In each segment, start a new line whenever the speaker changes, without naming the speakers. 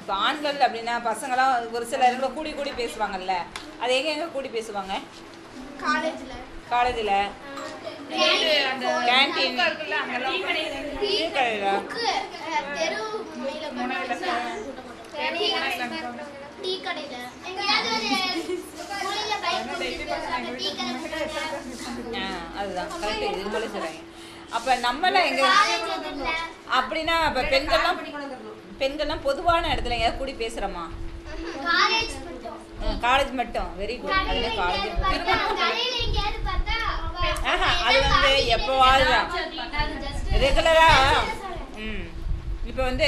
இப்போ ஆண்கள் அப்படின்னா பசங்களாம் ஒரு சில இடத்துல கூடி கூடி பேசுவாங்கல்ல அது எங்க எங்க கூடி பேசுவாங்க
காலேஜ்ல
காலேஜில் கேன்டீன் டீ கடையில
தெரு டீ கடையில எங்கேயாவது ஒரு மூலையில பைக் டீ கடை
ஆ அதுதான் கரெக்ட் இது போல சொல்கிறாங்க அப்போ நம்மளாம் எங்க அப்படின்னா இப்போ பெண்கள்லாம் பெண்கள்லாம் பொதுவான இடத்துல எங்கேயாவது கூடி பேசுகிறோமா
காலேஜ் மட்டும்
காலேஜ் மட்டும் வெரி குட் அதுல காலேஜ்
கடையில எங்கேயாவது பார்த்தா
ஆஹா அது வந்து எப்போவாது தான் ரெகுலரா ம் இப்போ வந்து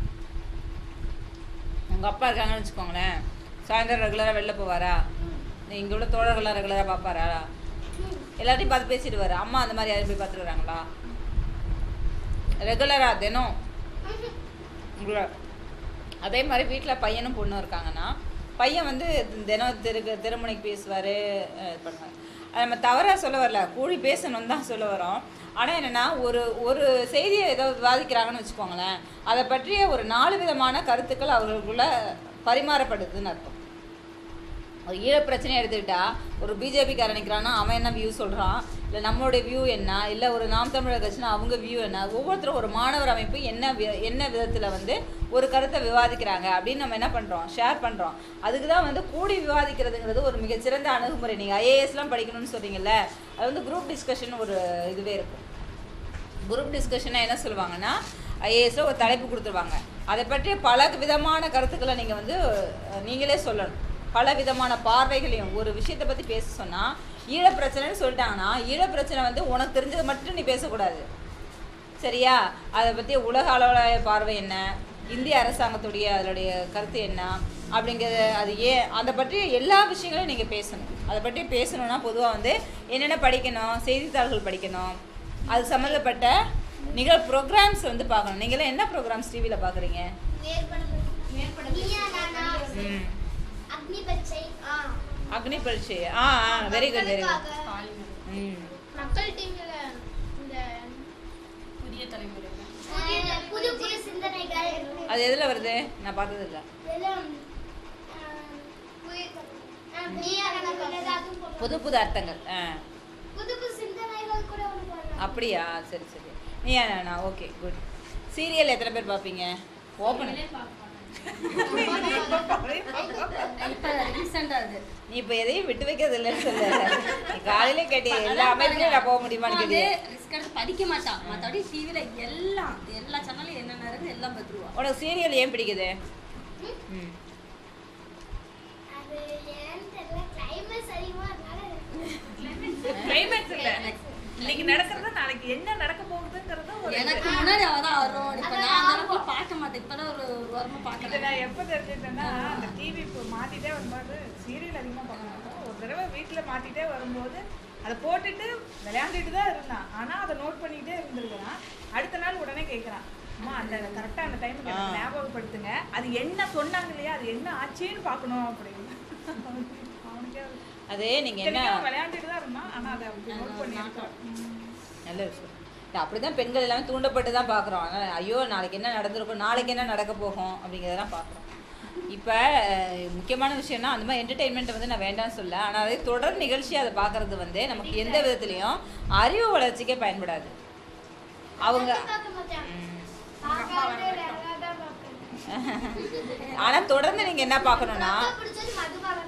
உங்க அப்பா இருக்காங்கன்னு வச்சுக்கோங்களேன் சாயந்தரம் ரெகுலராக வெளில போவாரா இங்கே உள்ள தோழர்கள்லாம் ரெகுலராக பார்ப்பாரா எல்லாத்தையும் பார்த்து பேசிடுவாரு அம்மா அந்த மாதிரி யாரும் போய் பார்த்துட்டு வராங்களா ரெகுலராக தினம் உங்களை அதே மாதிரி வீட்டில் பையனும் பொண்ணும் இருக்காங்கன்னா பையன் வந்து தினம் திரு திருமணிக்கு பேசுவார் இது பண்ணுவார் அது நம்ம தவறாக சொல்ல வரல கூடி பேசணும்னு தான் சொல்ல வரோம் ஆனால் என்னென்னா ஒரு ஒரு செய்தியை ஏதோ விவாதிக்கிறாங்கன்னு வச்சுக்கோங்களேன் அதை பற்றிய ஒரு நாலு விதமான கருத்துக்கள் அவர்களுக்குள்ள பரிமாறப்படுதுன்னு அர்த்தம் ஒரு ஈழ பிரச்சனையை எடுத்துக்கிட்டா ஒரு பிஜேபி காரன் நிற்கிறான்னா அவன் என்ன வியூ சொல்கிறான் இல்லை நம்மளுடைய வியூ என்ன இல்லை ஒரு நாம் தமிழர் கட்சினா அவங்க வியூ என்ன ஒவ்வொருத்தரும் ஒரு மாணவர் அமைப்பு என்ன வி- என்ன விதத்தில் வந்து ஒரு கருத்தை விவாதிக்கிறாங்க அப்படின்னு நம்ம என்ன பண்ணுறோம் ஷேர் பண்ணுறோம் அதுக்கு தான் வந்து கூடி விவாதிக்கிறதுங்கிறது ஒரு மிகச்சிறந்த அணுகுமுறை நீங்கள் ஐஏஎஸ்லாம் படிக்கணும்னு சொல்கிறீங்கல்ல அது வந்து குரூப் டிஸ்கஷன் ஒரு இதுவே இருக்கும் குரூப் டிஸ்கஷனாக என்ன சொல்லுவாங்கன்னா ஐஏஎஸ்ல ஒரு தலைப்பு கொடுத்துருவாங்க அதை பற்றி பல விதமான கருத்துக்களை நீங்கள் வந்து அஹ், நீங்களே சொல்லணும் பல விதமான பார்வைகளையும் ஒரு விஷயத்தை பற்றி பேச சொன்னால் ஈழப் பிரச்சனைன்னு சொல்லிட்டாங்கன்னா ஈழப் பிரச்சனை வந்து உனக்கு தெரிஞ்சதை மட்டும் நீ பேசக்கூடாது சரியா அதை பற்றி உலக அளவில் பார்வை என்ன இந்திய அரசாங்கத்துடைய அதனுடைய கருத்து என்ன அப்படிங்கிறது அது ஏன் அதை பற்றி எல்லா விஷயங்களையும் நீங்கள் பேசணும் அதை பற்றி பேசணும்னா பொதுவாக வந்து என்னென்ன படிக்கணும் செய்தித்தாள்கள் படிக்கணும் அது சம்மந்தப்பட்ட நிகழ் ப்ரோக்ராம்ஸ் வந்து பார்க்கணும் நீங்களாம் என்ன ப்ரோக்ராம்ஸ் டிவியில் பார்க்குறீங்க
நீயா நானா
ம்
அக்னி பச்சை ஆ
அக்னி பரீட்சை ஆ ஆ வெரி குட் வெரி குட்
மக்களுக்காக.
ம்
மக்கள் டிவில இந்த
புதிய தலைமுறை
புதிய புது புது சிந்தனைகள்
அது எதில் வருது நான் பார்த்தது இல்லை
இதெல்லாம், ஆ, புதிய- ஆ, நீயா நானா பார்த்தது, அதுவும் போடுறாங்க.
புது புது அர்த்தங்கள் ஆ
புது புது சிந்தனைகள் கூட ஒன்று போடுறாங்க.
அப்படியா சரி சரி நீ நான் ஓகே குட் சீரியல் எத்தனை பேர் பார்ப்பீங்க ஓப்பன்
இப்ப ரீசெண்டா அது
நீ இப்போ எதையும் விட்டு வைக்கிறது இல்லைன்னு சொல்ல நீ காலையில கேட்டி எல்லா அமைப்புலையும் நான் போக முடியுமான்னு
வந்து
கேட்டீங்க
risk எடுத்து படிக்க மாட்டான் மத்தபடி டிவில எல்லாம் எல்லா சேனலும் என்னென்ன இருக்கு எல்லாம் பார்த்துருவா
உனக்கு சீரியல் ஏன் பிடிக்குது ம்
அது ஏன்னு தெரியல கிளைமேக்ஸ் அதிகமா அதனால
கிளைமேக்ஸ் இல்ல இன்னைக்கு நடக்கிறது நாளைக்கு என்ன நடக்க போகுதுங்கிறது ஒரு
எனக்கு முன்னாடி அவதான் வரும் இப்ப நான் அந்த அளவுக்கு பார்க்க மாட்டேன் இப்பதான் ஒரு ஒரு வாரமா
இதை
பாக்குறேன்
நான் எப்போ தெரிஞ்சுக்கிட்டேன்னா அந்த டிவி இப்போ மாட்டிட்டே வரும்போது சீரியல் அதிகமாக பார்க்க மாட்டோம் ஒரு தடவை வீட்டில் மாட்டிட்டே வரும்போது அதை போட்டுட்டு விளையாண்டுட்டு தான் இருந்தான் ஆனால் அதை நோட் பண்ணிக்கிட்டே இருந்திருக்கிறான் அடுத்த நாள் உடனே கேட்குறான் அம்மா அந்த கரெக்டாக அந்த டைமுக்கு எனக்கு ஞாபகப்படுத்துங்க அது என்ன சொன்னாங்க இல்லையா அது என்ன ஆச்சுன்னு பார்க்கணும் அப்படின்னு அவனுக்கே அது-
அது நீங்கள் என்ன
இத்தனைக்கும் அவன் விளையாண்டுட்டு தான் இருந்தான் ஆனால் அதை அப்படி நோட் பண்ணியிருக்கான்
நல்ல விஷயம் இல்ல, அப்படிதான் பெண்கள் எல்லாமே தூண்டப்பட்டு தான் பார்க்குறோம் ஆனால் ஐயோ நாளைக்கு என்ன நடந்திருக்கும் நாளைக்கு என்ன நடக்க போகும் அப்படிங்கிறதெல்லாம் பார்க்குறோம் இப்போ முக்கியமான விஷயம்னா அந்த மாதிரி என்டர்டெயின்மெண்ட் வந்து நான் வேண்டாம்னு சொல்ல ஆனால் அதே தொடர் நிகழ்ச்சி அதை பார்க்கறது வந்து நமக்கு எந்த விதத்துலையும் அறிவு வளர்ச்சிக்கே பயன்படாது அவங்க
பார்க்க மாட்டேன்
ம்.
பார்க்காதே வேற தான் பார்ப்பேன்
ஆனால் தொடர்ந்து நீங்கள் என்ன பார்க்கணும்னா
ரொம்ப பிடிச்சது மதுபானம்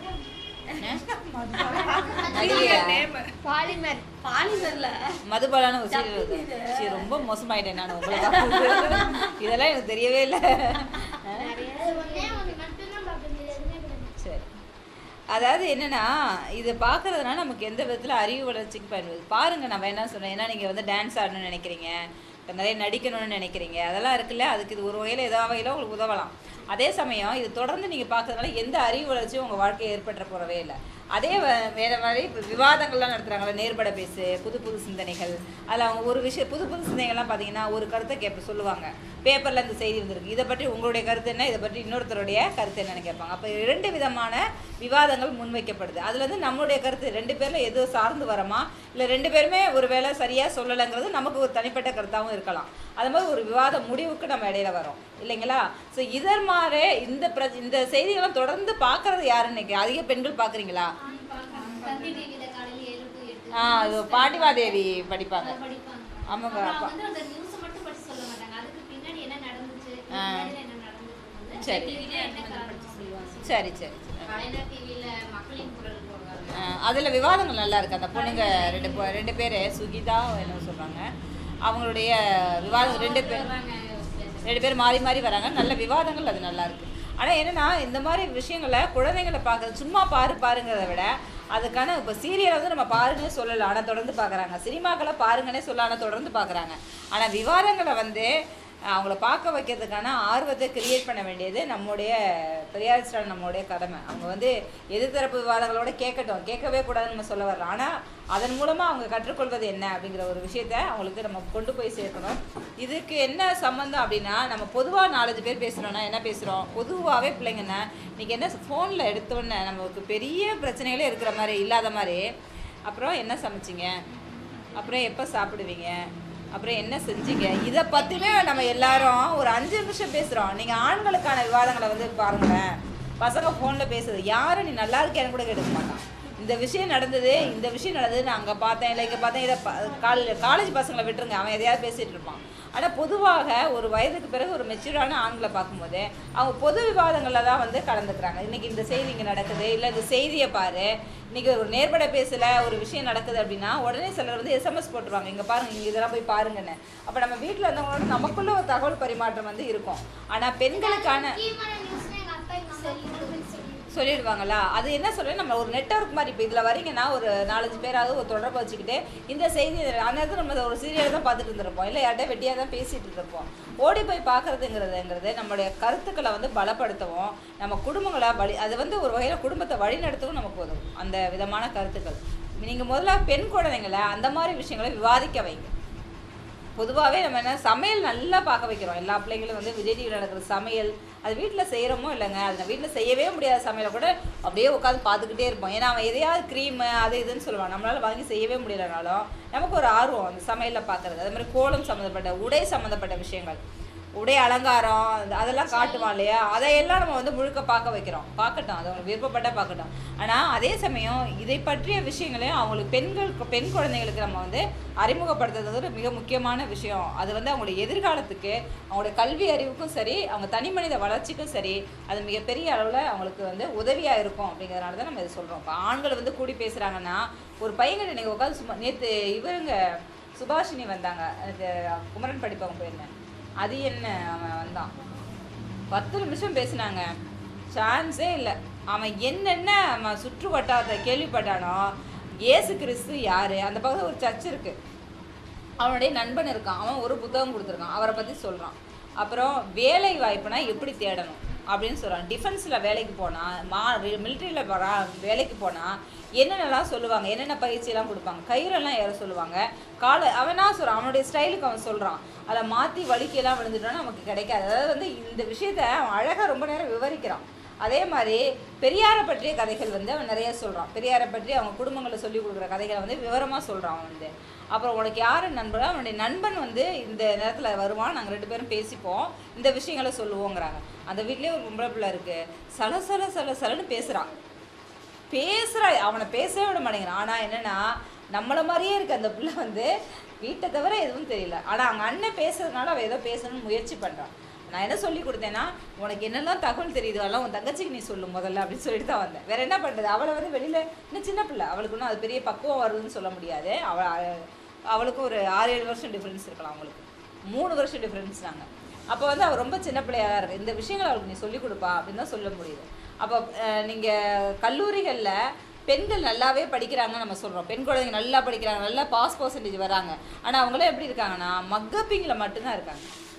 ஐயா,
பாலிமர்
பாலிமர்ல
மதுபாலான ஒரு சீரியல் இருக்கு சரி ரொம்ப மோசமாயிட்டேன் நான் உங்களை தான் இதெல்லாம் எனக்கு தெரியவே இல்லை
அது ஒண்ணே ஒண்ணு மட்டும்தான் பார்ப்பேன் இது எதுவுமே கிடையாது
சரி அதாவது என்னன்னா இது பார்க்கறதுனால நமக்கு எந்த விதத்தில் அறிவு வளர்ச்சிக்கு பயன்படுது பாருங்க நான் வேணாம் சொன்னேன் ஏன்னா நீங்கள் வந்து டான்ஸ் ஆடணும்னு நினைக்கிறீங்க இப்போ நிறைய நடிக்கணும்னு நினைக்கிறீங்க அதெல்லாம் இருக்குல்ல அதுக்கு இது ஒரு வகையில் ஏதோ வகையில் உங்களுக்கு உதவலாம் அதே சமயம் இது தொடர்ந்து நீங்கள் பார்க்கறதுனால எந்த அறிவு வளர்ச்சியும் உங்கள் வாழ்க்கையை ஏற்பட்டுற போகிறவே இல்லை அதே வ- வேற மாதிரி இப்ப விவாதங்கள்லாம் நடத்துகிறாங்களே நேர்பட பேசு புது புது சிந்தனைகள் அதில் அவங்க ஒரு விஷயம் புது புது சிந்தனைகள்லாம் பார்த்தீங்கன்னா ஒரு கருத்தை கேட்ப சொல்லுவாங்க பேப்பரில் இந்த செய்தி வந்திருக்கு இதை பற்றி உங்களுடைய கருத்து என்ன இதை பற்றி இன்னொருத்தருடைய கருத்து என்னன்னு கேட்பாங்க அப்போ இரண்டு விதமான விவாதங்கள் முன்வைக்கப்படுது அதில் வந்து நம்மளுடைய கருத்து ரெண்டு பேரில் எது சார்ந்து வரமா இல்லை ரெண்டு பேருமே ஒரு வேளை சரியாக சொல்லலைங்கிறது நமக்கு ஒரு தனிப்பட்ட கருத்தாகவும் இருக்கலாம் அது மாதிரி ஒரு விவாத முடிவுக்கு நம்ம இடையில வரோம் இல்லைங்களா ஸோ இதர் மாதிரி இந்த பிர இந்த செய்திகளை தொடர்ந்து பார்க்கறது யாருன்னு இன்னைக்கு அதிக பெண்கள் பார்க்குறீங்களா
தந்தி டிவியில காலையில ஏழு டு எட்டு
ஆ அது பாட்டிமாதேவி படிப்பாங்க
அதை படிப்பாங்க
ஆமாங்க,
அப்புறம்
அப்பா.
வந்து அந்த நியூஸ் மட்டும் படிச்சு சொல்ல மாட்டாங்க அதுக்கு பின்னாடி என்ன நடந்துச்சு
ஆ.
முன்னாடி என்ன நடந்துச்சு
சரி.
டிவில என்ன காரணம் சொல்லுவாங்க
சரி சரி சரி
கலைஞர் டிவியில மக்களின் குரல் போடுவாங்க
அதில் விவாதங்கள் நல்லா இருக்கு அந்த பொண்ணுங்க ரெண்டு பொ- ரெண்டு பேர் சுகிதா என்ன சொல்கிறாங்க அவங்களுடைய விவாதம் ரெண்டு பேர் ரெண்டு பேர் மாறி மாறி வராங்க நல்ல விவாதங்கள் அது நல்லா இருக்கு ஆனால் என்னன்னா இந்த மாதிரி விஷயங்களை குழந்தைங்களை பார்க்குறது சும்மா பாரு பாருங்கிறத விட அதுக்கான இப்போ சீரியலை வந்து நம்ம பாருங்கன்னே சொல்லலை ஆனால் தொடர்ந்து பார்க்குறாங்க சினிமாக்களை பாருங்கன்னே சொல்ல ஆனால் தொடர்ந்து பார்க்குறாங்க ஆனால் விவாதங்களை வந்து அஹ், அவங்கள பார்க்க வைக்கிறதுக்கான ஆர்வத்தை கிரியேட் பண்ண வேண்டியது நம்முடைய பெரியார் ஸ்டாலின் நம்மளுடைய கடமை அவங்க வந்து எதிர்த்தரப்பு விவாதங்களோட கேட்கட்டும் கேட்கவே கூடாதுன்னு நம்ம சொல்ல வரலாம் ஆனால் அதன் மூலமாக அவங்க கற்றுக்கொள்வது என்ன அப்படிங்கிற ஒரு விஷயத்த அவங்களுக்கு நம்ம கொண்டு போய் சேர்க்கணும் இதுக்கு என்ன சம்மந்தம் அப்படின்னா நம்ம பொதுவாக நாலஞ்சு பேர் பேசுகிறோன்னா என்ன பேசுகிறோம் பொதுவாகவே பிள்ளைங்கன்னா இன்றைக்கி என்ன ஃபோனில் எடுத்தோன்னே நமக்கு பெரிய பிரச்சனைகளே இருக்கிற மாதிரி இல்லாத மாதிரி அப்புறம் என்ன சமைச்சிங்க அப்புறம் எப்போ சாப்பிடுவீங்க அப்புறம் என்ன செஞ்சீங்க இதை பற்றியுமே நம்ம எல்லாரும் ஒரு அஞ்சு நிமிஷம் பேசுகிறோம் நீங்கள் ஆண்களுக்கான விவாதங்களை வந்து பாருங்களேன் பசங்க ஃபோனில் பேசுறது யாரும் நீ நல்லா இருக்கேன்னு கூட கேட்க மாட்டான் இந்த விஷயம் நடந்தது இந்த விஷயம் நடந்தது நான் அங்கே பார்த்தேன் இல்லை இங்கே பார்த்தேன் இதை காலேஜ் காலேஜ் பசங்களை விட்டுருங்க அவன் எதையாவது பேசிகிட்டு இருப்பான் ஆனால் பொதுவாக ஒரு வயதுக்கு பிறகு ஒரு மெச்சூரான ஆண்களை பார்க்கும்போது அவங்க பொது விவாதங்களில் தான் வந்து கலந்துக்கிறாங்க இன்றைக்கி இந்த செய்தி இங்கே நடக்குது இல்லை இந்த செய்தியை பாரு இன்றைக்கி ஒரு நேர்பட பேசல ஒரு விஷயம் நடக்குது அப்படின்னா உடனே சிலர் வந்து எஸ்எம்எஸ் போட்டுருவாங்க இங்கே பாருங்க இங்கே இதெல்லாம் போய் பாருங்கன்னு அப்போ நம்ம வீட்டில் இருந்தவங்களோட நமக்குள்ள ஒரு தகவல் பரிமாற்றம் வந்து இருக்கும் ஆனால் பெண்களுக்கான
முக்கியமான நியூஸ்னா எங்க அப்பா எங்க அம்மா சொல்லுவாங்க
சொல்லிடுவாங்களா அது என்ன சொல்றேன் நம்ம ஒரு நெட்வொர்க் மாதிரி இப்போ இதில் வரீங்கன்னா ஒரு நாலஞ்சு பேராவது ஒரு தொடர்பு வச்சுக்கிட்டு இந்த செய்தி அந்நேரத்தில் நம்ம ஒரு சீரியல் தான் பார்த்துட்டு இருந்திருப்போம் இல்லை யார்கிட்ட வெட்டியாக தான் பேசிட்டு இருந்திருப்போம் ஓடி போய் பார்க்கறதுங்கிறதுங்கிறது நம்மளுடைய கருத்துக்களை வந்து பலப்படுத்தவும் நம்ம குடும்பங்களை வழி அது வந்து ஒரு வகையில் குடும்பத்தை வழிநடத்தவும் நமக்கு உதவும் அந்த விதமான கருத்துக்கள் நீங்கள் முதல்ல பெண் குழந்தைங்களை அந்த மாதிரி விஷயங்களை விவாதிக்க வைங்க பொதுவாகவே நம்ம என்ன சமையல் நல்லா பார்க்க வைக்கிறோம் எல்லா பிள்ளைங்களும் வந்து விஜய் டிவியில் நடக்கிற சமையல் அது வீட்டில் செய்கிறோமோ இல்லைங்க அது வீட்டில் செய்யவே முடியாத சமையலை கூட அப்படியே உட்காந்து பார்த்துக்கிட்டே இருப்போம் ஏன்னா அவன் எதையாவது க்ரீமு அது இதுன்னு சொல்லுவான் நம்மளால் வாங்கி செய்யவே முடியலனாலும் நமக்கு ஒரு ஆர்வம் அந்த சமையலில் பார்க்குறது அது மாதிரி கோலம் சம்மந்தப்பட்ட உடை சம்மந்தப்பட்ட விஷயங்கள் உடை அலங்காரம் அது- அதெல்லாம் காட்டுவான் இல்லையா அதையெல்லாம் நம்ம வந்து முழுக்க பார்க்க வைக்கிறோம் பார்க்கட்டும் அது அவங்க விருப்பப்பட்ட பார்க்கட்டும் ஆனால் அதே சமயம் இதை பற்றிய விஷயங்களையும் அவங்களுக்கு பெண்கள் பெண் குழந்தைகளுக்கு நம்ம வந்து அறிமுகப்படுத்துறது ஒரு மிக முக்கியமான விஷயம் அது வந்து அவங்களுடைய எதிர்காலத்துக்கு அவங்களுடைய கல்வி அறிவுக்கும் சரி அவங்க தனி மனித வளர்ச்சிக்கும் சரி அது மிகப்பெரிய அளவில் அவங்களுக்கு வந்து உதவியாக இருக்கும் அப்படிங்கிறதுனால தான் நம்ம இதை சொல்கிறோம் இப்போ ஆண்கள் வந்து கூடி பேசுகிறாங்கன்னா ஒரு பையன்கிட்ட நீங்கள் உட்காந்து சும்மா நேற்று இவருங்க சுபாஷினி வந்தாங்க அது குமரன் படிப்பவங்க போயிருந்தேன் அது என்ன அவன் வந்தான் பத்து நிமிஷம் பேசினாங்க சான்ஸே இல்லை அவன் என்னென்ன அவன் சுற்று வட்டாரத்தை கேள்விப்பட்டானோ இயேசு கிறிஸ்து யாரு அந்த பக்கத்தில் ஒரு சர்ச் இருக்கு அவனுடைய நண்பன் இருக்கான் அவன் ஒரு புத்தகம் கொடுத்துருக்கான் அவரை பற்றி சொல்கிறான் அப்புறம் வேலை வாய்ப்புனா எப்படி தேடணும் அப்படின்னு சொல்கிறான் டிஃபென்ஸில் வேலைக்கு போனால் மா மிலிட்ரியில் வரா வேலைக்கு போனால் என்னென்னலாம் சொல்லுவாங்க என்னென்ன பயிற்சியெல்லாம் கொடுப்பாங்க கயிறெல்லாம் ஏற சொல்லுவாங்க காலை அவனா சொல்கிறான் அவனுடைய ஸ்டைலுக்கு அவன் சொல்கிறான் அதை மாற்றி வலிக்கெல்லாம் விழுந்துட்டோன்னா நமக்கு கிடைக்காது அதாவது வந்து இந்த விஷயத்த அவன் அழகாக ரொம்ப நேரம் விவரிக்கிறான் அதே மாதிரி பெரியாரை பற்றிய கதைகள் வந்து அவன் நிறைய சொல்கிறான் பெரியாரை பற்றி அவங்க குடும்பங்களை சொல்லி கொடுக்குற கதைகளை வந்து விவரமாக சொல்கிறான் அவன் வந்து அப்புறம் உனக்கு யார் நண்பரோ அவனுடைய நண்பன் வந்து இந்த நேரத்தில் வருவான் நாங்கள் ரெண்டு பேரும் பேசிப்போம் இந்த விஷயங்களை சொல்லுவோங்கிறாங்க அந்த வீட்லேயே ஒரு பொம்பளை பிள்ளை இருக்குது சல சல சல சலன்னு பேசுகிறான் பேசுகிறா அவனை பேசவே விட மாட்டேங்கிறான் ஆனால் என்னென்னா நம்மளை மாதிரியே இருக்கு அந்த பிள்ளை வந்து வீட்டை தவிர எதுவும் தெரியல ஆனால் அவங்க அண்ணன் பேசுறதுனால அவள் ஏதோ பேசணும்னு முயற்சி பண்ணுறான் நான் என்ன சொல்லி கொடுத்தேன்னா உனக்கு என்னெல்லாம் தகவல் தெரியுதோ அதெல்லாம் உன் தங்கச்சிக்கு நீ சொல்லு முதல்ல அப்படின்னு சொல்லிட்டு தான் வந்தேன் வேற என்ன பண்ணுறது அவளை வந்து வெளியில் இன்னும் சின்ன பிள்ளை அவளுக்கு இன்னும் அது பெரிய பக்குவம் வருதுன்னு சொல்ல முடியாது அவள் அவளுக்கு ஒரு ஆறு ஏழு வருஷம் டிஃப்ரென்ஸ் இருக்கலாம் அவங்களுக்கு மூணு வருஷம் டிஃப்ரென்ஸ் நாங்கள் அப்போ வந்து அவள் ரொம்ப சின்ன பிள்ளையா தான் இருக்கு இந்த விஷயங்கள் அவளுக்கு நீ சொல்லிக் கொடுப்பா அப்படின்னு தான் சொல்ல முடியுது அப்போ நீங்கள் கல்லூரிகளில் பெண்கள் நல்லாவே படிக்கிறாங்கன்னு நம்ம சொல்கிறோம் பெண் குழந்தைங்க நல்லா படிக்கிறாங்க நல்லா பாஸ் பர்சன்டேஜ் வராங்க ஆனால் அவங்களாம் எப்படி இருக்காங்கன்னா மக்கப்பிங்கில் மட்டும்தான் இருக்காங்க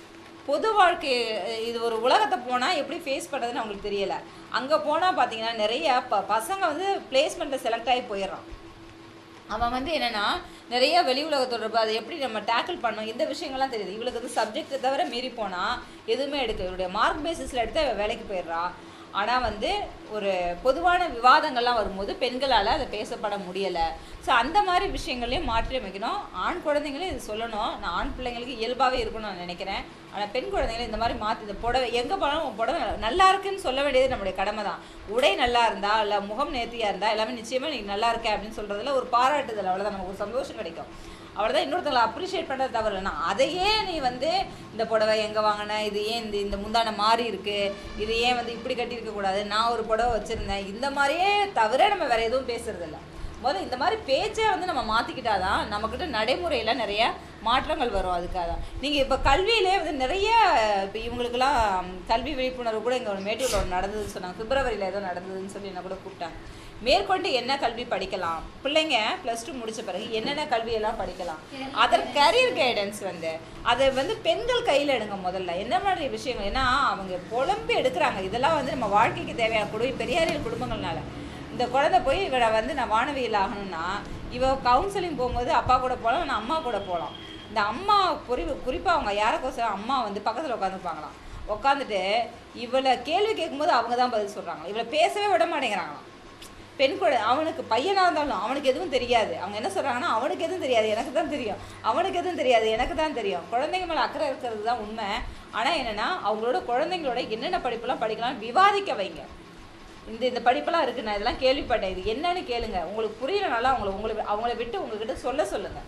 பொது வாழ்க்கை அஹ், இது ஒரு உலகத்தை போனால் எப்படி ஃபேஸ் பண்ணுறதுன்னு அவங்களுக்கு தெரியலை அங்கே போனால் பார்த்தீங்கன்னா நிறைய ப பசங்க வந்து பிளேஸ்மெண்ட்டில் செலக்ட் ஆகி போயிடுறான் அவன் வந்து என்னன்னா நிறைய வெளி உலக தொடர்பு அதை எப்படி நம்ம டேக்கிள் பண்ணணும் இந்த விஷயங்கள்லாம் தெரியுது இவளுக்கு வந்து சப்ஜெக்ட் தவிர மீறி போனால் எதுவுமே எடுக்க இவளுடைய மார்க் பேசிஸில் எடுத்து அவ வேலைக்கு போயிடுறா ஆனால் வந்து ஒரு பொதுவான விவாதங்கள்லாம் வரும்போது பெண்களால் அதை பேசப்பட முடியலை ஸோ அந்த மாதிரி விஷயங்களையும் மாற்றி அமைக்கணும் ஆண் குழந்தைங்களும் இது சொல்லணும் நான் ஆண் பிள்ளைங்களுக்கு இயல்பாகவே இருக்கணும்னு நான் நினைக்கிறேன் ஆனால் பெண் குழந்தைங்களை இந்த மாதிரி மாற்றி இந்த புடவை எங்கே போனாலும் உன் புடவை நல்லா இருக்குன்னு சொல்ல வேண்டியது நம்மளுடைய கடமை தான் உடை நல்லா இருந்தா இல்லை முகம் நேர்த்தியாக இருந்தால் எல்லாமே நிச்சயமாக நீ நல்லா இருக்க அப்படின்னு சொல்கிறதுல ஒரு பாராட்டுதல் அவ்வளோதான் நமக்கு ஒரு சந்தோஷம் கிடைக்கும் அவ்வளோதான் இன்னொருத்தங்களை அப்ரிஷியேட் பண்ணுறது தவறு இல்லைனா அதையே நீ வந்து இந்த புடவை எங்கே வாங்கின இது ஏன் இந்த இந்த முந்தான மாறி இருக்கு இது ஏன் வந்து இப்படி கட்டியிருக்க கூடாது நான் ஒரு புடவை வச்சுருந்தேன் இந்த மாதிரியே தவிர நம்ம வேற எதுவும் பேசுறதில்ல முதல்ல இந்த மாதிரி பேச்சை வந்து நம்ம மாற்றிக்கிட்டாதான் நம்மக்கிட்ட நடைமுறையில் நிறைய மாற்றங்கள் வரும் அதுக்காக தான் நீங்கள் இப்போ கல்வியிலே வந்து நிறைய இப்போ இவங்களுக்கெல்லாம் கல்வி விழிப்புணர்வு கூட இங்கே ஒரு மேட்டூரில் ஒன்று நடந்ததுன்னு சொன்னாங்க பிப்ரவரியில் ஏதோ நடந்ததுன்னு சொல்லி என்ன கூட கூப்பிட்டாங்க மேற்கொண்டு என்ன கல்வி படிக்கலாம் பிள்ளைங்க ப்ளஸ் டூ முடிச்ச பிறகு என்னென்ன கல்வியெல்லாம் படிக்கலாம் அதர் கரியர் கைடன்ஸ் வந்து அதை வந்து பெண்கள் கையில் எடுங்க முதல்ல என்ன மாதிரி விஷயங்கள் ஏன்னா அவங்க புலம்பி எடுக்கிறாங்க இதெல்லாம் வந்து நம்ம வாழ்க்கைக்கு தேவையான குடும்ப பெரியாரியல் குடும்பங்கள்னால இந்த குழந்தை போய் இவளை வந்து நான் வானவியல் ஆகணும்னா இவ கவுன்சிலிங் போகும்போது அப்பா கூட போகலாம் நான் அம்மா கூட போகலாம் இந்த அம்மா குறி குறிப்பாக அவங்க யாருக்கோசரம் அம்மா வந்து பக்கத்தில் உட்காந்துருப்பாங்களாம் உட்காந்துட்டு இவளை கேள்வி கேட்கும்போது அவங்க தான் பதில் சொல்கிறாங்க இவளை பேசவே விட மாட்டேங்கிறாங்களாம் பெண் குழந்தை அவனுக்கு பையனாக இருந்தாலும் அவனுக்கு எதுவும் தெரியாது அவங்க என்ன சொல்கிறாங்கன்னா அவனுக்கு எதுவும் தெரியாது எனக்கு தான் தெரியும் அவனுக்கு எதுவும் தெரியாது எனக்கு தான் தெரியும் குழந்தைங்க மேலே அக்கறை இருக்கிறது தான் உண்மை ஆனால் என்னென்னா அவங்களோட குழந்தைங்களோட என்னென்ன படிப்பெல்லாம் படிக்கலாம் விவாதிக்க வைங்க இந்த இந்த படிப்பெல்லாம் இருக்குது நான் இதெல்லாம் கேள்விப்பட்டேன் இது என்னன்னு கேளுங்க உங்களுக்கு புரியலனால அவங்கள உங்களை அவங்கள விட்டு உங்ககிட்ட சொல்ல சொல்லுங்கள்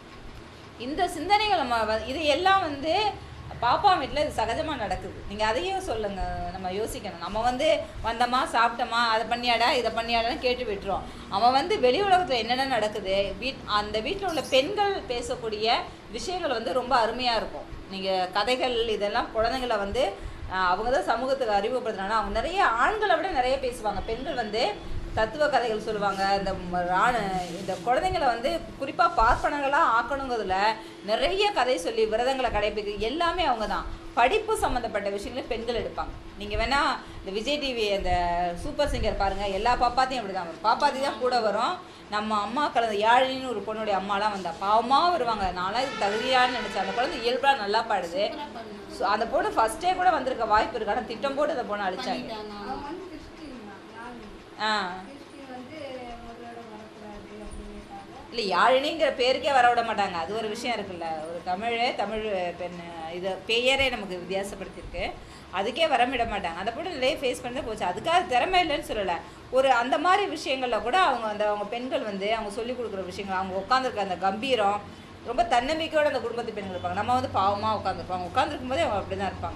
இந்த சிந்தனைகள் நம்ம வ- இது எல்லாம் வந்து பாப்பா வீட்டில் இது சகஜமாக நடக்குது நீங்கள் அதையும் சொல்லுங்கள் நம்ம யோசிக்கணும் நம்ம வந்து வந்தோமா சாப்பிட்டோமா அதை பண்ணியாடா இதை பண்ணியாடான்னு கேட்டு விட்டுரும் அவன் வந்து வெளி உலகத்தில் என்னென்ன நடக்குது வீட் அந்த வீட்டில் உள்ள பெண்கள் பேசக்கூடிய விஷயங்கள் வந்து ரொம்ப அருமையாக இருக்கும் நீங்கள் கதைகள் இதெல்லாம் குழந்தைங்கள வந்து ஆஹ், அவங்க தான் சமூகத்துக்கு அறிமுகப்படுத்துனாங்க அவங்க நிறைய ஆண்களை விட நிறைய பேசுவாங்க பெண்கள் வந்து தத்துவ கதைகள் சொல்லுவாங்க இந்த ம- ராண இந்த குழந்தைங்களை வந்து குறிப்பாக பார்ப்பனங்களாக ஆக்கணுங்கிறதுல நிறைய கதை சொல்லி விரதங்களை கடைபிடிக்க எல்லாமே அவங்க தான் படிப்பு சம்மந்தப்பட்ட விஷயங்களை பெண்கள் எடுப்பாங்க நீங்கள் வேணா இந்த விஜய் டிவி அந்த சூப்பர் சிங்கர் பாருங்கள் எல்லா பாப்பாத்தையும் அப்படி தான் பாப்பாத்தி தான் கூட வரும் நம்ம அம்மா கலந்த யாழினின்னு ஒரு பொண்ணுடைய அம்மாலாம் வந்தா பாவமாக வருவாங்க நான்லாம் இது தகுதியான்னு நினச்சேன் அந்த குழந்தை இயல்பாக நல்லா பாடுது ஸோ அந்த பொண்ணு ஃபஸ்ட்டே கூட வந்திருக்க வாய்ப்பு இருக்கு ஆனால் திட்டம் போட்டு அந்த பொண்ணை அழிச்சாங்க
அவன் வந்து கிறிஸ்டின் தான் யாரு
ஆ
கிறிஸ்டின் வந்து உங்களோட வரக்கூடாது அப்படின்னுட்டாங்க
இல்லை யாழினிங்கிற பேருக்கே வர விட மாட்டாங்க அது ஒரு விஷயம் இருக்குல்ல ஒரு தமிழ் தமிழ் பெண் இது பெயரே நமக்கு வித்தியாசப்படுத்தியிருக்கு அதுக்கே வர விட மாட்டாங்க அதை கூட நிறைய ஃபேஸ் பண்ணி போச்சு அதுக்காக திறமை இல்லைன்னு சொல்லலை ஒரு அந்த மாதிரி விஷயங்களில் கூட அவங்க அந்த அவங்க பெண்கள் வந்து அவங்க சொல்லிக் கொடுக்குற விஷயங்கள் அவங்க உட்காந்துருக்க அந்த கம்பீரம் ரொம்ப தன்னம்பிக்கையோட அந்த குடும்பத்து பெண்கள் இருப்பாங்க நம்ம வந்து பாவமாக உட்காந்துருப்பாங்க உட்காந்துருக்கும் போதே அவங்க அப்படி தான் இருப்பாங்க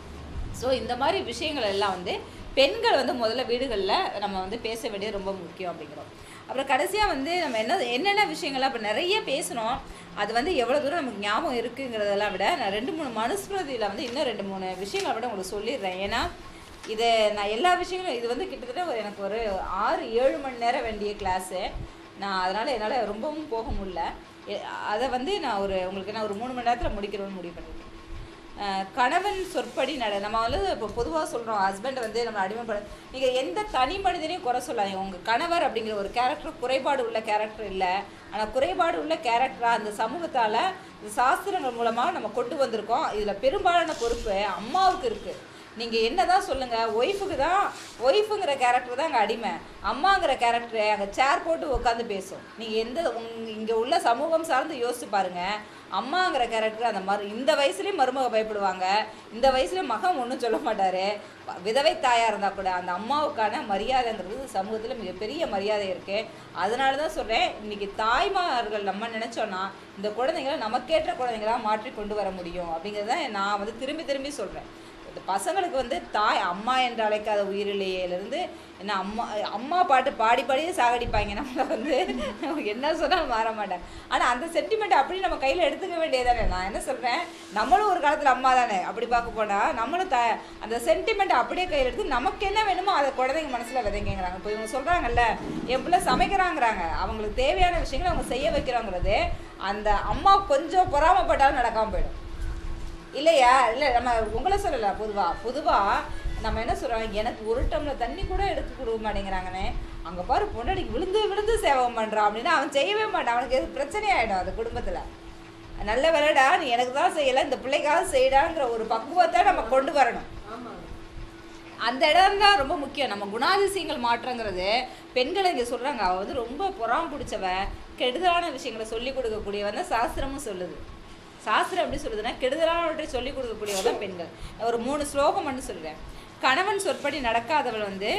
ஸோ இந்த மாதிரி விஷயங்கள் எல்லாம் வந்து பெண்கள் வந்து முதல்ல வீடுகளில் நம்ம வந்து பேச வேண்டியது ரொம்ப முக்கியம் அப்படிங்கிறோம் அப்புறம் கடைசியாக வந்து நம்ம என்ன என்னென்ன விஷயங்கள்லாம் இப்போ நிறைய பேசணும் அது வந்து எவ்வளோ தூரம் நமக்கு ஞாபகம் இருக்குங்கிறதெல்லாம் விட நான் ரெண்டு மூணு மனுஸ்மிருதியில் வந்து இன்னும் ரெண்டு மூணு விஷயங்களை விட உங்களுக்கு சொல்லிடுறேன் ஏன்னா இது நான் எல்லா விஷயங்களும் இது வந்து கிட்டத்தட்ட ஒரு எனக்கு ஒரு ஆறு ஏழு மணி நேரம் வேண்டிய கிளாஸு நான் அதனால் என்னால் ரொம்பவும் போக முடியல எ- அதை வந்து நான் ஒரு உங்களுக்கு நான் ஒரு மூணு மணி நேரத்தில் முடிக்கணும்னு முடிவு பண்ணியிருக்கேன் அஹ் கணவன் சொற்படி நட நம்ம வந்து இப்போ பொதுவாக சொல்கிறோம் ஹஸ்பண்ட் வந்து நம்ம அடிமைப்பட நீங்கள் எந்த தனி மனிதனையும் குறை சொல்லாதீங்க உங்கள் கணவர் அப்படிங்கிற ஒரு கேரக்டர் குறைபாடு உள்ள கேரக்டர் இல்லை ஆனால் குறைபாடு உள்ள கேரக்டராக அந்த சமூகத்தால் இந்த சாஸ்திரங்கள் மூலமாக நம்ம கொண்டு வந்திருக்கோம் இதில் பெரும்பாலான பொறுப்பு அம்மாவுக்கு இருக்குது நீங்கள் என்னதான் சொல்லுங்கள் ஒய்ஃபுக்கு தான் ஒய்ஃபுங்கிற கேரக்டர் தான் அங்கே அடிமை அம்மாங்கிற கேரக்டர் அங்கே சேர் போட்டு உட்காந்து பேசும் நீங்கள் எந்த உங் இங்கே உள்ள சமூகம் சார்ந்து யோசிச்சு பாருங்கள் அம்மாங்கிற கேரக்டர் அந்த மறு இந்த வயசுலேயும் மருமக பயப்படுவாங்க இந்த வயசுலேயும் மகன் ஒன்றும் சொல்ல மாட்டார் விதவை தாயாக இருந்தால் கூட அந்த அம்மாவுக்கான மரியாதைங்கிறது சமூகத்தில் மிகப்பெரிய மரியாதை இருக்குது அதனால தான் சொல்கிறேன் இன்றைக்கி தாய்மார்கள் நம்ம நினச்சோன்னா இந்த குழந்தைங்களை நமக்கேற்ற குழந்தைங்களா மாற்றி கொண்டு வர முடியும் அப்படிங்கிறத நான் வந்து திரும்பி திரும்பி சொல்கிறேன் இந்த பசங்களுக்கு வந்து தாய் அம்மா என்று அழைக்காத உயிரிலேயிலிருந்து என்ன அம்மா அம்மா பாட்டு பாடி பாடியே சாகடிப்பாங்க நம்மளை வந்து என்ன சொன்னாலும் மாற மாட்டேன் ஆனால் அந்த சென்டிமெண்ட் அப்படி நம்ம கையில் எடுத்துக்க வேண்டியதானே நான் என்ன சொல்கிறேன் நம்மளும் ஒரு காலத்தில் அம்மா தானே அப்படி பார்க்க போனால் நம்மளும் த அந்த சென்டிமெண்ட் அப்படியே கையில் எடுத்து நமக்கு என்ன வேணுமோ அதை குழந்தைங்க மனசில் விதைங்கிறாங்க இப்போ இவங்க சொல்கிறாங்கல்ல என் பிள்ளை சமைக்கிறாங்கிறாங்க அவங்களுக்கு தேவையான விஷயங்களை அவங்க செய்ய வைக்கிறோங்கிறது அந்த அம்மா கொஞ்சம் பொறாமப்பட்டாலும் நடக்காமல் போயிடும் இல்லையா இல்லை நம்ம உங்களை சொல்லல பொதுவா பொதுவா நம்ம என்ன சொல்றோம் எனக்கு ஒரு டம்ளர் தண்ணி கூட எடுத்து கொடுக்க மாட்டேங்கிறாங்கண்ணே அங்க பாரு பொண்டாடிக்கு விழுந்து விழுந்து சேவம் பண்றான் அப்படின்னா அவன் செய்யவே மாட்டான் அவனுக்கு எது பிரச்சனையாயிடும் அது குடும்பத்துல நல்ல வேலைடா நீ எனக்கு தான் செய்யல இந்த பிள்ளைக்காக செய்யடாங்கிற ஒரு பக்குவத்தை நம்ம கொண்டு வரணும்
ஆமாங்க
அந்த இடம் தான் ரொம்ப முக்கியம் நம்ம குணாதிசயங்கள் மாற்றங்கிறது பெண்களை இங்கே சொல்கிறாங்க அவள் வந்து ரொம்ப புறாம் பிடிச்சவ கெடுதலான விஷயங்களை சொல்லி கொடுக்கக்கூடியவன் தான் சாஸ்திரமும் சொல்லுது சாஸ்திரம் எப்படி சொல்லுதுன்னா கெடுதலானவற்றை சொல்லி கொடுக்கக்கூடியவ தான் பெண்கள் ஒரு மூணு ஸ்லோகம் மட்டும் சொல்கிறேன் கணவன் சொற்படி நடக்காதவள் வந்து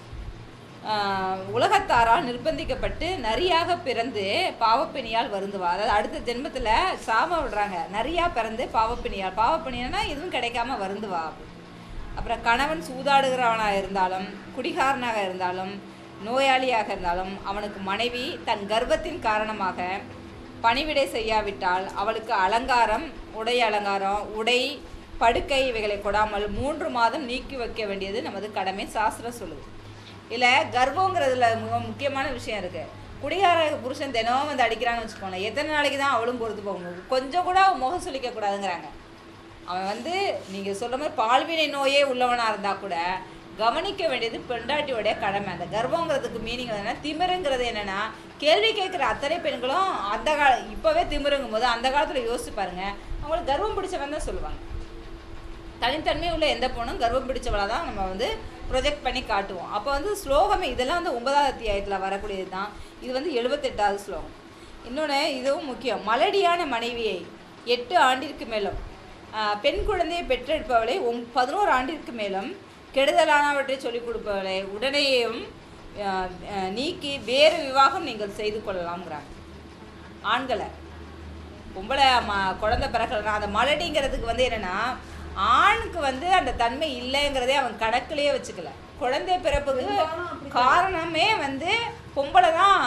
ஆஹ், உலகத்தாரால் நிர்பந்திக்கப்பட்டு நரியாக பிறந்து பாவப்பிணியால் வருந்துவா அதாவது அடுத்த ஜென்மத்தில் சாபம் விடுறாங்க நரியா பிறந்து பாவப்பிணியால் பாவப்பிணியன்னா எதுவும் கிடைக்காம வருந்துவா அப்புறம் கணவன் சூதாடுகிறவனாக இருந்தாலும் குடிகாரனாக இருந்தாலும் நோயாளியாக இருந்தாலும் அவனுக்கு மனைவி தன் கர்வத்தின் காரணமாக பணிவிடை செய்யாவிட்டால் அவளுக்கு அலங்காரம் உடை அலங்காரம் உடை படுக்கை இவைகளை கொடாமல் மூன்று மாதம் நீக்கி வைக்க வேண்டியது நமது கடமை சாஸ்திரம் சொல்லுது இல்லை கர்வங்கிறதுல மிக முக்கியமான விஷயம் இருக்கு குடிகார புருஷன் தினமும் வந்து அடிக்கிறான்னு வச்சுக்கோங்களேன் எத்தனை நாளைக்கு தான் அவளும் பொறுத்து போகணும் கொஞ்சம் கூட அவன் முகம் சொல்லிக்க கூடாதுங்கிறாங்க அவன் வந்து நீங்கள் சொல்ற மாதிரி பால்வினை நோயே உள்ளவனாக இருந்தால் கூட கவனிக்க வேண்டியது பெண்டாட்டியோடைய கடமை அந்த கர்வங்கிறதுக்கு மீனிங் என்னன்னா திமிருங்கிறது என்னன்னா கேள்வி கேட்குற அத்தனை பெண்களும் அந்த கால இப்போவே திமிருங்கும் போது அந்த காலத்தில் யோசிச்சு பாருங்க அவங்களுக்கு கர்வம் பிடிச்சவன் தான் சொல்லுவாங்க தனித்தன்மை உள்ள எந்த பொண்ணும் கர்வம் பிடிச்சவளை தான் நம்ம வந்து ப்ரொஜெக்ட் பண்ணி காட்டுவோம் அப்போ வந்து ஸ்லோகமே இதெல்லாம் வந்து ஒன்பதாவது அத்தியாயத்தில் வரக்கூடியது தான் இது வந்து எழுபத்தெட்டாவது ஸ்லோகம் இன்னொன்று இதுவும் முக்கியம் மலடியான மனைவியை எட்டு ஆண்டிற்கு மேலும் ஆஹ், பெண் குழந்தையை பெற்றெடுப்பவளை ஒம் பதினோரு ஆண்டிற்கு மேலும் கெடுதலானவற்றை சொல்லிக் கொடுப்பவளை உடனேயும் ஆஹ், ஆஹ், நீக்கி வேறு விவாகம் நீங்கள் செய்து கொள்ளலாம்ங்கிறாங்க ஆண்களை பொம்பளை ம குழந்தை பிறக்கலனா அந்த மலடிங்கிறதுக்கு வந்து என்னன்னா ஆணுக்கு வந்து அந்த தன்மை இல்லைங்கிறதே அவன் கணக்குலயே வச்சுக்கல குழந்தை பிறப்புக்கு காரணமே வந்து பொம்பளை தான்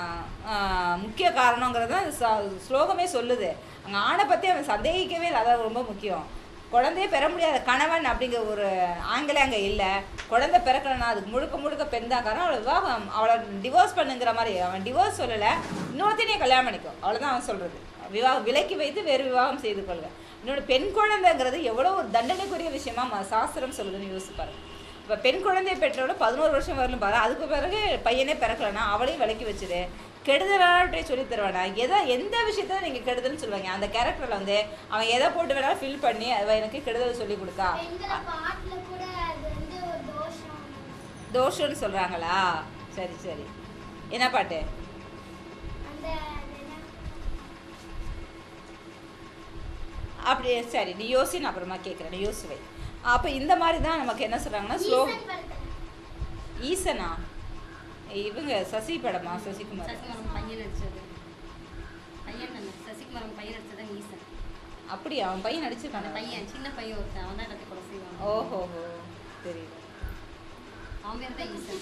ஆஹ், முக்கிய காரணங்கிறது தான் இந்த ச- ஸ்லோகமே சொல்லுது அங்கே ஆணை பற்றி அவன் சந்தேகிக்கவே இல்லை அதான் ரொம்ப முக்கியம் குழந்தையே பெற முடியாத கணவன் அப்படிங்கிற ஒரு ஆங்கிலே அங்கே இல்லை குழந்தை பிறக்கலனா அதுக்கு முழுக்க முழுக்க பெண் தான் காரணம் அவளை விவாகம் அவளை டிவோர்ஸ் பண்ணுங்கிற மாதிரி அவன் டிவோர்ஸ் சொல்லலை இன்னொருத்தனையும் கல்யாணம் பண்ணிக்கோ அவ்வளோதான் அவன் சொல்கிறது விவாகம் விலக்கி வைத்து வேறு விவாகம் செய்து கொள்க இன்னொன்று பெண் குழந்தைங்கிறது எவ்வளோ ஒரு தண்டனைக்குரிய விஷயமா ம- சாஸ்திரம் சொல்லுதுன்னு யோசிச்சு பாருங்க இப்போ பெண் குழந்தையை பெற்றவள பதினோரு வருஷம் வரலும் பாரு அதுக்கு பிறகு பையனே பிறக்கலனா அவளையும் விலக்கி வச்சுடு கெடுதலாட்டே சொல்லி தருவானா எதை எந்த விஷயத்த நீங்கள் கெடுதல்னு சொல்லுவாங்க அந்த கேரக்டரில் வந்து அவன் எதை போட்டு வேணாலும் ஃபில் பண்ணி அவ எனக்கு கெடுதல் சொல்லி கொடுத்தா
பெண்களை பாட்டுல கூட அது வந்து ஒரு தோஷம்
தோஷம்னு சொல்கிறாங்களா சரி சரி என்ன பாட்டு
அந்த அது என்ன?
அப்படியே சரி நீ யோசி நான் அப்புறமா கேட்குறேன் நீ யோசுவை அப்போ இந்த மாதிரி தான் நமக்கு என்ன சொல்கிறாங்கன்னா ஸ்லோ
ஈசன் படத்துல.
ஈசனா இவங்க சசி படமா சசிகுமார்
சசிகுமாரம் பையன் நடிச்சது பையன் தானே சசிகுமாரம் பையன் நடிச்சதான் ஈசன்
அப்படியா அவன் பையன்
அந்த
நடிச்சிருக்கான
பையன் சின்ன பையன் ஒருத்தன் அவன் தான் கட்டி கொலை செய்வான்
ஓஹோஹோ தெரியுது
அவன் பேர் தான் ஈசன்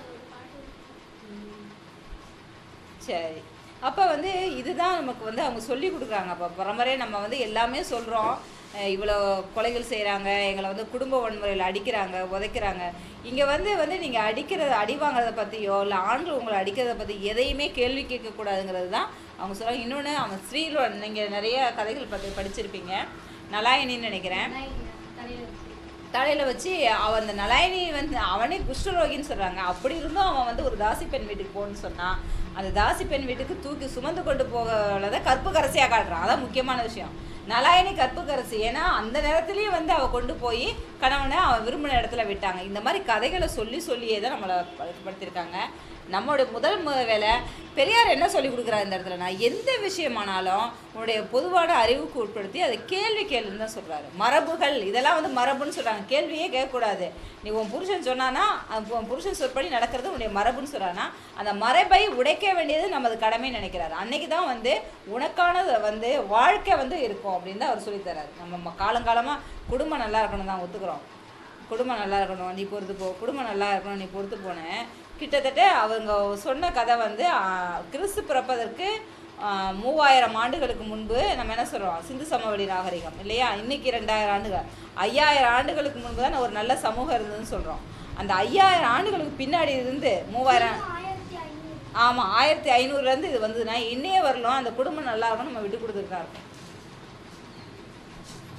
சரி அப்போ வந்து இதுதான் நமக்கு வந்து அவங்க சொல்லி கொடுக்குறாங்க அப்போ பரம்பரையே நம்ம வந்து எல்லாமே சொல்கிறோம் இவ்வளோ கொலைகள் செய்கிறாங்க எங்களை வந்து குடும்ப வன்முறையில் அடிக்கிறாங்க உதைக்கிறாங்க இங்கே வந்து வந்து நீங்கள் அடிக்கிறத அடி வாங்குறத பற்றியோ இல்லை ஆண்கள் உங்களை அடிக்கிறத பற்றி எதையுமே கேள்வி கேட்கக்கூடாதுங்கிறது தான் அவங்க சொல்கிறாங்க இன்னொன்று அவன் ஸ்ரீலோ நீங்கள் நிறைய கதைகள் பற்றி படிச்சிருப்பீங்க நலாயினின்னு நினைக்கிறேன்
தலையில வச்சு
தலையில் வச்சு அவன் அந்த நலாயினி வந்து அவனே குஷ்டரோகின்னு சொல்கிறாங்க அப்படி இருந்தும் அவன் வந்து ஒரு தாசி பெண் வீட்டுக்கு போகணும்னு சொன்னான் அந்த தாசி பெண் வீட்டுக்கு தூக்கி சுமந்து கொண்டு போகலத கற்பு கரசியாக காட்டுறான் அதான் முக்கியமான விஷயம் நலாயினி கற்பு கரசி ஏன்னா அந்த நேரத்துலேயும் வந்து அவள் கொண்டு போய் கணவனை அவன் விரும்பின இடத்துல விட்டாங்க இந்த மாதிரி கதைகளை சொல்லி சொல்லியே தான் நம்மளை பழக்கப்படுத்தியிருக்காங்க நம்மளுடைய முதல் மு- வேலை பெரியார் என்ன சொல்லி கொடுக்குறாரு இந்த இடத்துல நான் எந்த விஷயமானாலும் உன்னுடைய பொதுவான அறிவுக்கு உட்படுத்தி அதை கேள்வி கேளுன்னு தான் சொல்கிறாரு மரபுகள் இதெல்லாம் வந்து மரபுன்னு சொல்கிறாங்க கேள்வியே கேட்கக்கூடாது நீ உன் புருஷன் சொன்னானா அது உன் புருஷன் சொற்படி நடக்கிறது உன்னுடைய மரபுன்னு சொல்கிறானா அந்த மரபை உடைக்க வேண்டியது நமது கடமை நினைக்கிறாரு அன்னைக்கு தான் வந்து உனக்கானது வந்து வாழ்க்கை வந்து இருக்கும் அப்படின்னு தான் அவர் சொல்லித்தராரு நம்ம ம- காலங்காலமாக குடும்பம் நல்லா இருக்கணும் தான் ஒத்துக்கிறோம் குடும்பம் நல்லா இருக்கணும் நீ பொறுத்து போ குடும்பம் நல்லா இருக்கணும் நீ பொறுத்து போனேன் கிட்டத்தட்ட அவங்க சொன்ன கதை வந்து ஆ, கிறிஸ்து பிறப்பதற்கு ஆ, மூவாயிரம் ஆண்டுகளுக்கு முன்பு நம்ம என்ன சொல்கிறோம் சிந்து சமவெளி நாகரிகம் இல்லையா இன்னைக்கு ரெண்டாயிரம் ஆண்டுகள் ஐயாயிரம் ஆண்டுகளுக்கு முன்பு தான் ஒரு நல்ல சமூகம் இருந்ததுன்னு சொல்கிறோம் அந்த ஐயாயிரம் ஆண்டுகளுக்கு பின்னாடி இருந்து மூவாயிரம்
ஆயிரத்தி ஐநூறு
ஆமாம் ஆயிரத்தி ஐநூறுலேருந்து இது வந்ததுன்னா இன்னையே வரலாம் அந்த குடும்பம் நல்லா இருக்கும் நம்ம விட்டு கொடுத்துட்டு தான் இருக்கோம்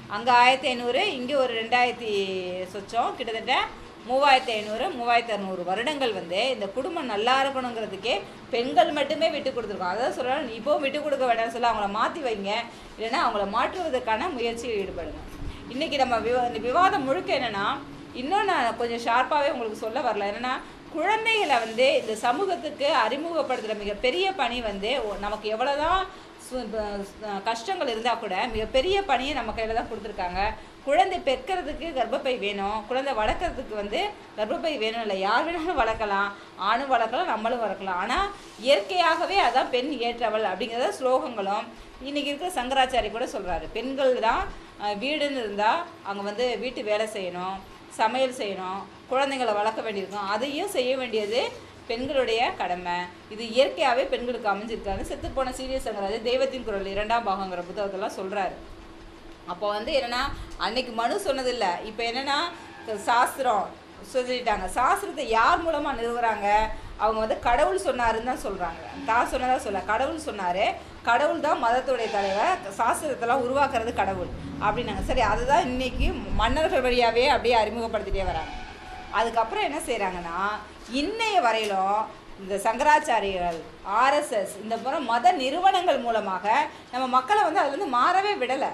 அங்கே ஆயிரத்தி ஐநூறு இங்கே ஒரு ரெண்டாயிரத்தி சொச்சம் கிட்டத்தட்ட மூவாயிரத்தி ஐநூறு மூவாயிரத்தி அறநூறு வருடங்கள் வந்து இந்த குடும்பம் நல்லா இருக்கணுங்கிறதுக்கே பெண்கள் மட்டுமே விட்டு கொடுத்துருக்கோம் அதான் சொல்கிறேன் இப்போவும் விட்டு கொடுக்க வேண்டாம்னு சொல்ல அவங்கள மாற்றி வைங்க இல்லைன்னா அவங்கள மாற்றுவதற்கான முயற்சியில் ஈடுபடுங்க இன்றைக்கி நம்ம விவா இந்த விவாதம் முழுக்க என்னென்னா இன்னும் நான் கொஞ்சம் ஷார்ப்பாகவே உங்களுக்கு சொல்ல வரல என்னென்னா குழந்தைகளை வந்து இந்த சமூகத்துக்கு அறிமுகப்படுத்துகிற மிகப்பெரிய பணி வந்து ஒ- நமக்கு எவ்வளோதான் சு- ப- ச- கஷ்டங்கள் இருந்தால் கூட மிகப்பெரிய பணியை நம்ம கையில் தான் கொடுத்துருக்காங்க குழந்தை பெற்கிறதுக்கு கர்ப்பப்பை வேணும் குழந்தை வளர்க்குறதுக்கு வந்து கர்ப்பப்பை வேணும் இல்லை யார் வேணாலும் வளர்க்கலாம் ஆணும் வளர்க்கலாம் நம்மளும் வளர்க்கலாம் ஆனால் இயற்கையாகவே அதான் பெண் ஏற்றவள் அப்படிங்கிறத ஸ்லோகங்களும் இன்றைக்கி இருக்கிற சங்கராச்சாரி கூட சொல்கிறாரு பெண்கள் தான் அஹ், வீடுன்னு இருந்தால் அங்கே வந்து வீட்டு வேலை செய்யணும் சமையல் செய்யணும் குழந்தைங்களை வளர்க்க வேண்டியிருக்கும் அதையும் செய்ய வேண்டியது பெண்களுடைய கடமை இது இயற்கையாகவே பெண்களுக்கு அமைஞ்சிருக்காரு செத்துப்போன சீரியஸ் சங்கராஜ் தெய்வத்தின் குரல் இரண்டாம் பாகங்கிற புத்தகத்தெல்லாம் சொல்கிறாரு அப்போ வந்து என்னன்னா அன்னைக்கு மனு சொன்னதில்லை இப்போ என்னன்னா க- சாஸ்திரம் சொல்லிட்டாங்க சாஸ்திரத்தை யார் மூலமாக நிறுவுறாங்க அவங்க வந்து கடவுள் சொன்னாருன்னு தான் சொல்கிறாங்க தான் சொன்னதா சொல்ல கடவுள் சொன்னார் கடவுள் தான் மதத்துடைய தலைவர் சாஸ்திரத்தெல்லாம் உருவாக்குறது கடவுள் அப்படின்னாங்க சரி அதுதான் இன்னைக்கு மன்னர்கள் வழியாகவே அப்படியே அறிமுகப்படுத்திட்டே வராங்க அதுக்கப்புறம் என்ன செய்கிறாங்கன்னா இன்னைய வரையிலும் இந்த சங்கராச்சாரியர்கள் ஆர்எஸ்எஸ் இந்த போல மத நிறுவனங்கள் மூலமாக நம்ம மக்களை வந்து அதுலேருந்து மாறவே விடலை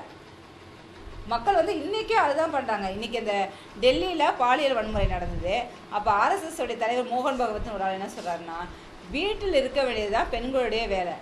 மக்கள் வந்து இன்றைக்கே அதுதான் பண்ணுறாங்க இன்றைக்கி இந்த டெல்லியில் பாலியல் வன்முறை நடந்தது அப்போ ஆர்எஸ்எஸ் உடைய தலைவர் மோகன் பகவத்னு ஒரு ஆள் என்ன சொல்கிறாருன்னா வீட்டில் இருக்க வேண்டியது தான் பெண்களுடைய வேலை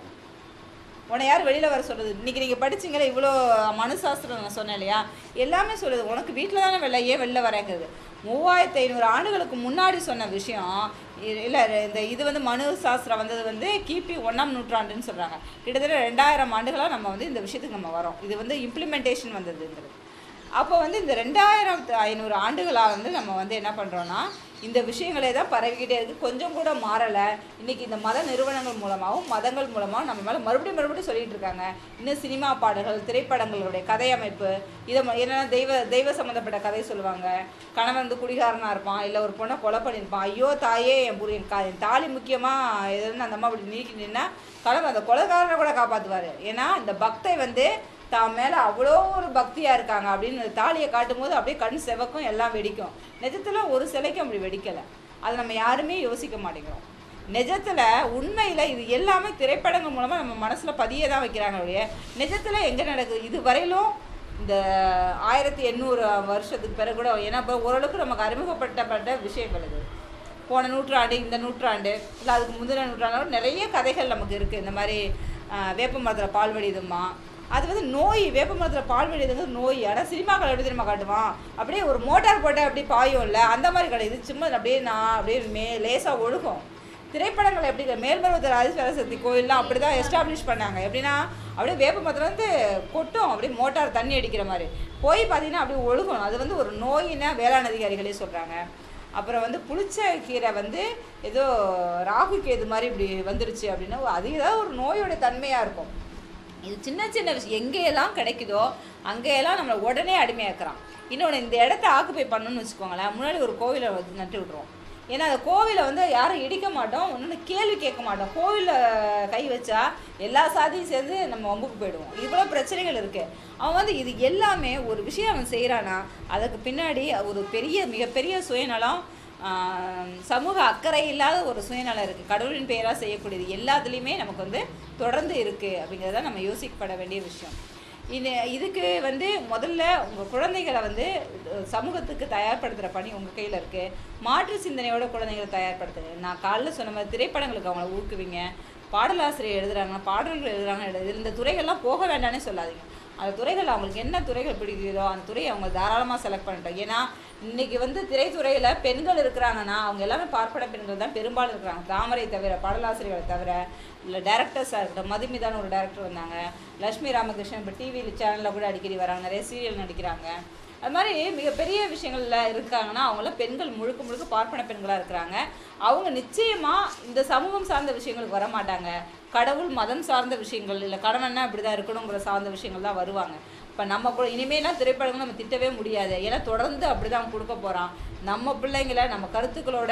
உன்னை யார் வெளியில் வர சொல்கிறது இன்றைக்கி நீங்கள் படிச்சீங்களே இவ்வளோ மனுசாஸ்திரம் நான் சொன்னேன் இல்லையா எல்லாமே சொல்லுது உனக்கு வீட்டில் தானே வெளில ஏன் வெளில வரேங்குது மூவாயிரத்தி ஐநூறு ஆண்டுகளுக்கு முன்னாடி சொன்ன விஷயம் இல்லை இந்த இது வந்து மனு சாஸ்திரம் வந்தது வந்து கிபி ஒன்றாம் நூற்றாண்டுன்னு சொல்கிறாங்க கிட்டத்தட்ட ரெண்டாயிரம் ஆண்டுகளாக நம்ம வந்து இந்த விஷயத்துக்கு நம்ம வரோம் இது வந்து இம்ப்ளிமெண்டேஷன் வந்ததுங்கிறது அப்போ வந்து இந்த ரெண்டாயிரத்து ஐநூறு ஆண்டுகளாக வந்து நம்ம வந்து என்ன பண்ணுறோன்னா இந்த விஷயங்களே தான் பரவிக்கிட்டே இருக்குது கொஞ்சம் கூட மாறலை இன்றைக்கி இந்த மத நிறுவனங்கள் மூலமாகவும் மதங்கள் மூலமாகவும் நம்ம மேலே மறுபடியும் மறுபடியும் சொல்லிட்டு இருக்காங்க இன்னும் சினிமா பாடல்கள் திரைப்படங்களுடைய கதை அமைப்பு இதை ம- என்னன்னா தெய்வ தெய்வ சம்மந்தப்பட்ட கதை சொல்லுவாங்க கணவன் வந்து குடிகாரனாக இருப்பான் இல்லை ஒரு பொண்ணை கொலை பண்ணியிருப்பான் ஐயோ தாயே என் புரி என் கா என் தாலி முக்கியமாக எதுன்னு அந்த அம்மா அப்படி நீக்கி நின்னா கணவன் அந்த கொலைகாரனை கூட காப்பாற்றுவார் ஏன்னா இந்த பக்தை வந்து தான் மேலே அவ்வளோ ஒரு பக்தியாக இருக்காங்க அப்படின்னு அந்த தாலியை காட்டும்போது அப்படியே கண் செவக்கும் எல்லாம் வெடிக்கும் நிஜத்தில் ஒரு சிலைக்கும் அப்படி வெடிக்கலை அது நம்ம யாருமே யோசிக்க மாட்டேங்கிறோம் நிஜத்தில் உண்மையில் இது எல்லாமே திரைப்படங்கள் மூலமாக நம்ம மனசில் பதிய தான் வைக்கிறாங்க ஒழிய நிஜத்தில் எங்கே நடக்குது இது வரையிலும் இந்த ஆயிரத்தி எண்ணூறு வருஷத்துக்கு பிறகு கூட ஏன்னா இப்போ ஓரளவுக்கு நமக்கு அறிமுகப்படுத்தப்பட்ட விஷயங்கள் இது போன நூற்றாண்டு இந்த நூற்றாண்டு இல்லை அதுக்கு முந்தின நூற்றாண்டு நிறைய கதைகள் நமக்கு இருக்குது இந்த மாதிரி ஆஹ், வேப்ப மரத்தில் பால் வடிதுமா அது வந்து நோய் வேப்ப மரத்தில் பால் வடிதுங்கிறது நோய் ஆனால் சினிமாக்கள் எப்படி தெரியுமா காட்டுவான் அப்படியே ஒரு மோட்டார் போட்டு அப்படியே பாயும்ல அந்த மாதிரி கிடையாது சும்மா அப்படியே நான் அப்படியே மே லேசாக ஒழுகும் திரைப்படங்கள் எப்படி மேல்மருவத்தர் ஆதிசரஸ்வதி கோயில்லாம் அப்படி தான் எஸ்டாப்ளிஷ் பண்ணாங்க எப்படின்னா அப்படியே வேப்ப மரத்தில் வந்து கொட்டும் அப்படியே மோட்டார் தண்ணி அடிக்கிற மாதிரி போய் பார்த்தீங்கன்னா அப்படியே ஒழுகும் அது வந்து ஒரு நோயினா வேளாண் அதிகாரிகளே சொல்கிறாங்க அப்புறம் வந்து புளிச்ச கீரை வந்து ஏதோ ராகு கேது மாதிரி இப்படி வந்துருச்சு அப்படின்னா அது ஏதாவது ஒரு நோயோட தன்மையாக இருக்கும் இது சின்ன சின்ன விஷயம் எங்கேயெல்லாம் கிடைக்குதோ அங்கேயெல்லாம் நம்மளை உடனே அடிமையாக்குறான் இன்னொன்று இந்த இடத்த ஆக்குப்பை பண்ணணும்னு வச்சுக்கோங்களேன் முன்னாடி ஒரு கோவிலை வந்து நட்டு விட்ருவோம் ஏன்னா அந்த கோவிலை வந்து யாரும் இடிக்க மாட்டோம் இன்னொன்று கேள்வி கேட்க மாட்டோம் கோவிலில் கை வச்சா எல்லா சாதியும் சேர்ந்து நம்ம வம்புக்கு போயிடுவோம் இவ்வளோ பிரச்சனைகள் இருக்குது அவன் வந்து இது எல்லாமே ஒரு விஷயம் அவன் செய்கிறானா அதுக்கு பின்னாடி ஒரு பெரிய மிகப்பெரிய சுயநலம் ஆஹ், சமூக அக்கறை இல்லாத ஒரு சுயநலம் இருக்குது கடவுளின் பெயராக செய்யக்கூடியது எல்லாத்துலேயுமே நமக்கு வந்து தொடர்ந்து இருக்குது அப்படிங்கிறத நம்ம யோசிக்கப்பட வேண்டிய விஷயம் இது இதுக்கு வந்து முதல்ல உங்கள் குழந்தைகளை வந்து அஹ், சமூகத்துக்கு தயார்படுத்துகிற பணி உங்கள் கையில் இருக்குது மாற்று சிந்தனையோட குழந்தைகளை தயார்படுத்துங்க நான் காலைல சொன்ன மாதிரி திரைப்படங்களுக்கு அவங்கள ஊக்குவிங்க பாடலாசிரியர் எழுதுறாங்க பாடல்கள் எழுதுறாங்க எழுது இந்த துறைகள்லாம் போக வேண்டாம்னே சொல்லாதீங்க அந்த துறைகள் அவங்களுக்கு என்ன துறைகள் பிடிக்குதோ அந்த துறையை அவங்க தாராளமாக செலக்ட் பண்ணிட்டோம் ஏன்னா இன்னைக்கு வந்து திரைத்துறையில் பெண்கள் இருக்கிறாங்கன்னா அவங்க எல்லாமே பார்ப்பன பெண்கள் தான் பெரும்பாலும் இருக்கிறாங்க தாமரை தவிர பாடலாசிரியர்களை தவிர இல்லை டேரக்டர்ஸாக இருக்கட்டும் மதுமிதான ஒரு டேரக்டர் வந்தாங்க லட்சுமி ராமகிருஷ்ணன் இப்போ டிவி சேனலில் கூட அடிக்கடி வராங்க நிறைய சீரியல் நடிக்கிறாங்க அது மாதிரி மிகப்பெரிய விஷயங்கள்ல இருக்காங்கன்னா அவங்களாம் பெண்கள் முழுக்க முழுக்க பார்ப்பன பெண்களாக இருக்கிறாங்க அவங்க நிச்சயமாக இந்த சமூகம் சார்ந்த விஷயங்களுக்கு வர மாட்டாங்க கடவுள் மதம் சார்ந்த விஷயங்கள் இல்லை கணவன்னா இப்படி தான் இருக்கணுங்கிற சார்ந்த விஷயங்கள் தான் வருவாங்க இப்போ நம்ம கூட இனிமேலாம் திரைப்படங்கள் நம்ம திட்டவே முடியாது ஏன்னா தொடர்ந்து அப்படி தான் கொடுக்க போகிறான் நம்ம பிள்ளைங்களை நம்ம கருத்துக்களோட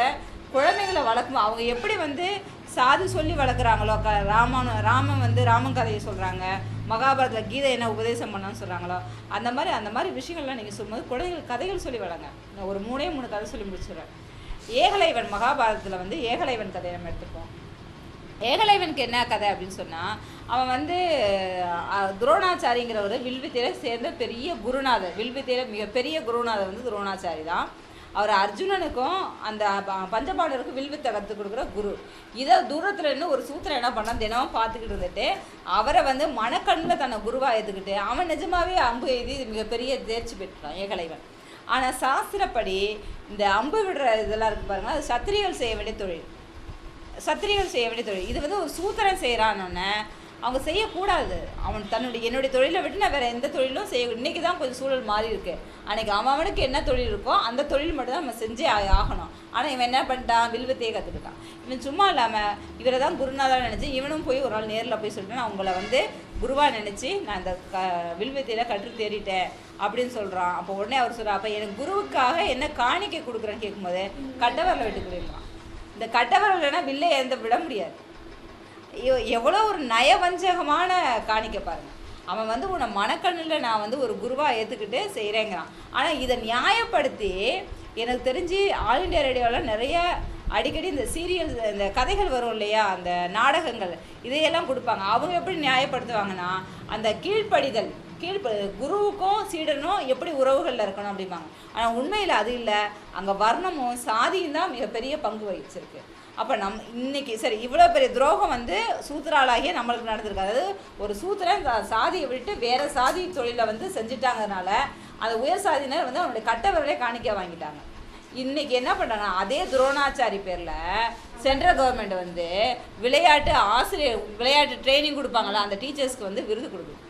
குழந்தைகளை வளர்க்கும் அவங்க எப்படி வந்து சாதி சொல்லி வளர்க்குறாங்களோ க ராமன் ராமன் வந்து ராமன் கதையை சொல்கிறாங்க மகாபாரதத்தில் கீதை என்ன உபதேசம் பண்ணான்னு சொல்கிறாங்களோ அந்த மாதிரி அந்த மாதிரி விஷயங்கள்லாம் நீங்கள் சொல்லும்போது குழந்தைகள் கதைகள் சொல்லி வளங்க நான் ஒரு மூணே மூணு கதை சொல்லி முடிச்சிடுறேன் ஏகலைவன் மகாபாரதத்தில் வந்து ஏகலைவன் கதையை நம்ம எடுத்துப்போம் ஏகலைவனுக்கு என்ன கதை அப்படின்னு சொன்னால் அவன் வந்து அஹ், துரோணாச்சாரிங்கிறவர் வில்வித்தையில சேர்ந்த பெரிய குருநாதர் வில்வித்தையில மிகப்பெரிய குருநாதர் வந்து துரோணாச்சாரி தான் அவர் அர்ஜுனனுக்கும் அந்த ப- பஞ்சபாண்டவருக்கும் வில்வித்தை கற்றுக் கொடுக்குற குரு இதை தூரத்தில் இருந்து ஒரு சூத்திரம் என்ன பண்ணான் தினமும் பார்த்துக்கிட்டு இருந்துட்டு அவரை வந்து மனக்கண்ணில் தன்னை குருவாக ஏற்றுக்கிட்டு அவன் நிஜமாவே அம்பு எய்தி மிகப்பெரிய தேர்ச்சி பெற்றுட்டான் ஏகலைவன் ஆனால் சாஸ்திரப்படி இந்த அம்பு விடுற இதெல்லாம் இருக்கு பாருங்க அது சத்திரியர்கள் செய்ய வேண்டிய தொழில் சத்திரியர்கள் செய்ய வேண்டிய தொழில் இது வந்து ஒரு சூத்திரன் செய்கிறான்னொன்னே அவங்க செய்யக்கூடாது அவன் தன்னுடைய என்னுடைய தொழிலை விட்டு நான் வேற எந்த தொழிலும் செய்ய இன்னைக்கு தான் கொஞ்சம் சூழல் மாறி இருக்கு அன்னைக்கு அவன் அவனுக்கு என்ன தொழில் இருக்கோ அந்த தொழில் மட்டும் தான் நம்ம செஞ்சே ஆ- ஆகணும் ஆனால் இவன் என்ன பண்ணிட்டான் வில்வத்தையே கற்றுக்கிட்டான் இவன் சும்மா இல்லாமல் இவரை தான் குருநாதா நினச்சி இவனும் போய் ஒரு நாள் நேரில் போய் சொல்லிட்டு நான் உங்களை வந்து குருவாக நினச்சி நான் இந்த க வில்வத்தையில் கற்று தேறிட்டேன் அப்படின்னு சொல்கிறான் அப்போ உடனே அவர் சொல்கிறார் அப்போ எனக்கு குருவுக்காக என்ன காணிக்கை கொடுக்குறேன்னு கேட்கும்போது கட்டவரில் விட்டு கொடுக்கலாம் இந்த கட்டவரலைன்னா வில்லை எந்த விட முடியாது எவ்- எவ்வளோ ஒரு நயவஞ்சகமான காணிக்க பாருங்க அவன் வந்து உன்னை மனக்கண்ணில் நான் வந்து ஒரு குருவாக ஏற்றுக்கிட்டு செய்கிறேங்கிறான் ஆனால் இதை நியாயப்படுத்தி எனக்கு தெரிஞ்சு ஆல் இண்டியா ரேடியோவில் நிறைய அடிக்கடி இந்த சீரியல் இந்த கதைகள் வரும் இல்லையா அந்த நாடகங்கள் இதையெல்லாம் கொடுப்பாங்க அவங்க எப்படி நியாயப்படுத்துவாங்கன்னா அந்த கீழ்ப்படிதல் கீழ்ப்ப குருவுக்கும் சீடனும் எப்படி உறவுகளில் இருக்கணும் அப்படிம்பாங்க ஆனால் உண்மையில் அது இல்லை அங்கே வர்ணமும் சாதியும் தான் மிகப்பெரிய பங்கு வகிச்சிருக்கு அப்போ நம் இன்னைக்கு சரி இவ்வளோ பெரிய துரோகம் வந்து சூத்திராளாகிய நம்மளுக்கு நடந்திருக்கு அதாவது ஒரு சூத்திரன் சா- சாதியை விட்டு வேற சாதி தொழிலை வந்து செஞ்சுட்டாங்கனால அந்த உயர் சாதியினர் வந்து அவனுடைய கட்டவர்களே காணிக்க வாங்கிட்டாங்க இன்னைக்கு என்ன பண்ணுறாங்க அதே துரோணாச்சாரி பேரில் சென்ட்ரல் கவர்மெண்ட் வந்து விளையாட்டு ஆசிரியர் விளையாட்டு ட்ரைனிங் கொடுப்பாங்கல்ல அந்த டீச்சர்ஸ்க்கு வந்து விருது கொடுக்குது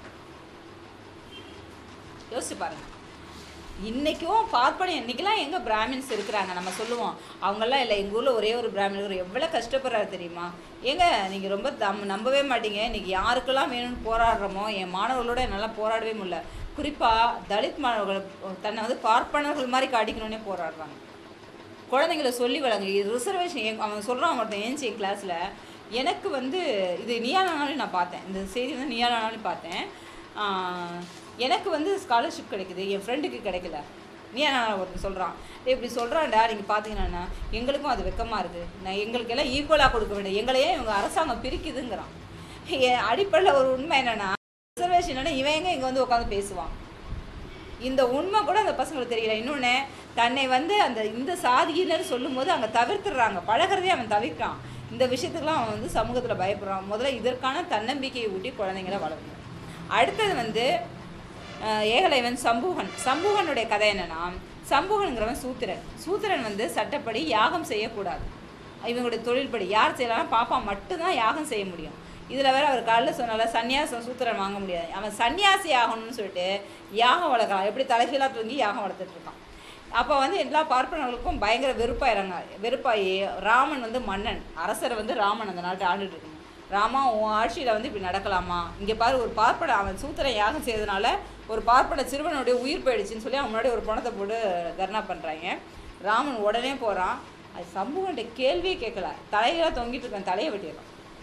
யோசிச்சு பாருங்க இன்னைக்கும் பார்ப்பனியம் இன்னைக்கெல்லாம் எங்கே பிராமின்ஸ் இருக்கிறாங்க நம்ம சொல்லுவோம் அவங்கெல்லாம் இல்லை எங்கள் ஊரில் ஒரே ஒரு பிராமின் எவ்வளோ கஷ்டப்படுறாரு தெரியுமா ஏங்க நீங்கள் ரொம்ப தம் நம்பவே மாட்டீங்க இன்னைக்கு யாருக்கெல்லாம் வேணும்னு போராடுறோமோ என் மாணவர்களோட என்னால் போராடவே முடியல குறிப்பாக தலித் மாணவர்கள் தன்னை வந்து பார்ப்பனர்கள் மாதிரி காட்டிக்கணுன்னே போராடுறாங்க குழந்தைங்கள சொல்லி வழங்கு இது ரிசர்வேஷன் எங் அவன் சொல்கிறான் ஒருத்தன் ஏஞ்சி என் கிளாஸில் எனக்கு வந்து இது நீயானாலும் நான் பார்த்தேன் இந்த செய்தி வந்து நீயானாலும் பார்த்தேன் ஆஹ், எனக்கு வந்து ஸ்காலர்ஷிப் கிடைக்குது என் ஃப்ரெண்டுக்கு கிடைக்கல நீயானா ஒருத்தன் சொல்கிறான் இப்படி சொல்கிறான்டா நீங்கள் பார்த்தீங்கன்னா எங்களுக்கும் அது வெக்கமாக இருக்குது நான் எங்களுக்கெல்லாம் ஈக்குவலாக கொடுக்க வேண்டிய எங்களையே இவங்க அரசாங்கம் பிரிக்குதுங்கிறான் என் அடிப்படையில் ஒரு உண்மை என்னென்னா ரிசர்வேஷன் என்னன்னா இவன் எங்க இங்கே வந்து உட்காந்து பேசுவான் இந்த உண்மை கூட அந்த பசங்களுக்கு தெரியல இன்னொன்று தன்னை வந்து அந்த இந்த சாதியினர் சொல்லும்போது அங்கே தவிர்த்துடுறாங்க பழகிறதே அவன் தவிர்க்கான் இந்த விஷயத்துக்குலாம் அவன் வந்து சமூகத்தில் பயப்படுறான் முதல்ல இதற்கான தன்னம்பிக்கையை ஊட்டி குழந்தைங்கள வளர்க்கணும் அடுத்தது வந்து அஹ், ஏகலைவன் சம்பூகன் சம்பூகனுடைய கதை என்னன்னா சம்பூகனுங்கிறவன் சூத்திரன் சூத்திரன் வந்து சட்டப்படி யாகம் செய்யக்கூடாது இவங்களுடைய தொழில்படி யார் செய்யலாம் பாப்பா மட்டும்தான் யாகம் செய்ய முடியும் இதில் வேற அவர் காலைல சொன்னால சன்னியாசம் சூத்திரன் வாங்க முடியாது அவன் சன்னியாசி ஆகணும்னு சொல்லிட்டு யாகம் வளர்க்கலாம் எப்படி தலைகீழாக தூங்கி யாகம் வளர்த்துட்டு இருக்கான் அப்போ வந்து எல்லா பார்ப்பனர்களுக்கும் பயங்கர வெறுப்பாயிறாங்க வெறுப்பாயி ராமன் வந்து மன்னன் அரசர் வந்து ராமன் அந்த நாட்டை ஆண்டுட்டு இருக்கணும் ராமா உன் ஆட்சியில் வந்து இப்படி நடக்கலாமா இங்கே பாரு ஒரு பார்ப்பன அவன் சூத்திரன் யாகம் செய்ததுனால ஒரு பார்ப்பன சிறுவனுடைய உயிர் போயிடுச்சுன்னு சொல்லி அவன் முன்னாடி ஒரு பணத்தை போட்டு தர்ணா பண்ணுறாங்க ராமன் உடனே போகிறான் அது சம்பவன்ட்ட கேள்வியே கேட்கல தலைகளாக தொங்கிட்டு இருக்கேன் தலையை வெட்டிடுறான்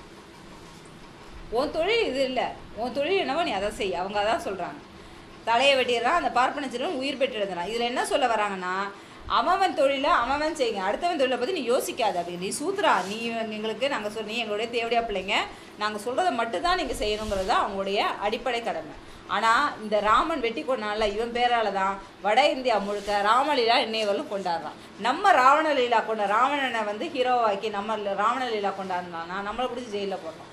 உன் தொழில் இது இல்லை உன் தொழில் என்னவோ நீ அதை செய் அவங்க அதான் சொல்கிறாங்க தலையை வெட்டிடுறான் அந்த பார்ப்பன சிறுவன் உயிர் பெற்றிருந்தான் இதில் என்ன சொல்ல வராங்கன்னா அவன் தொழிலை அவன் செய்யுங்க அடுத்தவன் தொழிலை பற்றி நீ யோசிக்காத அப்படி நீ சூத்ரா நீ எங்களுக்கு நாங்கள் சொல் நீ எங்களுடைய தேவடியா பிள்ளைங்க நாங்கள் சொல்கிறத மட்டும்தான் நீங்கள் செய்யணுங்கிறது தான் அவங்களுடைய அடிப்படை கடமை ஆனால் இந்த ராமன் வெட்டி கொண்டான்ல இவன் பேரால தான் வட இந்தியா முழுக்க ராமலீலா இன்னையவர்களும் கொண்டாடுறான் நம்ம ராவணலீலா கொண்ட ராவணனை வந்து ஹீரோவாக்கி நம்ம ராவணலீலா கொண்டாடினானா நம்மளை பிடிச்சி ஜெயிலில் போடுறோம்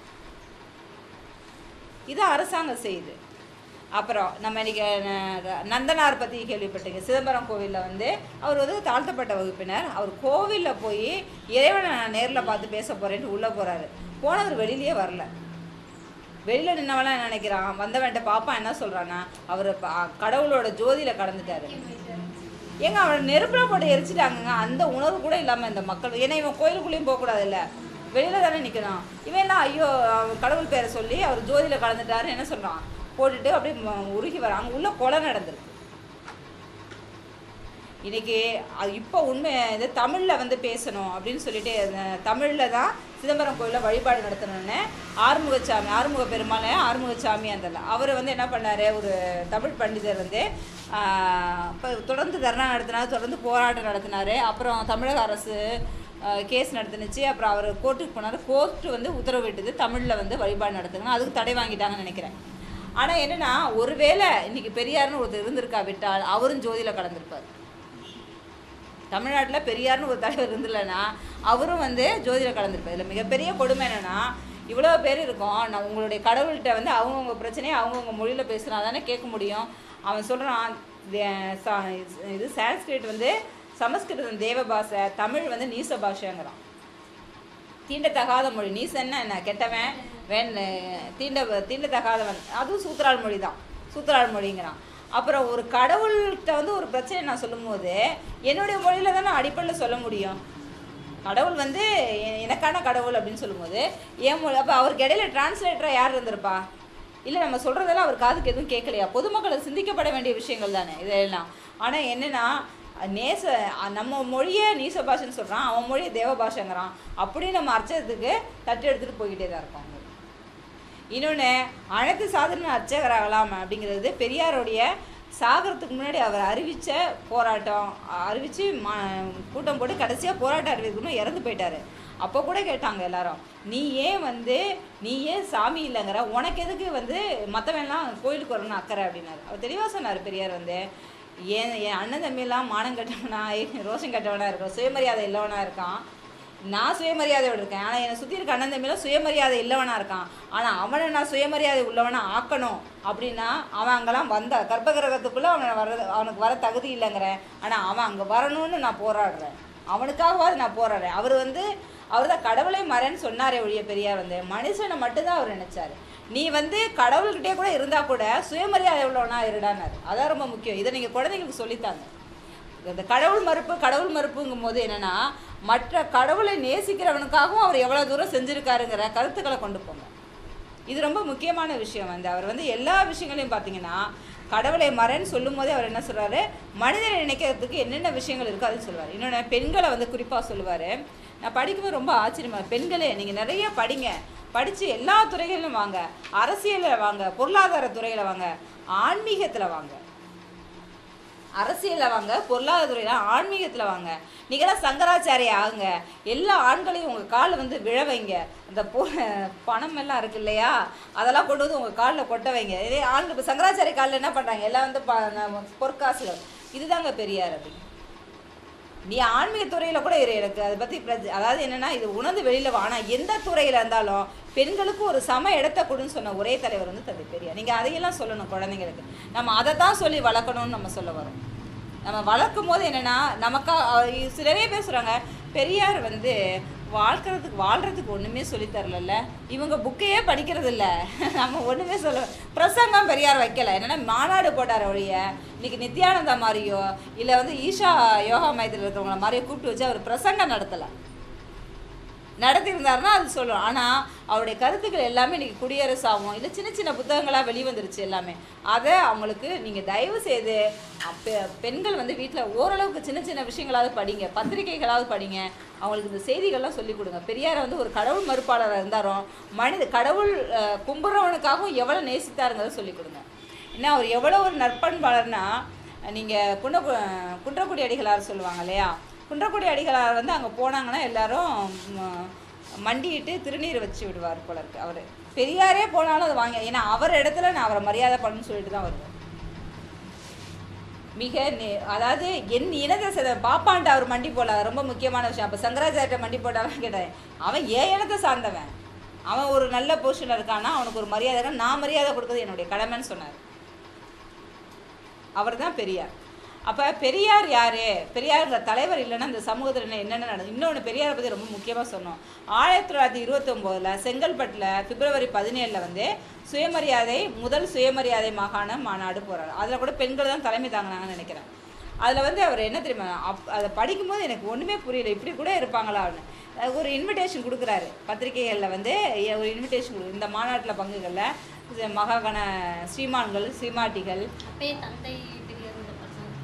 இது அரசாங்கம் செய்யுது அப்புறம் நம்ம இன்னைக்கு ந- நந்தனார் பற்றி கேள்விப்பட்டீங்க சிதம்பரம் கோவிலில் வந்து அவர் வந்து தாழ்த்தப்பட்ட வகுப்பினர் அவர் கோவிலில் போய் இறைவனை நான் நேரில் பார்த்து பேச போகிறேன்ட்டு உள்ளே போகிறாரு போனவர் வெளியிலேயே வரல வெளியில் நின்னவெல்லாம் என்ன நினைக்கிறான் வந்தவன்ட்ட பாப்பா என்ன சொல்கிறான்னா அவர் கடவுளோட ஜோதியில் கடந்துட்டாரு ஏங்க அவனை நெருப்புல போட்டு எரிச்சிட்டாங்கங்க அந்த உணர்வு கூட இல்லாமல் இந்த மக்கள் ஏன்னா இவன் கோயிலுக்குள்ளேயும் போகக்கூடாதுல்ல வெளியில தானே நிற்கணும் இவன் எல்லாம் ஐயோ அவன் கடவுள் பேரை சொல்லி அவர் ஜோதியில் கலந்துட்டாருன்னு என்ன சொல்கிறான் போட்டுட்டு அப்படியே ம- உருகி வரான் அங்கே உள்ள கொலை நடந்திருக்கு இன்னைக்கு அது இப்போ உண்மை இது தமிழில் வந்து பேசணும் அப்படின்னு சொல்லிட்டு தமிழில் தான் சிதம்பரம் கோயிலில் வழிபாடு நடத்தணும்னு ஆறுமுகசாமி ஆறுமுக பெருமாள் ஆறுமுகசாமி அந்த அவர் வந்து என்ன பண்ணார் ஒரு தமிழ் பண்டிதர் வந்து இப்போ தொடர்ந்து தர்ணா நடத்தினார் தொடர்ந்து போராட்டம் நடத்தினார் அப்புறம் தமிழக அரசு கேஸ் நடத்துனுச்சு அப்புறம் அவர் கோர்ட்டுக்கு போனார் கோர்ட்டு வந்து உத்தரவிட்டது தமிழில் வந்து வழிபாடு நடத்துங்க அதுக்கு தடை வாங்கிட்டாங்கன்னு நினைக்கிறேன் ஆனால் என்னென்னா ஒருவேளை இன்னைக்கு பெரியார்னு ஒருத்தர் இருந்திருக்கா விட்டால் அவரும் ஜோதியில் கலந்துருப்பார் தமிழ்நாட்டில் பெரியார்னு ஒரு தலைவர் இருந்தில்லைன்னா அவரும் வந்து ஜோதியில் கலந்துருப்பார் இதில் மிகப்பெரிய கொடுமை என்னென்னா இவ்வளோ பேர் இருக்கோம் நான் உங்களுடைய கடவுள்கிட்ட வந்து அவங்கவுங்க பிரச்சனையை அவங்கவுங்க மொழியில் பேசுனா தானே கேட்க முடியும் அவன் சொல்கிறான் இது சான்ஸ்கிரிட் வந்து சமஸ்கிருதம் தேவ பாஷை தமிழ் வந்து நீச பாஷைங்கிறான் தீண்டத்தகாத மொழி நீசன்னா என்ன கெட்டவன் வேண் தீண்ட தீண்டத்தகாதவன் அதுவும் சூத்திரால் மொழி தான் சூத்திரால் மொழிங்கிறான் அப்புறம் ஒரு கடவுள்கிட்ட வந்து ஒரு பிரச்சனை நான் சொல்லும்போது என்னுடைய மொழியில் தான் நான் அடிப்படையில் சொல்ல முடியும் கடவுள் வந்து எ- எனக்கான கடவுள் அப்படின்னு சொல்லும்போது என் மொழி அப்போ அவருக்கு இடையில டிரான்ஸ்லேட்டராக யார் இருந்திருப்பா இல்லை நம்ம சொல்கிறதெல்லாம் அவர் காதுக்கு எதுவும் கேட்கலையா பொதுமக்கள் சிந்திக்கப்பட வேண்டிய விஷயங்கள் தானே இதெல்லாம் ஆனால் என்னென்னா நேச அ- நம்ம மொழியை நீச பாஷைன்னு சொல்கிறான் அவன் மொழியை தேவ பாஷைங்கிறான் அப்படி நம்ம அர்ச்சத்துக்கு தட்டு எடுத்துகிட்டு போய்கிட்டே தான் இருக்கோம் இன்னொன்று அனைத்து சாதாரண அர்ச்சகராகலாம் அப்படிங்கிறது பெரியாருடைய சாகரத்துக்கு முன்னாடி அவர் அறிவித்த போராட்டம் அறிவித்து மா கூட்டம் போட்டு கடைசியாக போராட்டம் அறிவிக்கணும் இறந்து போயிட்டாரு அப்போ கூட கேட்டாங்க எல்லாரும் நீ ஏன் வந்து நீ ஏன் சாமி இல்லைங்கிற உனக்கு எதுக்கு வந்து மற்றவன்லாம் கோயிலுக்கு வரணும்னு அக்கறை அப்படின்னாரு அவர் தெளிவாக சொன்னார் பெரியார் வந்து ஏன் என் அண்ணன் தம்பியெல்லாம் மானம் கட்டவனா ரோஷம் கட்டவனா இருக்கான் சுயமரியாதை இல்லவனா இருக்கான் நான் சுயமரியாதையோடு இருக்கேன் ஆனால் என்னை சுற்றி இருக்க அண்ணன் தம்பியில சுயமரியாதை இல்லவனா இருக்கான் ஆனால் அவனை நான் சுயமரியாதை உள்ளவனா ஆக்கணும் அப்படின்னா அவன் அங்கெல்லாம் வந்த கர்ப்பகிரகத்துக்குள்ளே அவனை வர அவனுக்கு வர தகுதி இல்லைங்கிறேன் ஆனால் அவன் அங்கே வரணும்னு நான் போராடுறேன் அவனுக்காகவாது நான் போராடுறேன் அவர் வந்து அவர் தான் கடவுளை மறன்னு சொன்னாரே ஒழிய பெரியார் வந்து மனுஷனை மட்டும்தான் அவர் நினைச்சாரு நீ வந்து கடவுள்கிட்டே கூட இருந்தா கூட சுயமரியாதை உள்ளவனா இருடானாரு அதான் ரொம்ப முக்கியம் இதை நீங்கள் குழந்தைங்களுக்கு சொல்லித்தாங்க இந்த கடவுள் மறுப்பு கடவுள் மறுப்புங்கும் போது என்னன்னா மற்ற கடவுளை நேசிக்கிறவனுக்காகவும் அவர் எவ்வளோ தூரம் செஞ்சிருக்காருங்கிற கருத்துக்களை கொண்டு போங்க இது ரொம்ப முக்கியமான விஷயம் வந்து அவர் வந்து எல்லா விஷயங்களையும் பார்த்தீங்கன்னா கடவுளை மறன்னு சொல்லும் போதே அவர் என்ன சொல்றாரு மனிதனை நினைக்கிறதுக்கு என்னென்ன விஷயங்கள் இருக்கோ அதை சொல்லுவார் இன்னொன்று பெண்களை வந்து குறிப்பாக சொல்லுவார் நான் படிக்கும்போது ரொம்ப ஆச்சரியமா இருக்கு. பெண்களே நீங்கள் நிறைய படிங்க படித்து எல்லா துறைகளிலும் வாங்க அரசியலில் வாங்க பொருளாதார துறையில் வாங்க ஆன்மீகத்தில் வாங்க அரசியலில் வாங்க பொருளாதாரத்துறையில் ஆன்மீகத்தில் வாங்க நீங்களாம் சங்கராச்சாரியா ஆகுங்க எல்லா ஆண்களையும் உங்கள் காலில் வந்து விழ வைங்க அந்த பொ பணம் எல்லாம் இருக்கு இல்லையா அதெல்லாம் கொண்டு வந்து உங்கள் காலில் கொட்ட வைங்க இதே ஆண்கள் இப்போ சங்கராச்சாரிய காலில் என்ன பண்ணுறாங்க எல்லாம் வந்து ப ந- பொற்காசுகள் இதுதாங்க பெரியார் அப்படி நீ ஆன்மீக துறையில் கூட இரு எனக்கு அதை பற்றி பிரச்ச அதாவது என்னென்னா இது உணர்ந்து வெளியில் வா ஆனால் எந்த துறையில் இருந்தாலும் பெண்களுக்கு ஒரு சம இடத்த கொடுன்னு சொன்ன ஒரே தலைவர் வந்து தந்தை பெரியார் நீங்கள் அதையெல்லாம் சொல்லணும் குழந்தைங்களுக்கு நம்ம அதை தான் சொல்லி வளர்க்கணும்னு நம்ம சொல்ல வரோம் நம்ம வளர்க்கும் போது என்னென்னா நமக்கா அஹ் சில நிறைய பேர் சொல்கிறாங்க பெரியார் வந்து வாழ்க்கிறதுக்கு வாழ்கிறதுக்கு ஒன்றுமே சொல்லித் தரல இவங்க புக்கையே படிக்கிறது இல்ல நம்ம ஒன்றுமே சொல்ல பிரசங்கம் பெரியார் வைக்கல என்னென்னா மாநாடு போட்டார் ஒழிய இன்னைக்கு நித்யானந்தா மாதிரியோ இல்லை வந்து ஈஷா யோகா மையத்தில் இருக்கிறவங்கள மாதிரியோ கூப்பிட்டு வச்சு அவர் பிரசங்கம் நடத்தலை நடத்தியிருந்தாருன்னா அது சொல்லும் ஆனால் அவருடைய கருத்துக்கள் எல்லாமே இன்றைக்கி குடியரசாகவும் இல்லை சின்ன சின்ன புத்தகங்களாக வெளிவந்துருச்சு எல்லாமே அதை அவங்களுக்கு நீங்கள் தயவு செய்து அப்ப- பெண்கள் வந்து வீட்டில் ஓரளவுக்கு சின்ன சின்ன விஷயங்களாவது படிங்க பத்திரிகைகளாவது படிங்க அவங்களுக்கு இந்த செய்திகள்லாம் சொல்லிக் கொடுங்க பெரியாரை வந்து ஒரு கடவுள் மறுப்பாளராக இருந்தாலும் மனித கடவுள் அஹ், கும்பிட்றவனுக்காகவும் எவ்வளோ நேசித்தாருங்கிறத சொல்லிக் கொடுங்க ஏன்னா அவர் எவ்வளோ ஒரு நற்பண்பாளர்னா நீங்கள் குன்ற குன்றக்குடி அடிகளார் சொல்லுவாங்க இல்லையா குன்றக்குடி அடிகளார் வந்து அங்கே போனாங்கன்னா எல்லாரும் ம், மண்டியிட்டு திருநீர் வச்சு விடுவார் போல இருக்கு அவர் பெரியாரே போனாலும் அதை வாங்க ஏன்னா அவர் இடத்துல நான் அவரை மரியாதை பண்ணணும்னு சொல்லிட்டு தான் வருவேன் மிக நெ- அதாவது என் இனத்தை சத பாப்பான்ட்டு அவர் மண்டி போடல அது ரொம்ப முக்கியமான விஷயம் அப்போ சங்கராச்சாரிட்ட மண்டி போட்டாலும் கேட்டேன் அவன் ஏன் இனத்தை சார்ந்தவன் அவன் ஒரு நல்ல பொசிஷனில் இருக்கான்னா அவனுக்கு ஒரு மரியாதை இருக்கா, நான் மரியாதை கொடுக்கறது என்னுடைய கடமைன்னு சொன்னார் அவர் தான் பெரியார் அப்போ பெரியார் யாரு பெரியார்ங்கிற தலைவர் இல்லைன்னா இந்த சமூகத்தில் என்ன என்னென்ன நடந்து இன்னொன்று பெரியாரை பற்றி ரொம்ப முக்கியமாக சொன்னோம் ஆயிரத்தி தொள்ளாயிரத்தி இருபத்தொம்போதில் செங்கல்பட்டில் பிப்ரவரி பதினேழில் வந்து சுயமரியாதை முதல் சுயமரியாதை மாகாண மாநாடு போகிறாரு அதில் கூட பெண்கள் தான் தலைமை தாங்கினாங்கன்னு நினைக்கிறேன் அதில் வந்து அவர் என்ன தெரியுமா அப் அதை படிக்கும்போது எனக்கு ஒன்றுமே புரியல இப்படி கூட இருப்பாங்களான்னு அஹ் ஒரு இன்விடேஷன் கொடுக்குறாரு பத்திரிகைகளில் வந்து எ- ஒரு இன்விடேஷன் கொடு இந்த மாநாட்டில் பங்குகளில் மகாகண ஸ்ரீமான்கள் ஸ்ரீமாட்டிகள்
அப்பயே தந்தை பெரியார் இந்த பர்சன்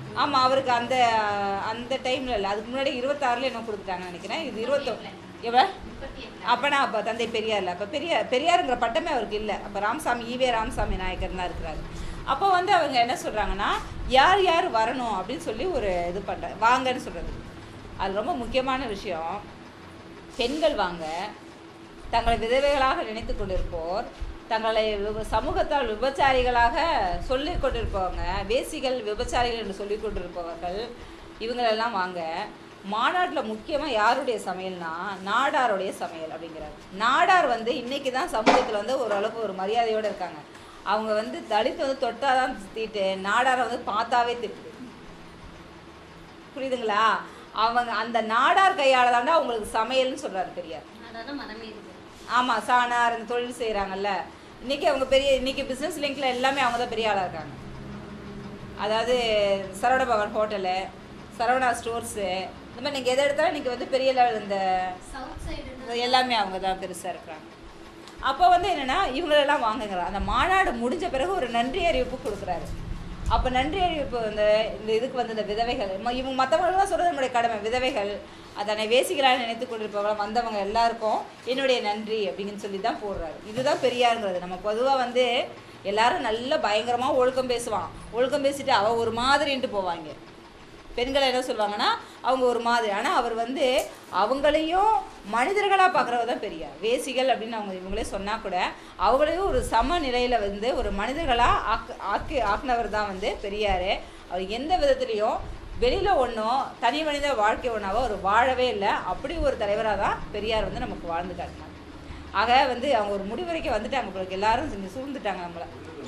ஆமாம் அவருக்கு அந்த அந்த டைமில் இல்லை அதுக்கு முன்னாடி இருபத்தாறுல என்ன கொடுத்துட்டாங்கன்னு நினைக்கிறேன் இது இருபத்தொ எவ்வளோ அப்போனா அப்போ தந்தை பெரியார்ல அப்போ பெரியார் பெரியாருங்கிற பட்டமே அவருக்கு இல்லை அப்போ ராமசாமி ஈவே ராமசாமி நாயக்கர் தான் இருக்கிறாரு அப்போ வந்து அவங்க என்ன சொல்கிறாங்கன்னா யார் யார் வரணும் அப்படின்னு சொல்லி ஒரு இது பண்ணுற வாங்கன்னு சொல்கிறது அது ரொம்ப முக்கியமான விஷயம் பெண்கள் வாங்க தங்களை விதவைகளாக நினைத்து கொண்டிருப்போர் தங்களை விப- சமூகத்தால் விபச்சாரிகளாக சொல்லி கொண்டிருப்பவங்க வேசிகள் விபச்சாரிகள் என்று சொல்லி கொண்டிருப்பவர்கள் இவங்களெல்லாம் வாங்க மாநாட்டில் முக்கியமாக யாருடைய சமையல்னா நாடாருடைய சமையல் அப்படிங்கிறார் நாடார் வந்து இன்னைக்கு தான் சமூகத்தில் வந்து ஓரளவுக்கு ஒரு மரியாதையோடு இருக்காங்க அவங்க வந்து தலித் வந்து தொட்டாதான் திட்டு நாடாரை வந்து பார்த்தாவே திட்டு புரியுதுங்களா அவங்க அந்த நாடார் கையால் தாண்டா அவங்களுக்கு சமையல்னு சொல்கிறாரு பெரியார்
அதான் மரமே இருக்கு
ஆமாம் சாணார் இந்த தொழில் செய்கிறாங்கல்ல இன்னைக்கு அவங்க பெரிய இன்னைக்கு பிஸ்னஸ் லிங்க்ல எல்லாமே அவங்க தான் பெரிய ஆளாக இருக்காங்க அதாவது சரவண பவன் ஹோட்டலு சரவணா ஸ்டோர்ஸு இந்த மாதிரி நீங்கள் எதை எடுத்தாலும் இன்னைக்கு வந்து பெரிய level இந்த
சவுத் சைடு
இது எல்லாமே அவங்க தான் பெருசாக இருக்கிறாங்க அப்போ வந்து என்னென்னா இவங்களெல்லாம் வாங்குங்கிறாங்க அந்த மாநாடு முடிஞ்ச பிறகு ஒரு நன்றி அறிவிப்பு கொடுக்குறாரு அப்போ நன்றி அறிவிப்பு இந்த இந்த இதுக்கு வந்து இந்த விதவைகள் ம- இவங்க மற்றவங்களாம் சொல்கிறது நம்முடைய கடமை விதவைகள் அதனை வேசிகளாக நினைத்து கொண்டிருப்பவங்க வந்தவங்க எல்லாருக்கும் என்னுடைய நன்றி அப்படின்னு சொல்லி தான் போடுறாரு இதுதான் பெரியாருங்கிறது நம்ம பொதுவாக வந்து எல்லாரும் நல்ல பயங்கரமாக ஒழுக்கம் பேசுவான் ஒழுக்கம் பேசிட்டு அவ ஒரு மாதிரின்ட்டு போவாங்க பெண்களை என்ன சொல்லுவாங்கன்னா அவங்க ஒரு மாதிரி ஆனால் அவர் வந்து அவங்களையும் மனிதர்களாக பார்க்குறவர் தான் பெரியார் வேசிகள் அப்படின்னு அவங்க இவங்களே சொன்னால் கூட அவங்களையும் ஒரு சம நிலையில் வந்து ஒரு மனிதர்களாக ஆக்கு ஆக்கி ஆக்குனவர் தான் வந்து பெரியார் அவர் எந்த விதத்துலேயும் வெளியில் ஒன்றும் தனி மனித வாழ்க்கை ஒன்றாவோ அவர் வாழவே இல்லை அப்படி ஒரு தலைவராக தான் பெரியார் வந்து நமக்கு வாழ்ந்து காட்டினார் ஆக வந்து அவங்க ஒரு முடிவுரைக்கு வந்துட்டாங்க உங்களுக்கு எல்லாரும் இங்கே சூழ்ந்துட்டாங்க நம்மளை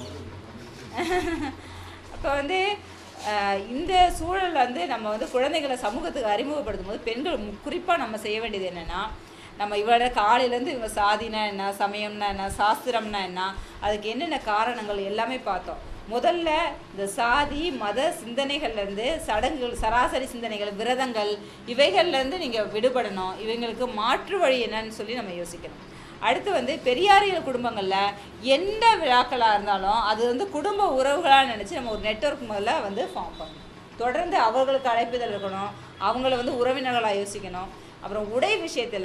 அப்போ வந்து அஹ், இந்த சூழல் வந்து நம்ம வந்து குழந்தைகளை சமூகத்துக்கு அறிமுகப்படுத்தும் போது பெண்கள் குறிப்பாக நம்ம செய்ய வேண்டியது என்னென்னா நம்ம இவ்வளோ காலையிலேருந்து இவங்க சாதினா என்ன சமயம்னா என்ன சாஸ்திரம்னா என்ன அதுக்கு என்னென்ன காரணங்கள் எல்லாமே பார்த்தோம் முதல்ல இந்த சாதி மத சிந்தனைகள்லேருந்து சடங்குகள் சராசரி சிந்தனைகள் விரதங்கள் இவைகள்லேருந்து நீங்கள் விடுபடணும் இவங்களுக்கு மாற்று வழி என்னன்னு சொல்லி நம்ம யோசிக்கணும் அடுத்து வந்து பெரியாரியல் குடும்பங்களில் எந்த விழாக்களாக இருந்தாலும் அது வந்து குடும்ப உறவுகளாக நினச்சி நம்ம ஒரு நெட்வொர்க் முதல்ல வந்து ஃபார்ம் பண்ணணும் தொடர்ந்து அவர்களுக்கு அழைப்புதல் இருக்கணும் அவங்கள வந்து உறவினர்களாக யோசிக்கணும் அப்புறம் உடை விஷயத்தில்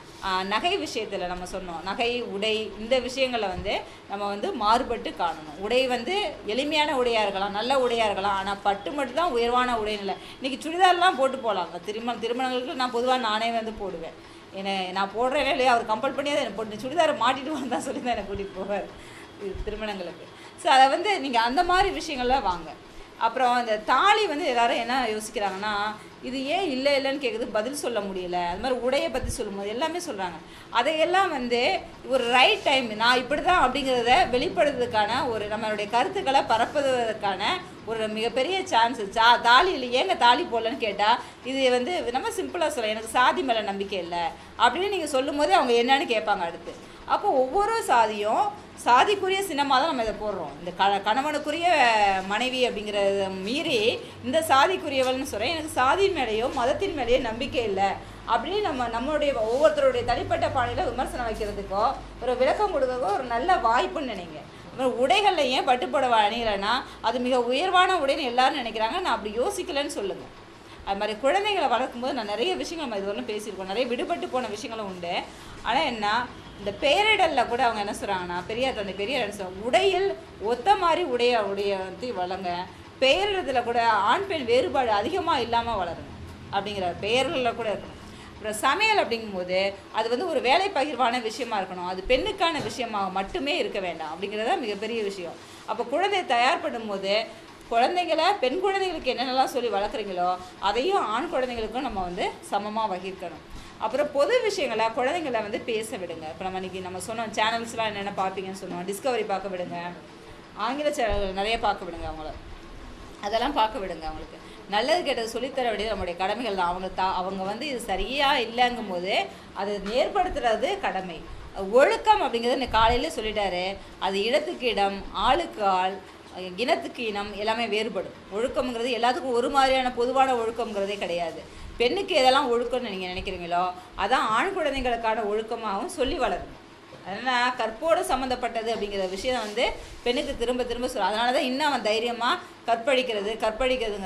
நகை விஷயத்தில் நம்ம சொன்னோம் நகை உடை இந்த விஷயங்களை வந்து நம்ம வந்து மாறுபட்டு காணணும் உடை வந்து எளிமையான உடையாக இருக்கலாம் நல்ல உடையாக இருக்கலாம் ஆனால் பட்டு மட்டும் தான் உயர்வான உடைன்னு இல்லை இன்றைக்கி சுடிதார்லாம் போட்டு போகலாம் திருமண திருமணங்களுக்கு நான் பொதுவாக நானே வந்து போடுவேன் என்னை நான் போடுறேனே இல்லையா அவர் கம்பல் பண்ணி அதை எனக்கு போட்டு சுடிதாரை மாட்டிட்டு வந்தா சொல்லி தான் என்னை கூட்டிகிட்டு போவார் இது திருமணங்களுக்கு ஸோ அதை வந்து நீங்கள் அந்த மாதிரி விஷயங்கள்லாம் வாங்க அப்புறம் இந்த தாலி வந்து எல்லாரும் என்ன யோசிக்கிறாங்கன்னா இது ஏன் இல்லை இல்லைன்னு கேட்குது பதில் சொல்ல முடியல அது மாதிரி உடையை பற்றி சொல்லும்போது எல்லாமே சொல்கிறாங்க அதையெல்லாம் வந்து ஒரு ரைட் டைம் நான் இப்படி தான் அப்படிங்கிறத வெளிப்படுறதுக்கான ஒரு நம்மளுடைய கருத்துக்களை பரப்புவதற்கான ஒரு மிகப்பெரிய சான்ஸ் சா தாலியில் ஏங்க தாலி போடலன்னு கேட்டால் இது வந்து நம்ம சிம்பிளாக சொல்ல எனக்கு சாதி மேலே நம்பிக்கை இல்லை அப்படின்னு நீங்கள் சொல்லும் போதே அவங்க என்னன்னு கேட்பாங்க அடுத்து அப்போ ஒவ்வொரு சாதியும் சாதிக்குரிய சின்னமாக தான் நம்ம இதை போடுறோம் இந்த க கணவனுக்குரிய மனைவி அப்படிங்கிறத மீறி இந்த சாதிக்குரியவள்னு சொல்கிறேன் எனக்கு சாதி மேலேயோ மதத்தின் மேலேயோ நம்பிக்கை இல்லை அப்படின்னு நம்ம நம்மளுடைய ஒவ்வொருத்தருடைய தனிப்பட்ட பாணியில் விமர்சனம் வைக்கிறதுக்கோ ஒரு விளக்கம் கொடுக்கறதுக்கோ ஒரு நல்ல வாய்ப்புன்னு நினைங்க அப்புறம் உடைகளில் ஏன் பட்டுப்புடவை அணியலைன்னா அது மிக உயர்வான உடைன்னு எல்லாரும் நினைக்கிறாங்க நான் அப்படி யோசிக்கலைன்னு சொல்லுங்கள் அது மாதிரி குழந்தைகளை வளர்க்கும்போது நான் நிறைய விஷயங்கள் நம்ம இதுவரையும் பேசியிருக்கோம் நிறைய விடுபட்டு போன விஷயங்களும் உண்டு ஆனால் என்ன இந்த பெயரிடலில் கூட அவங்க என்ன சொல்கிறாங்கன்னா பெரியார் தந்தை பெரியார் என்ன சொல்றாங்க உடையில் ஒத்த மாதிரி உடைய உடைய வந்து வளங்க பெயரிடத்தில் கூட ஆண் பெண் வேறுபாடு அதிகமாக இல்லாமல் வளருங்க அப்படிங்கிற பெயர்களில் கூட இருக்கணும் அப்புறம் சமையல் அப்படிங்கும்போது அது வந்து ஒரு வேலை பகிர்வான விஷயமா இருக்கணும் அது பெண்ணுக்கான விஷயமாக மட்டுமே இருக்க வேண்டாம் அப்படிங்கிறத மிகப்பெரிய விஷயம் அப்போ குழந்தையை தயார் பண்ணும்போது குழந்தைங்களை பெண் குழந்தைகளுக்கு என்னென்னலாம் சொல்லி வளர்க்குறீங்களோ அதையும் ஆண் குழந்தைங்களுக்கும் நம்ம வந்து சமமாக வகிக்கணும் அப்புறம் பொது விஷயங்களை குழந்தைங்களை வந்து பேச விடுங்க இப்போ நம்ம இன்னைக்கு நம்ம சொன்னோம் சேனல்ஸ்லாம் என்னென்ன பார்ப்பீங்கன்னு சொன்னோம் டிஸ்கவரி பார்க்க விடுங்க ஆங்கில சேனல்கள் நிறைய பார்க்க விடுங்க அவங்கள அதெல்லாம் பார்க்க விடுங்க அவங்களுக்கு நல்லது கெட்டது சொல்லித்தர வேண்டியது நம்முடைய கடமைகள் தான் அவங்க தா அவங்க வந்து இது சரியா இல்லைங்கும் போது அதை நேர்படுத்துறது கடமை ஒழுக்கம் அப்படிங்கிறது இன்னைக்கு காலையிலே சொல்லிட்டாரு அது இடத்துக்கு இடம் ஆளுக்கு ஆள் இனத்துக்கு இனம் எல்லாமே வேறுபடும் ஒழுக்கம்ங்கிறது எல்லாத்துக்கும் ஒரு மாதிரியான பொதுவான ஒழுக்கம்ங்கிறதே கிடையாது பெண்ணுக்கு எதெல்லாம் ஒழுக்கம்னு நீங்கள் நினைக்கிறீங்களோ அதான் ஆண் குழந்தைங்களுக்கான ஒழுக்கமாகவும் சொல்லி வளரணும் அதனால் கற்போடு சம்மந்தப்பட்டது அப்படிங்கிற விஷயம் வந்து பெண்ணுக்கு திரும்ப திரும்ப சொல்ல அதனால தான் இன்னும் அவன் தைரியமாக கற்பழிக்கிறது கற்பழிக்கிறதுங்கிறான்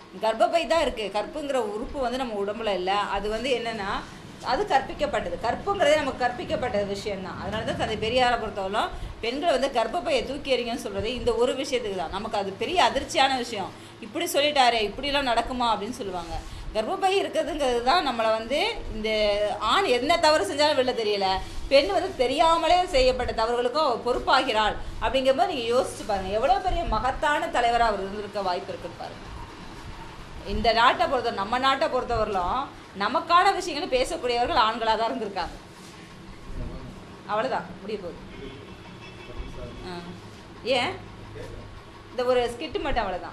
கர்ப்பப்பை தான் இருக்குது கற்புங்கிற உறுப்பு வந்து நம்ம உடம்புல இல்லை அது வந்து என்னென்னா அது கற்பிக்கப்பட்டது கற்புங்கிறதே நமக்கு கற்பிக்கப்பட்ட விஷயம்தான் அதனால தான் தந்தை பெரியாரை பொறுத்தவரைக்கும் பெண்களை வந்து கர்ப்பப்பையை தூக்கி எறிங்கன்னு சொல்கிறது இந்த ஒரு விஷயத்துக்கு தான் நமக்கு அது பெரிய அதிர்ச்சியான விஷயம் இப்படி சொல்லிட்டாரே இப்படிலாம் நடக்குமா அப்படின்னு சொல்லுவாங்க கர்ப்பப்பை இருக்கிறதுங்கிறது தான் நம்மளை வந்து இந்த ஆண் என்ன தவறு செஞ்சாலும் வெளில தெரியல பெண் வந்து தெரியாமலே செய்யப்பட்ட தவறுகளுக்கும் அவ பொறுப்பாகிறாள் அப்படிங்கும்போது நீங்கள் யோசிச்சு பாருங்கள் எவ்வளோ பெரிய மகத்தான தலைவராக அவர் இருந்திருக்க வாய்ப்பு இருக்குன்னு பாருங்க இந்த நாட்டை பொறுத்த நம்ம நாட்டை பொறுத்தவரையிலும் நமக்கான விஷயங்களை பேசக்கூடியவர்கள் ஆண்களாக தான் இருந்திருக்காங்க அவ்வளோதான் முடிய போகுது ஆ. ஏன் இந்த ஒரு ஸ்கிட்டு மட்டும் அவ்வளோதான்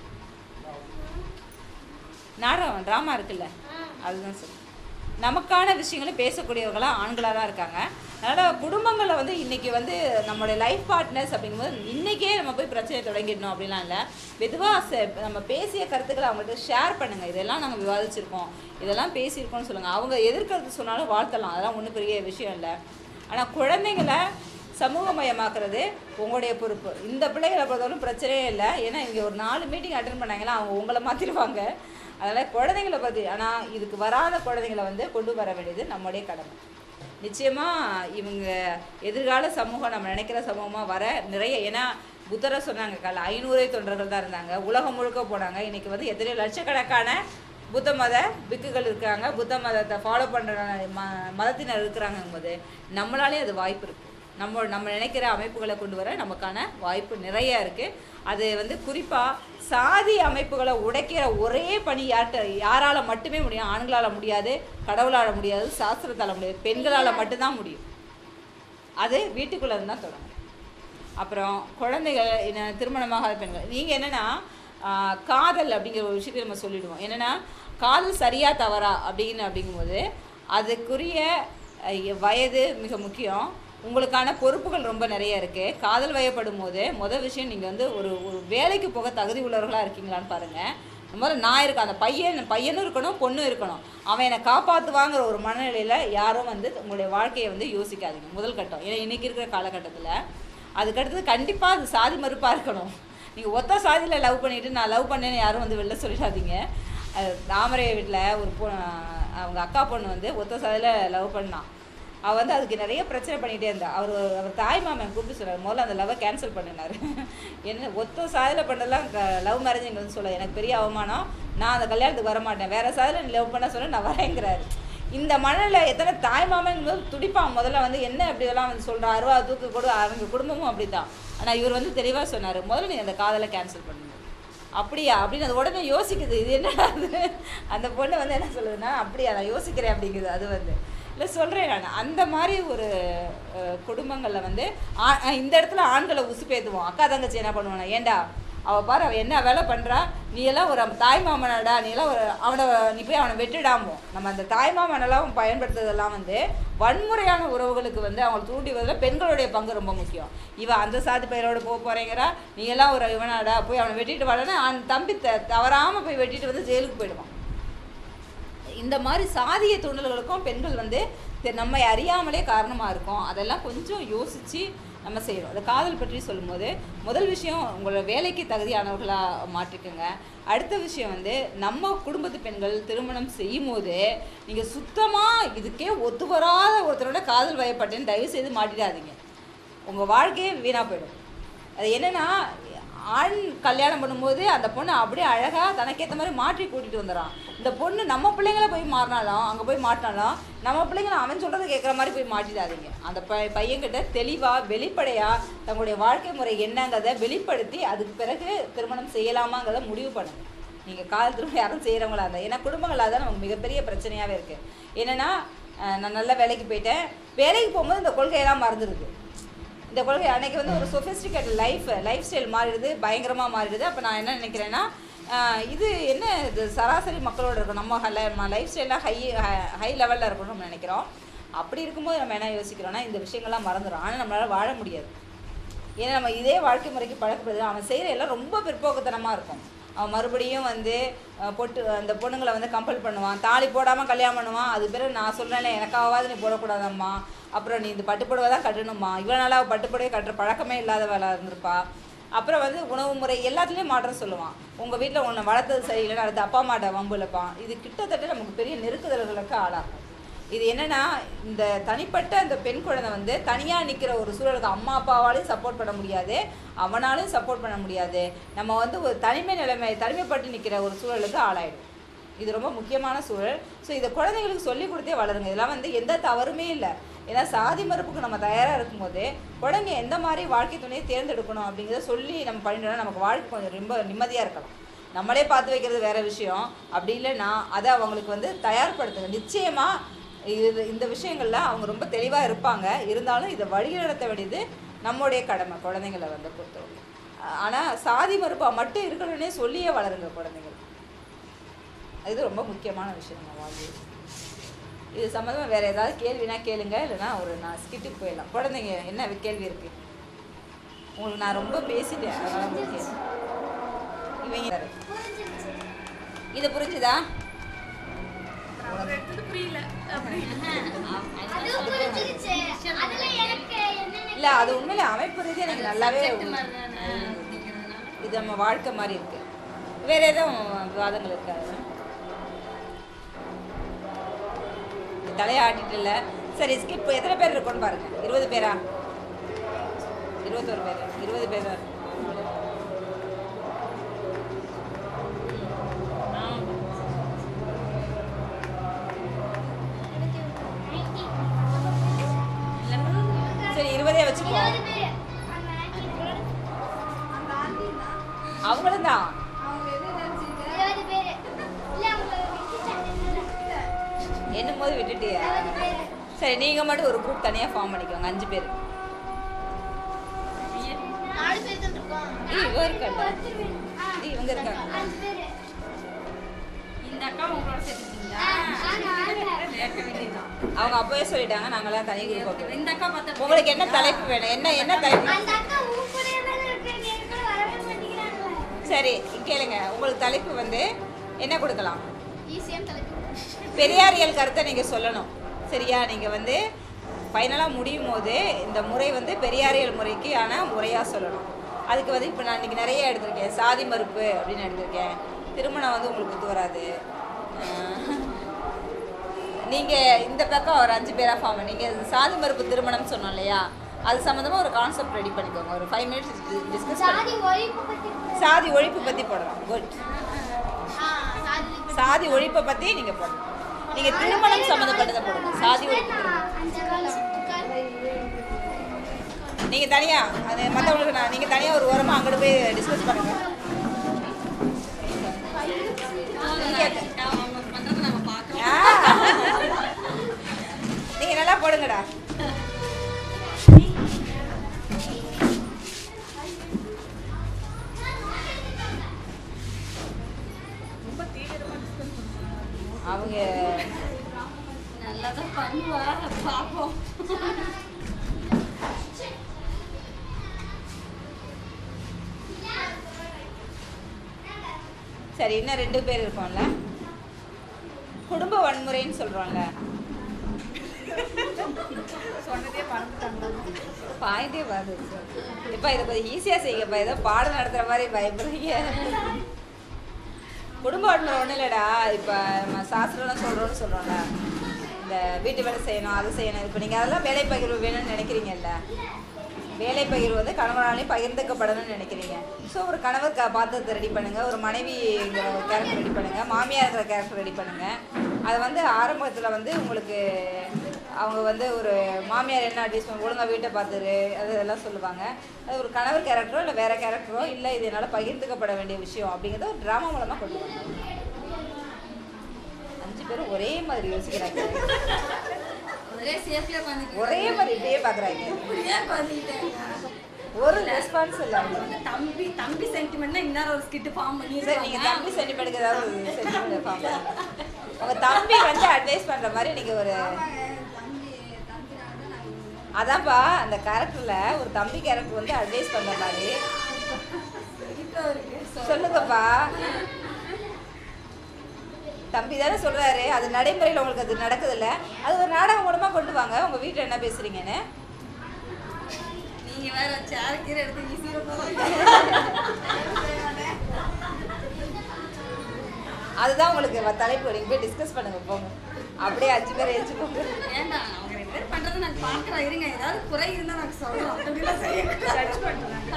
நாடகம் ட்ராமா இருக்குல்ல அதுதான் சொல்லு நமக்கான விஷயங்களை பேசக்கூடியவர்களாக ஆண்களாக தான் இருக்காங்க அதனால் குடும்பங்களில் வந்து இன்றைக்கி வந்து நம்மளுடைய லைஃப் பார்ட்னர்ஸ் அப்படிங்கும்போது இன்றைக்கே நம்ம போய் பிரச்சனையை தொடங்கிடணும் அப்படிலாம் இல்லை மெதுவாக நம்ம பேசிய கருத்துக்களை அவங்கள்ட்ட ஷேர் பண்ணுங்கள் இதெல்லாம் நாங்கள் விவாதிச்சிருக்கோம் இதெல்லாம் பேசியிருக்கோம்னு சொல்லுங்கள் அவங்க எதிர்க்கிறது சொன்னாலும் வாழ்த்தலாம் அதெல்லாம் ஒன்றும் பெரிய விஷயம் இல்லை ஆனால் குழந்தைங்களை சமூகமயமாக்குறது உங்களுடைய பொறுப்பு இந்த பிள்ளைகளை பொறுத்தவரைக்கும் பிரச்சனையே இல்லை ஏன்னா இங்கே ஒரு நாலு மீட்டிங் அட்டன் பண்ணாங்கன்னா அவங்க உங்களை மாற்றிடுவாங்க அதனால் குழந்தைங்களை பற்றி ஆனால் இதுக்கு வராத குழந்தைங்களை வந்து கொண்டு வர வேண்டியது நம்முடைய கடமை நிச்சயமாக இவங்க எதிர்கால சமூகம் நம்ம நினைக்கிற சமூகமாக வர நிறைய ஏன்னா புத்தரை சொன்னாங்க கால ஐநூறே தொண்டர்கள் தான் இருந்தாங்க உலகம் முழுக்க போனாங்க இன்னைக்கு வந்து எத்தனையோ லட்சக்கணக்கான புத்த மத பிக்குகள் இருக்காங்க புத்த மதத்தை ஃபாலோ பண்ணுற ம மதத்தினர் இருக்கிறாங்கும்போது நம்மளாலே அது வாய்ப்பு இருக்குது நம்ம நம்ம நினைக்கிற அமைப்புகளை கொண்டு வர நமக்கான வாய்ப்பு நிறைய இருக்குது அது வந்து குறிப்பாக சாதி அமைப்புகளை உடைக்கிற ஒரே பணி யார்கிட்ட யாரால் மட்டுமே முடியும் ஆண்களால் முடியாது கடவுளால் முடியாது சாஸ்திரத்தால் முடியாது பெண்களால் மட்டும்தான் முடியும் அது வீட்டுக்குள்ளே இருந்து தான் தொடங்கும் அப்புறம் குழந்தைகள் என்ன திருமணமாகாத பெண்கள் நீங்கள் என்னென்னா காதல் அப்படிங்கிற ஒரு விஷயத்தை நம்ம சொல்லிடுவோம் என்னென்னா காதல் சரியா தவறா அப்படின்னு அப்படிங்கும்போது அதுக்குரிய அஹ், வயது மிக முக்கியம் உங்களுக்கான பொறுப்புகள் ரொம்ப நிறைய இருக்குது காதல் வயப்படும் போது முதல் விஷயம் நீங்கள் வந்து ஒரு ஒரு வேலைக்கு போக தகுதி உள்ளவர்களாக இருக்கீங்களான்னு பாருங்கள் முதல்ல நான் இருக்கேன் அந்த பையன் பையனும் இருக்கணும் பொண்ணும் இருக்கணும் அவன் என்னை காப்பாற்றுவாங்கிற ஒரு மனநிலையில் யாரும் வந்து உங்களுடைய வாழ்க்கையை வந்து யோசிக்காதீங்க முதல் கட்டம் ஏன்னா இன்றைக்கி இருக்கிற காலகட்டத்தில் அதுக்கடுத்தது கண்டிப்பாக அது சாதி மறுப்பாக இருக்கணும் நீங்கள் ஒத்த சாதியில் லவ் பண்ணிட்டு நான் லவ் பண்ணேன்னு யாரும் வந்து வெளில சொல்லிடாதீங்க அது தாமரை வீட்டில் ஒரு பொ அவங்க அக்கா பொண்ணு வந்து ஒத்த சாதியில் லவ் பண்ணான் அவள் வந்து அதுக்கு நிறைய பிரச்சனை பண்ணிகிட்டே இருந்தா அவர் அவர் தாய் மாமன் கூப்பிட்டு சொன்னார் முதல்ல அந்த லவ்வை கேன்சல் பண்ணினார் என்ன ஒத்த சாதியில் பண்ணதெல்லாம் லவ் மேரேஜ் இங்கே வந்து சொல்ல எனக்கு பெரிய அவமானம் நான் அந்த கல்யாணத்துக்கு வர மாட்டேன் வேறு சாதியில் நீ லவ் பண்ண சொல்ல நான் வரேங்கிறாரு இந்த மண்ணில் எத்தனை தாய் மாமன் போது துடிப்பான் முதல்ல வந்து என்ன இப்படி எல்லாம் வந்து சொல்கிறா அருவா தூக்கு கொடு அவங்க குடும்பமும் அப்படி தான் ஆனால் இவர் வந்து தெளிவாக சொன்னார் முதல்ல நீ அந்த காதலை கேன்சல் பண்ணுங்க அப்படியா அப்படின்னு அது உடனே யோசிக்குது இது என்ன அது அந்த பொண்ணு வந்து என்ன சொல்லுதுன்னா அப்படியா நான் யோசிக்கிறேன் அப்படிங்குது அது வந்து இல்லை சொல்கிறேன் நான் அந்த மாதிரி ஒரு குடும்பங்களில் வந்து ஆ- ஆ, இந்த இடத்துல ஆண்களை உசுப்பேத்துவோம் அக்கா தங்கச்சி என்ன பண்ணுவானா ஏண்டா அவள் பாரு அவள் என்ன வேலை பண்ணுறா நீ எல்லாம் ஒரு தாய் மாமனடா நீ எல்லாம் ஒரு அவனை நீ போய் அவனை வெட்டுடாமோ நம்ம அந்த தாய் மாமனெல்லாம் பயன்படுத்துறதெல்லாம் வந்து வன்முறையான உறவுகளுக்கு வந்து அவங்களை தூண்டி வரதுல பெண்களுடைய பங்கு ரொம்ப முக்கியம் இவன் அந்த சாதி பையனோட போக போகிறேங்கிறா நீ எல்லாம் ஒரு இவனாடா போய் அவனை வெட்டிட்டு வரலன்னா அவன் தம்பி த தவறாமல் போய் வெட்டிட்டு வந்து ஜெயிலுக்கு போயிடுவான் இந்த மாதிரி சாதிய தூண்டல்களுக்கும் பெண்கள் வந்து தெ- நம்மை அறியாமலே காரணமாக இருக்கும் அதெல்லாம் கொஞ்சம் யோசித்து நம்ம செய்யணும் அந்த காதல் பற்றி சொல்லும்போது முதல் விஷயம் உங்களோட வேலைக்கு தகுதியானவர்களாக மாற்றிக்கோங்க அடுத்த விஷயம் வந்து நம்ம குடும்பத்து பெண்கள் திருமணம் செய்யும் போது நீங்கள் சுத்தமாக இதுக்கே ஒத்து வராத ஒருத்தரோட காதல் வயப்பட்டேன்னு தயவு செய்து மாட்டிடாதீங்க உங்கள் வாழ்க்கையே வீணாக போயிடும் அது என்னென்னா ஆண் கல்யாணம் பண்ணும்போது அந்த பொண்ணு அப்படியே அழகாக தனக்கேற்ற மாதிரி மாற்றி கூட்டிகிட்டு வந்துடுறான் இந்த பொண்ணு நம்ம பிள்ளைங்கள போய் மாறினாலும் அங்கே போய் மாட்டினாலும் நம்ம பிள்ளைங்கள அவன் சொல்கிறத கேட்குற மாதிரி போய் மாட்டிடாதீங்க அந்த ப பையன்கிட்ட தெளிவாக வெளிப்படையாக தங்களுடைய வாழ்க்கை முறை என்னங்கிறத வெளிப்படுத்தி அதுக்கு பிறகு திருமணம் செய்யலாமாங்கிறத முடிவு பண்ணுங்க நீங்கள் காதல் திருமணம் யாரும் செய்கிறவங்களா இருந்தால் ஏன்னா குடும்பங்களாக தான் நமக்கு மிகப்பெரிய பிரச்சனையாகவே இருக்குது என்னென்னா அஹ், நான் நல்ல வேலைக்கு போயிட்டேன் வேலைக்கு போகும்போது இந்த கொள்கையெல்லாம் மறந்துடுது இந்த கொள்கை அன்னைக்கு வந்து ஒரு சொஃபிஸ்டிகேட் லைஃப் லைஃப் ஸ்டைல் மாறிடுது பயங்கரமாக மாறிடுது அப்போ நான் என்ன நினைக்கிறேன்னா ஆஹ் இது என்ன இது சராசரி மக்களோட இருக்கும் நம்ம லைஃப் ஸ்டைலாக ஹை ஹை லெவலில் இருக்கணும்னு நம்ம நினைக்கிறோம் அப்படி இருக்கும்போது நம்ம என்ன யோசிக்கிறோம்னா இந்த விஷயங்கள்லாம் மறந்துடும் ஆனால் நம்மளால் வாழ முடியாது ஏன்னா நம்ம இதே வாழ்க்கை முறைக்கு பழக்கப்படுது அவன் செய்கிற எல்லாம் ரொம்ப பிற்போக்குத்தனமாக இருக்கும் அவன் மறுபடியும் வந்து அஹ், பொட்டு அந்த பொண்ணுங்களை வந்து கம்பல் பண்ணுவான் தாலி போடாமல் கல்யாணம் பண்ணுவான் அது பிறகு நான் சொல்கிறேன்ல எனக்காவது நீ போடக்கூடாதம்மா அப்புறம் நீ இந்த பட்டுப்புடவை தான் கட்டணுமா இவ்வளோ நாளாக அவள் பட்டுப்புடவை கட்டுற பழக்கமே இல்லாதவளாக இருந்திருப்பா அப்புறம் வந்து உணவு முறை எல்லாத்துலேயும் மாற்றம் சொல்லுவான் உங்கள் வீட்டில் உன்னை வளர்த்தது சரியில்லைன்னு அடுத்து அப்பா அம்மாட்ட வம்பு இழுப்பான் இது கிட்டத்தட்ட நமக்கு பெரிய நெருக்குதல்களுக்கு ஆளாகும் இது என்னன்னா இந்த தனிப்பட்ட அந்த பெண் குழந்தை வந்து தனியாக நிற்கிற ஒரு சூழலுக்கு அம்மா அப்பாவாலையும் சப்போர்ட் பண்ண முடியாது அவனாலையும் சப்போர்ட் பண்ண முடியாது நம்ம வந்து ஒரு தனிமை நிலைமை தனிமைப்பட்டு நிற்கிற ஒரு சூழலுக்கு ஆளாயிடும் இது ரொம்ப முக்கியமான சூழல் ஸோ இதை குழந்தைங்களுக்கு சொல்லி கொடுத்தே வளருங்க இதெல்லாம் வந்து எந்த தவறுமே இல்லை ஏன்னா சாதி மறுப்புக்கு நம்ம தயாராக இருக்கும்போது குழந்தைங்க எந்த மாதிரி வாழ்க்கை துணையை தேர்ந்தெடுக்கணும் அப்படிங்கிறத சொல்லி நம்ம பண்ணிட்டோம்னா நமக்கு வாழ்க்கை கொஞ்சம் ரொம்ப நிம்மதியாக இருக்கலாம் நம்மளே பார்த்து வைக்கிறது வேற விஷயம் அப்படி இல்லைன்னா அதை அவங்களுக்கு வந்து தயார்படுத்துங்க நிச்சயமாக இது இந்த விஷயங்கள்ல அவங்க ரொம்ப தெளிவாக இருப்பாங்க இருந்தாலும் இதை வழி நடத்த வேண்டியது நம்முடைய கடமை குழந்தைங்களை வந்து பொறுத்தவரை ஆனால் சாதி மறுப்பாக மட்டும் இருக்கணும்னே சொல்லியே வளருங்க குழந்தைங்கள் இது ரொம்ப முக்கியமான விஷயம் நம்ம வாழ்வில் இது சம்மந்தமாக வேறு ஏதாவது கேள்வினா கேளுங்க இல்லைன்னா ஒரு நான் ஸ்கிட்டுக்கு போயிடலாம் குழந்தைங்க என்ன கேள்வி இருக்குது உங்களுக்கு நான் ரொம்ப பேசிட்டேன் அதனால உங்களுக்கு கேள்வி. இவங்க
புரிஞ்சிருச்சு
இது புரிஞ்சுதா
அவர் எடுத்தது புரியல அப்படி
அதுவும் புரிஞ்சிருச்சு அதுல எனக்கு என்னென்ன
இல்லை அது உண்மையில அமைப்பு ரீதியாக எனக்கு நல்லாவே
மாதிரி தானே அப்படிங்கிறதுனால
இது நம்ம வாழ்க்கை மாதிரி இருக்கு வேற எதுவும் விவாதங்கள் இருக்காது தலையாட்டிட்டு இல்லை சரி ஸ்கிப் எத்தனை பேர் இருக்கோன்னு பாருங்க இருபது பேரா இருபத்தோரு பேர் இருபது பேர் தான் இருக்கு. சரி இருபதே வச்சுக்கோ
இருபது பேர்
அவங்களும் தான்
இருபது பேர் இல்ல அவங்க விட்டுட்டாங்க
என்னும் போது விட்டுட்டியா
இருபது பேர்
சரி நீங்கள் மட்டும் ஒரு குரூப் தனியாக ஃபார்ம் பண்ணிக்கோங்க அஞ்சு பேர்
நாலு பேர் தான் இருக்கோம்
ஏய், இவ இருக்கல்ல. ஏய், இவங்க இருக்காங்க.
அஞ்சு பேர்
இந்த அக்கா உங்களோட சேர்த்துட்டீங்களா
ஆனா
கேட்க வேண்டியதுதான்
அவங்க அப்பவே சொல்லிட்டாங்க நாங்களாம் தனி குரூப்
இந்த அக்கா பார்த்தா
உங்களுக்கு என்ன தலைப்பு வேணும் என்ன என்ன தலைப்பு
அந்த அக்கா உன் கூட தானே இருக்காங்க என் கூட வரவே மாட்டேங்கிறாங்க
சரி கேளுங்க உங்களுக்கு தலைப்பு வந்து என்ன கொடுக்கலாம்
ஈஸியான தலைப்பு
பெரியாரியல் கருத்தை நீங்கள் சொல்லணும் சரியா நீங்கள் வந்து ஃபைனலாக முடியும் போது இந்த முறை வந்து பெரியாரியல் முறைக்கு ஆன முறையாக சொல்லணும் அதுக்கு வந்து இப்போ நான் இன்னைக்கு நிறைய எடுத்திருக்கேன் சாதி மறுப்பு அப்படின்னு எடுத்திருக்கேன் திருமணம் வந்து உங்களுக்கு ஒத்து வராது நீங்கள் இந்த பக்கம் ஒரு அஞ்சு பேராக ஃபார்ம் நீங்கள் சாதி மறுப்பு திருமணம் சொன்னோம் இல்லையா அது சம்மந்தமாக ஒரு கான்செப்ட் ரெடி பண்ணிக்கோங்க ஒரு ஃபைவ் மினிட்ஸ் டிஸ்கஸ்
சாதி ஒழிப்பு பத்தி
சாதி ஒழிப்பு பற்றி போடலாம் குட்
ஆ சாதி
சாதி ஒழிப்பை பற்றி நீங்கள் போடணும் நீங்கள் திருமணம் சம்மந்தப்பட்டதை போடுங்க சாதி ஒழிப்பு திருமணம்
அஞ்சு கால்
நீங்கள் தனியாக அது மற்றவங்களுக்கு நான் நீங்கள் தனியாக ஒரு ஓரமாக அங்கிட்டு போய் டிஸ்கஸ் பண்ணுங்க
அவங்க பண்றதை நம்ம பார்க்கலாம்
நீங்கள் நல்லா போடுங்கடா
ரொம்ப தீவிரமா டிஸ்கஸ் பண்ணுறாங்க
அவங்க
நல்லா தான் பண்ணுவா பார்ப்போம்
சரி இன்னும் ரெண்டு பேர் இருக்கோம்ல குடும்ப வன்முறைன்னு சொல்கிறோம்ல
சொன்னதே மறந்துட்டாங்களா
பாயிண்டே வருது இப்போ இதை கொஞ்சம் ஈஸியாக செய்யுங்கப்பா ஏதோ பாடம் நடத்துகிற மாதிரி பயப்படுறீங்க குடும்ப வன்முறை ஒன்றும் இல்லைடா இப்போ நம்ம சாஸ்திரம்லாம் சொல்கிறோன்னு சொல்கிறோம்ல இந்த வீட்டு வேலை செய்யணும் அது செய்யணும் இப்போ நீங்கள் அதெல்லாம் வேலை பகிர்வு வேணும்னு நினைக்கிறீங்கல்ல வேலை பகிர்வு வந்து கணவனாலையும் பகிர்ந்துக்கப்படணும்னு நினைக்கிறீங்க ஸோ ஒரு கணவர் க பாத்திரத்தை ரெடி பண்ணுங்கள் ஒரு மனைவிங்கிற ஒரு கேரக்டர் ரெடி பண்ணுங்கள் மாமியார்ங்கிற கேரக்டர் ரெடி பண்ணுங்கள் அது வந்து ஆரம்பத்தில் வந்து உங்களுக்கு அவங்க வந்து ஒரு மாமியார் என்ன அட்வைஸ் பண்ண ஒழுங்கா வீட்டை பார்த்துரு அது இதெல்லாம் சொல்லுவாங்க அது ஒரு கணவர் கேரக்டரோ இல்லை வேற கேரக்டரோ இல்லை இது என்னால் பகிர்ந்துக்கப்பட வேண்டிய விஷயம் அப்படிங்கிறத ஒரு ட்ராமா மூலமாக கொண்டு வாங்க அஞ்சு பேரும் ஒரே மாதிரி யோசிக்கிறாங்க
ஒரே சேஃப்ல உட்காந்துட்டு
ஒரே மாதிரி இப்படியே பார்க்குறாங்க
இப்படியே உட்காந்துக்கிட்டேன்
ஒரு ரெஸ்பான்ஸ் இல்லை
வந்து தம்பி தம்பி சென்டிமெண்ட்னா இன்னொரு ஒரு ஸ்கிட் ஃபார்ம்
சரி
பண்ணிருக்காங்க
நீங்கள் தம்பி சென்டிமெண்ட்டுக்கு ஏதாவது ஒரு சென்டிமெண்ட் ஃபார்ம் உங்கள் தம்பி வந்து அட்வைஸ் பண்ணுற மாதிரி நீங்கள் ஒரு அதான்ப்பா அந்த கேரக்டரில் ஒரு தம்பி கேரக்டர் வந்து அட்வைஸ் பண்ணுற மாதிரி சொல்லுங்கப்பா தம்பி தானே சொல்கிறாரு அது நடைமுறையில் உங்களுக்கு அது நடக்குதுல்ல அது ஒரு நாடகம் மூலமாக கொண்டு வாங்க உங்கள் வீட்டில் என்ன பேசுகிறீங்கன்னு
நீ நீங்க வேற சேர் கீரை எடுத்து வீசிட போறீங்க
அதுதான் உங்களுக்கு வ- தலைப்பு நீங்க போய் டிஸ்கஸ் பண்ணுங்க போங்க அப்படியே அஞ்சு பேர் எழுச்சு போங்க
ஏண்டா அவங்க ரெண்டு பேரும் பண்றதை நான் பார்க்கறேன் இருங்க ஏதாவது குறை இருந்தா எனக்கு சொல்லலாம் அப்படிலாம் செய்யக்கூடாது.
ஜட்ஜ் பண்ணுறாங்க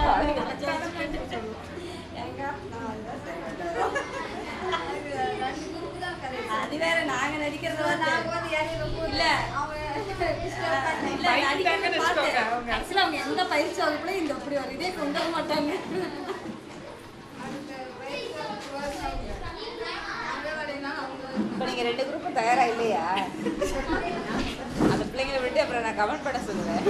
ஏங்க, நான் அதுதான் செய்வேன். அது வேற நாங்க நடிக்கிறது வந்து இல்ல இல்ல நடிக்கிறத பார்த்து கடைசியில அவங்க எந்த பயிற்சி வகுப்புல இந்த இப்படி ஒரு இதே கொண்டு வர மாட்டாங்க
இப்போ நீங்க ரெண்டு குரூப்பும் தயாரா இல்லையா அந்த பிள்ளைங்களை விட்டு அப்புறம் நான் கமெண்ட் பண்ண சொல்லுவேன்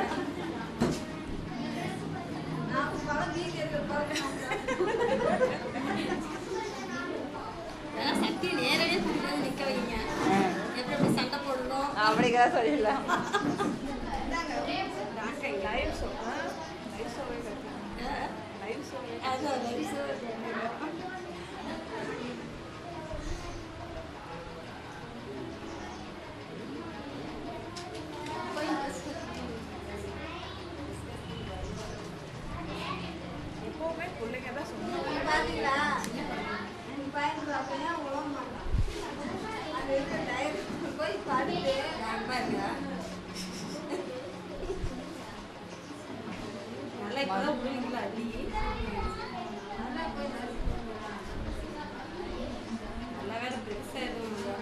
வேணா சக்தியை நேரடியே கூட்டிட்டு வந்து நிக்க வைங்க எப்படி எப்படி சண்டை போடணும்
அப்படிங்கிறத சொல்லிடலாம்
லைவ் ஷோ லைவ் ஷோவே லைவ் ஷோவே
அதான் live show.
எப்போவுமே பிள்ளைங்க தான் சொல்லுவாங்க
நான் பாருங்க. நல்லா இப்பதான் விடுவீங்களா அடி நல்லா வேற பெருசா எதுவும் இல்லை.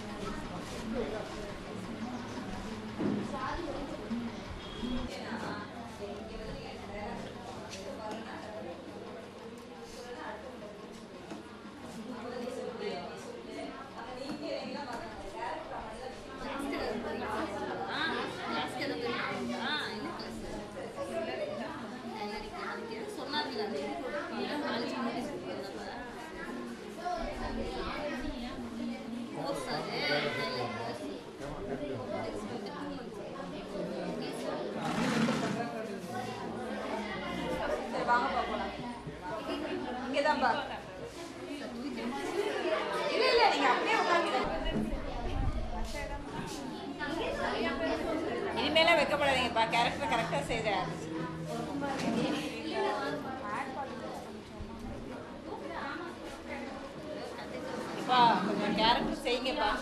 ஆ, class க்கு எதுவும் போயிருக்கீங்களா? என்ன class? அதுக்கு எதுவும் சொன்னாருங்களா? அந்த இது போட்டிருக்கீங்களா? college notice போட்டிருந்தப்ப. Course அது.
சரி வாங்க பார்க்கலாம் இங்கே தான் பா இல்லை இல்லை நீங்கள் அப்படியே உட்காந்து இனிமேலாம் வைக்கப்படாதீங்கப்பா கேரக்டர் கரெக்டாக செய்த இப்பா கொஞ்சம் கேரக்டர் செய்யுங்கப்பா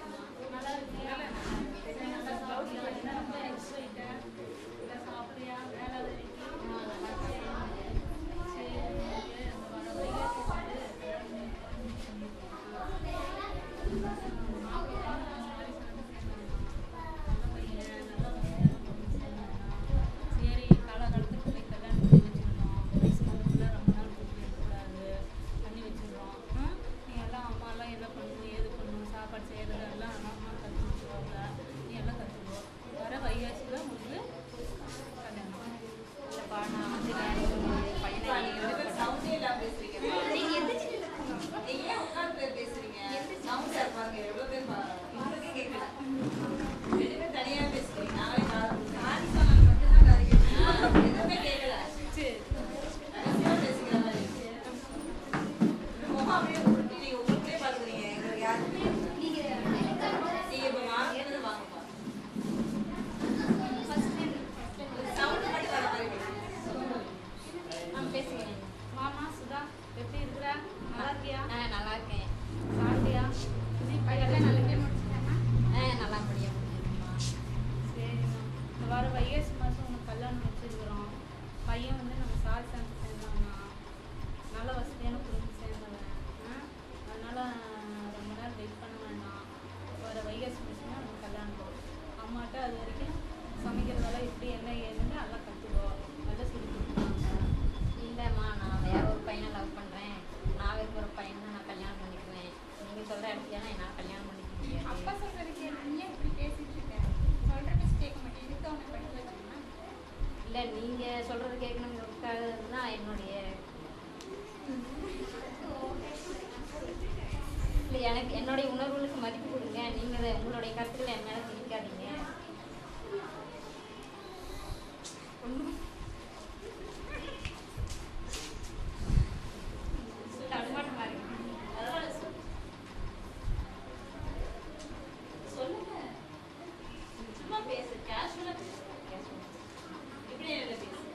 சரி காலகாலத்துக்கு போய் கல்யாணம் பண்ணி வச்சிடணும் வயசுக்குள்ள ரொம்ப நாள் கூட்டி இருக்கக்கூடாது பண்ணி வச்சிடுறோம் ம்? நீ எல்லாம் அம்மாலாம் என்ன பண்ணணும் ஏது பண்ணணும் சாப்பாடு செய்கிறது எல்லாம் அம்மா கற்று வச்சுருவாங்க நீ எல்லாம் கற்றுக்கோ வர வைகாசியில் உங்களுக்கு கல்யாணம் இல்லைப்பா நான் வந்து வேலைக்கு பையனை நீங்கள்
சவுண்டே இல்லாம பேசுறீங்கப்பா. நீங்க ஏன் உட்கார்ந்து பேசுறீங்க? sound ஆ இருப்பாங்க. எவ்வளவு பேர் பா- உங்களுக்கே கேட்கல. ரெண்டு பேரும் தனியா பேசுறீங்க. நாங்களே காது கொடுத்தோம். ஆ, எதுவுமே கேட்கல. ரகசியமா பேசிக்கிற மாதிரி. முகம் அப்படியே உருட்டி நீங்க உங்களுக்கே பாத்துக்கிறீங்க. எங்களுக்கு யாருக்குமே இல்லை. நீங்க இப்ப வாங்கினது வாங்கப்பா. sound மட்டும் வர மாதிரி பேசுங்க.
மாமா சுதா எப்படி இருக்கிற நல்லா இருக்கியா
ஆ, நல்லா இருக்கேன்
சாப்பிட்டியா நீ பையெல்லாம் நல்லபடியாக முடிச்சிட்டாமா
ஆ, நல்லா படியா முடியுமா
சரிம்மா இந்த வாரம் வைகாசி மாதம் உனக்கு கல்யாணம் வச்சிருக்கிறோம் பையன் வந்து நம்ம சாரி சாமி சேர்ந்தாங்கன்னா நல்ல வசதியான குடும்பம் சேர்ந்தவன் ஆ? அதனால ரொம்ப நேரம் வெயிட் பண்ண வேண்டாம் வர வைகாசி மாதம் நம்ம கல்யாணம் அம்மாட்ட அது வரைக்கும் சமைக்கிறதெல்லாம் எப்படி என்ன ஏதுன்னு நல்லா கற்றுக்கோ நல்லா சொல்லி கொடுப்பாங்க
இல்லைம்மா நான் வேற ஒரு பையனை லவ் பண்ணுறேன் நான் விரும்புகிற பையனை நான் கல்யாணம் பண்ணிக்குவேன் நீங்கள் சொல்கிற இடத்துல நான் கல்யாணம் பண்ணிக்க முடியாது
அப்பா சொல்றதுக்கு நீ ஏன் இப்படி பேசிட்டு இருக்க சொல்ற மிஸ் கேட்க மாட்டேன் இதுக்கு அவனை படிக்க வச்சோம்னா
இல்லை நீங்கள் சொல்கிறது கேட்கணுங்கிறதுக்காக தான் என்னுடைய இல்லை எனக்கு என்னுடைய உணர்வுகளுக்கு மதிப்பு கொடுங்க நீங்கள் உங்களுடைய கருத்துக்களை என் மேலே திணிக்காதீங்க
தடுமாட்டமாக இருக்கு
அதனால சொல். சொல்லுங்க சும்மா பேசு கேஷுவலா பேசு இப்படி என்ன பேசு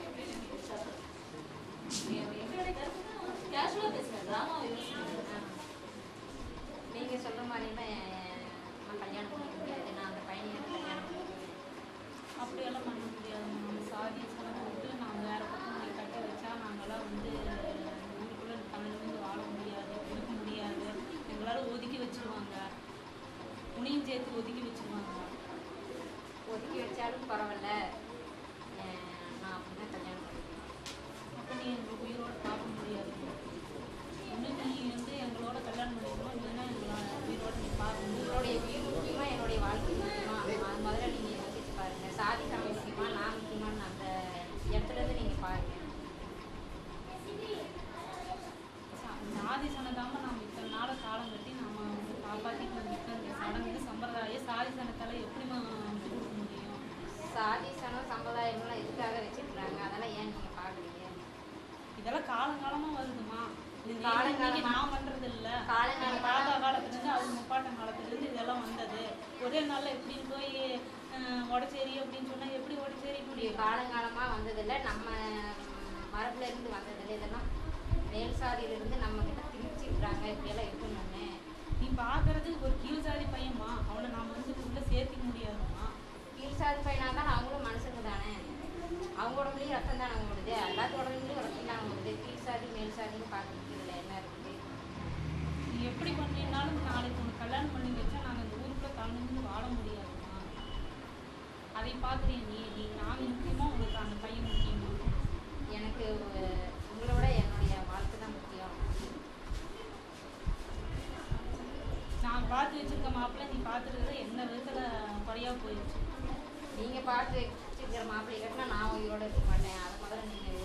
வச்சிருவாங்க உனையும் சேர்த்து ஒதுக்கி வச்சிருவாங்க
ஒதுக்கி வச்சாலும் பரவாயில்ல அஹ் நான் அப்படின்னா கல்யாணம் பண்ணிக்கிறேன்
அப்போ நீ எங்களை உயிரோட பார்க்க முடியாது ஒன்று நீ வந்து எங்களோட கல்யாணம் பண்ணிக்கணும் இல்லைன்னா எங்களை உயிரோட நீ பார்க்க முடியாது
உங்களுடைய வீடு முக்கியமா என்னுடைய வாழ்க்கை முக்கியமா அது முதல்ல நீங்கள் யோசிச்சு பாருங்க சாதி சமம் முக்கியமா நான் முக்கியமான்னு அந்த இடத்துல இருந்து நீங்கள் பாருங்க
சாதி சனதாம நாம் இத்தனை நாள காலம் கட்டி நம்ம வந்து காப்பாற்றிட்டு வந்துட்டு அந்த சடங்கு சம்பிரதாயம் சாதி சனத்தால் எப்படிமா விட்டு கொடுக்க முடியும்
சாதி சனம் சம்பிரதாயங்கள்லாம் எதுக்காக வச்சிருக்கிறாங்க அதெல்லாம் ஏன் நீங்கள் பார்க்குறீங்க
இதெல்லாம் காலங்காலமா வருதுமா இது
காலங்காலமா-
இன்னைக்கு நான் பண்றது இல்ல
காலங்காலமா-
தாத்தா காலத்துல இருந்து அவங்க முப்பாட்டம் காலத்துல இருந்து இதெல்லாம் வந்தது ஒரே நாள்ல எப்படின்னு போய் அஹ், உடச்சேரி அப்படின்னு சொன்னா எப்படி உடச்சேரி
இப்படி
முடியும்
காலங்காலமாக வந்ததில்லை நம்ம மரபுல இருந்து வந்ததில்லை இதெல்லாம் மேல் சாதியிலிருந்து நம்ம கிட்ட திணிச்சிருக்கிறாங்க இப்படியெல்லாம் இருக்கணும்னு
நீ பாக்குறது ஒரு கீழ் சாதி பையன்மா அவனை நாம வந்து உள்ள சேர்த்திக்க முடியாதுமா
கீழ் சாதி பையனாக தான் அவங்களும் மனுஷங்க தானே அவங்க உடம்புலையும் ரத்தம் தானே ஓடுது எல்லாத்து உடம்புலையும் ரத்தம் தானே ஓடுது கீழ் சாதி மேல் சாதின்னு பார்க்கறதுல என்ன இருக்குது
நீ எப்படி பண்ணினாலும் நாளைக்கு உனக்கு கல்யாணம் பண்ணி வச்சா நாங்க இந்த ஊருக்குள்ள கலந்து வாழ முடியாதுமா அதை பாக்குறிய நீ நீ நாங்க முக்கியமா உங்களுக்கு அந்த பையன் முக்கியமா
எனக்கு அஹ், உங்களை விட என்னுடைய வாழ்க்கை தான் முக்கியம்
நான் பார்த்து வச்சிருக்க மாப்பிள்ளை நீ பார்த்துருக்கிறத என்ன விதத்துல குறையா போயிடுச்சு
நீங்கள் பார்த்து வச்சுருக்கிற மாப்பிள்ளை கட்டினா நான் உயிரோட இருக்க மாட்டேன் அதை முதல்ல நீங்கள்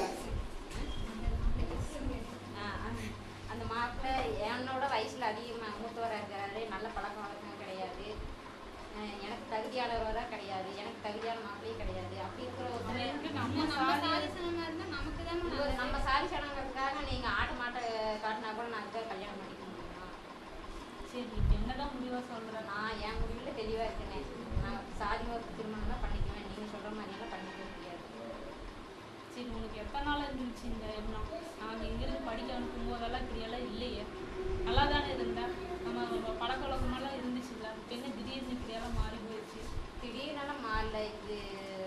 அந்த மாப்பிள்ளை என்னோட வயசில் அதிகமாக மூத்தவராக இருக்கிறாரு நல்ல பழக்க வழக்கம் கிடையாது அஹ் எனக்கு தகுதியானவராக தான் கிடையாது எனக்கு தகுதியான மாப்பிள்ளையும் கிடையாது அப்படி இருக்கிற
அது
ஒரு
எனக்கு நம்ம
நம்ம
சாதி
சாதி சனமா இருந்தா நமக்கு தானே
ஒரு நம்ம சாரி சடங்குறதுக்காக நீங்கள் ஆட்ட மாட்ட காட்டினா கூட நான் அதுக்காக கல்யாணம் பண்ணிக்க முடியுமா
சரி இப்ப என்னதான் முடிவா சொல்ற
நான் என் முடிவில் தெளிவாக இருக்கேனே நான் சாதி மறுப்பு திருமணம் தான் பண்ணிக்குவேன் நீங்கள் சொல்கிற மாதிரியெல்லாம் பண்ணிக்க முடியாது
சரி உனக்கு எத்தனை நாள் இருந்துச்சு இந்த எண்ணம் நாங்கள் இங்கிருந்து படிக்க அனுப்பும் போதெல்லாம் இப்படியெல்லாம் இல்லையே நல்லா தானே இருந்தேன் நம்ம பழக்க வழக்கமெல்லாம் இருந்துச்சுல்ல இப்போ என்ன திடீர்னு இப்படியெல்லாம் மாறி போயிடுச்சு
திடீர்னு மாறல இது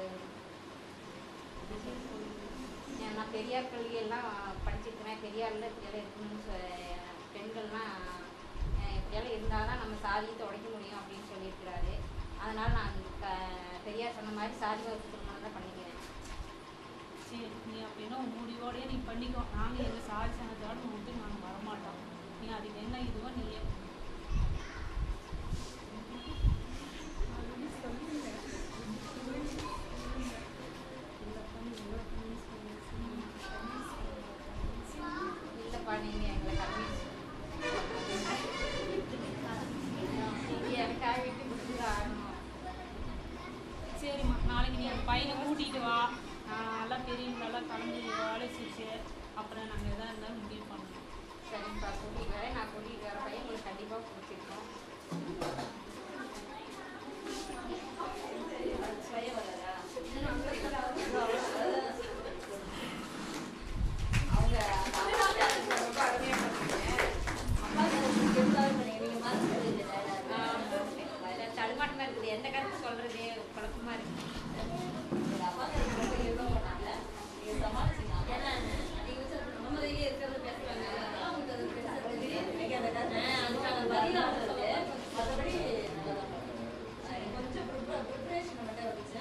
ஏன் நான் பெரியார் கல்வியெல்லாம் படிச்சிருக்கிறேன் பெரியாரில் இப்படியெல்லாம் இருக்கணும்னு சொ- பெண்கள்லாம் அஹ் இப்படியெல்லாம் இருந்தால் தான் நம்ம சாதியை உடைக்க முடியும் அப்படின்னு சொல்லியிருக்கிறாரு அதனால் நான் க பெரியார் சொன்ன மாதிரி சாதி வகுப்பு திருமணம் தான் பண்ணிக்கிறேன்
சரி நீ அப்படின்னா உன் முடிவோடயே நீ பண்ணிக்கோ நாங்கள் எங்கள் சாதி சனத்தோட விட்டு நாங்கள் வரமாட்டோம் நீ அதுக்கு என்ன இதுவோ நீயே
இல்லைப்பா நீங்கள் எங்களை கன்வின்ஸ் நீங்கள் எனக்காக விட்டு கொடுத்து ஆகணும்
சரிம்மா நாளைக்கு நீ அந்த பையனை கூட்டிகிட்டு வா நான் நல்லா பெரியவங்களெல்லாம் கலந்து ஆலோசிச்சு அப்புறம் நாங்கள் எதாக இருந்தாலும் முடிவு பண்ணணும்
சரிப்பா கூட்டிகிட்டு வரேன் நான் கூட்டிகிட்டு வர பையன் உங்களுக்கு கண்டிப்பாக பிடிச்சிருக்கோம்
அவங்க ரொம்ப அருமையாக பண்ணுறீங்க அப்பா நீங்க மறந்துடுது இல்லை
அதில் தடுமாட்டமாக இருக்குது எந்த கருத்து சொல்கிறது குழப்பமா இருக்குது
அப்பா ரொம்ப எவ்வளோ பண்ணாங்க நீங்கள் சமாளிச்சிங்க ஏன்னா நீங்கள் வச்சு நம்ம தைரியம் இருக்கிறத பேசுகிறாங்க அதெல்லாம் உங்களுக்கு அது பெருசாக தெரியும் இன்னைக்கு அந்த கதை அதுக்கான பதில் அவங்களுக்கு மற்றபடி கொஞ்சம் ப்ரிப்பரேஷன் மட்டும் வந்துச்சு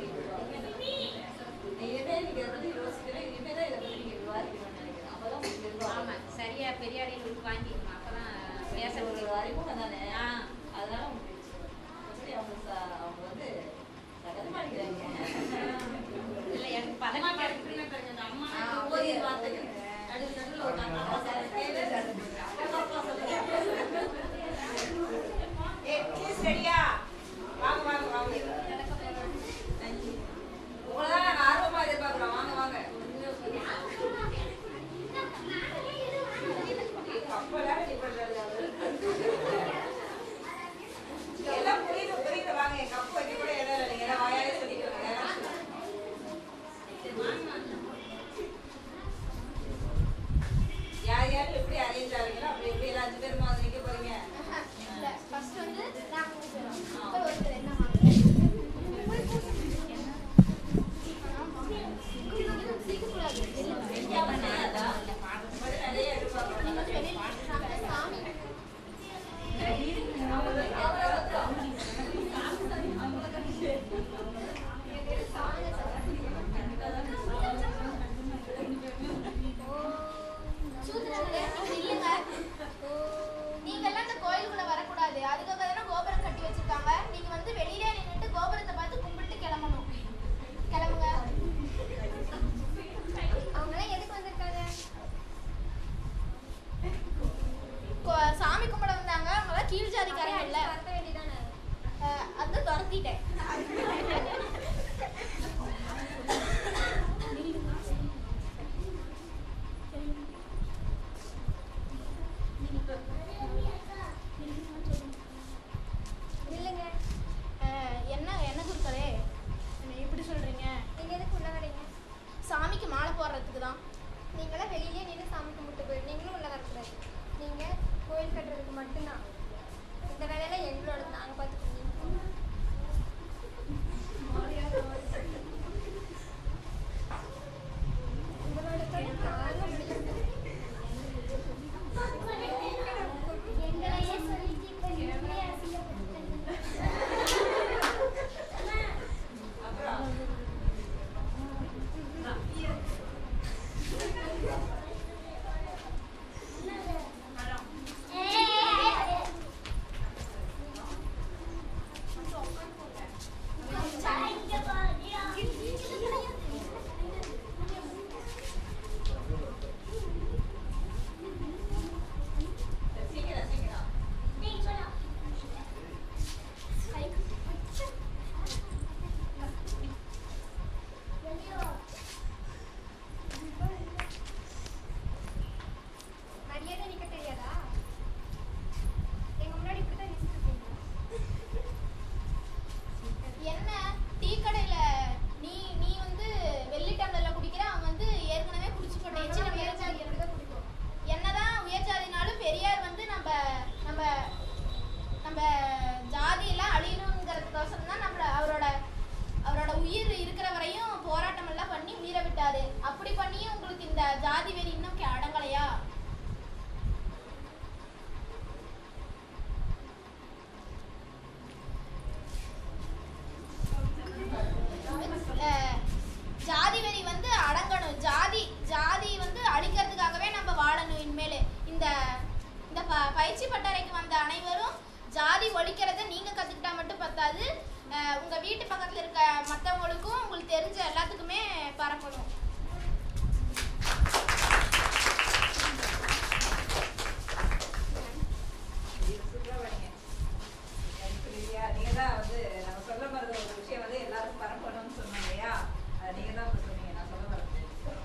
இனிமே நீங்கள் வந்து யோசிக்கிறேன் இனிமே தான் இதை பற்றி நீங்கள் விவாதிக்கணும்னு நினைக்கிறேன் அப்போ தான் உங்களுக்கு இருக்கும்
ஆமாம் சரியாக பெரியாடியில் உள்ள வாங்கிக்கணும் அப்போ தான் பேச
பேச ஒரு
முடியும்
அறிமுகம் தானே
ஆ.
அதனால உங்களுக்கு மற்றபடி அவங்க ச- அவங்க வந்து சகஜமா அடிக்கிறாங்க
இல்லை எனக்கு பதட்டமாக இருக்குது
ஆ, ஓதிய வார்த்தைகள் நடுவில் நடுவில் ஒரு நாள் அப்பா சொல்லுங்க. அப்பா அப்பா சொல்லுங்க.
ஏ ப்ளீஸ் ரெடியா வாங்க வாங்க வாங்க உங்களை தான் நாங்கள் ஆர்வமாக எதிர்பார்க்குறோம் வாங்க வாங்க அப்போல்லாம் நீ பண்ணுறது எல்லாம் புரியுது புரியுது வாங்க என் கப்பு வைக்க கூட இடம் இல்லை நீங்கள் எல்லாம் வாயாலே சொல்லிக்கிறோங்க யார் யார் எப்படி அரேஞ்ச் ஆவீங்களோ அப்படி எப்படி எல்லாம் அஞ்சு பேருமா வந்து நிற்க போறீங்க
இல்லை ஃபர்ஸ்ட் வந்து நாங்கள் மூணு பேரும் கத்திட்டேன் இல்லைங்க என்ன என்ன குருக்களே என்ன இப்படி சொல்றீங்க நீங்க எதுக்கு உள்ள வரீங்க சாமிக்கு மாலை போடுறதுக்கு தான் நீங்களாம் வெளியிலே நின்று சாமி கும்பிட்டு போயிடு நீங்களும் உள்ள வரக்கூடாது நீங்க கோயில் கட்டுறதுக்கு மட்டும்தான் இந்த வேலையில எங்களோட நாங்க பார்த்துக்கோங்க உங்களோட தொழில் தாங்க முடியல எங்களையே சொல்லிட்டு இப்ப நீங்களே அசிங்கப்படுத்துறீங்க
சீக்கிரம் சீக்கிரம்
மரியாதை நிக்க தெரியாதா எங்க முன்னாடி இப்படிதான் நின்னுட்டு என்ன டீ கடையில நீ நீ வந்து வெள்ளி டம்ளர்ல குடிக்கிற அவன் வந்து ஏற்கனவே குடிச்சு போட்ட எச்சி நம்ம ஏற்கனவே குடிக்கும் என்னதான் உயர் ஜாதினாலும் பெரியார் வந்து நம்ம நம்ம நம்ம ஜாதி எல்லாம் அழியணுங்கிறதுக்கோசரம் தான் நம்மள அவரோட அவரோட உயிர் இருக்கிற வரையும் போராட்டம் எல்லாம் பண்ணி உயிரை விட்டாரு அப்படி பண்ணியும் உங்களுக்கு இந்த ஜாதி வெறி இன்னும் கே- அடங்கலையா அஹ், ஜாதி வெறி வந்து அடங்கணும் ஜாதி ஜாதி வந்து அழிக்கிறதுக்காகவே நம்ம வாழணும் இனிமேல் இந்த இந்த ப பயிற்சி பட்டறைக்கு வந்த அனைவரும் ஜாதி ஒழிக்கிறத நீங்க கத்துக்கிட்டா மட்டும் பத்தாது அஹ், உங்க வீட்டு பக்கத்துல இருக்க மத்தவங்களுக்கும் உங்களுக்கு தெரிஞ்ச எல்லாத்துக்குமே பரப்பணும்
சுற்றுலாவணிங்க இல்லையா நீங்க தான் வந்து நம்ம சொல்ல மறந்த ஒரு விஷயம் வந்து எல்லாருக்கும் பரப்பணும்னு சொன்னோம் இல்லையா அது நீங்க தான் இப்ப சொன்னீங்க நான் சொல்ல மறந்தேன்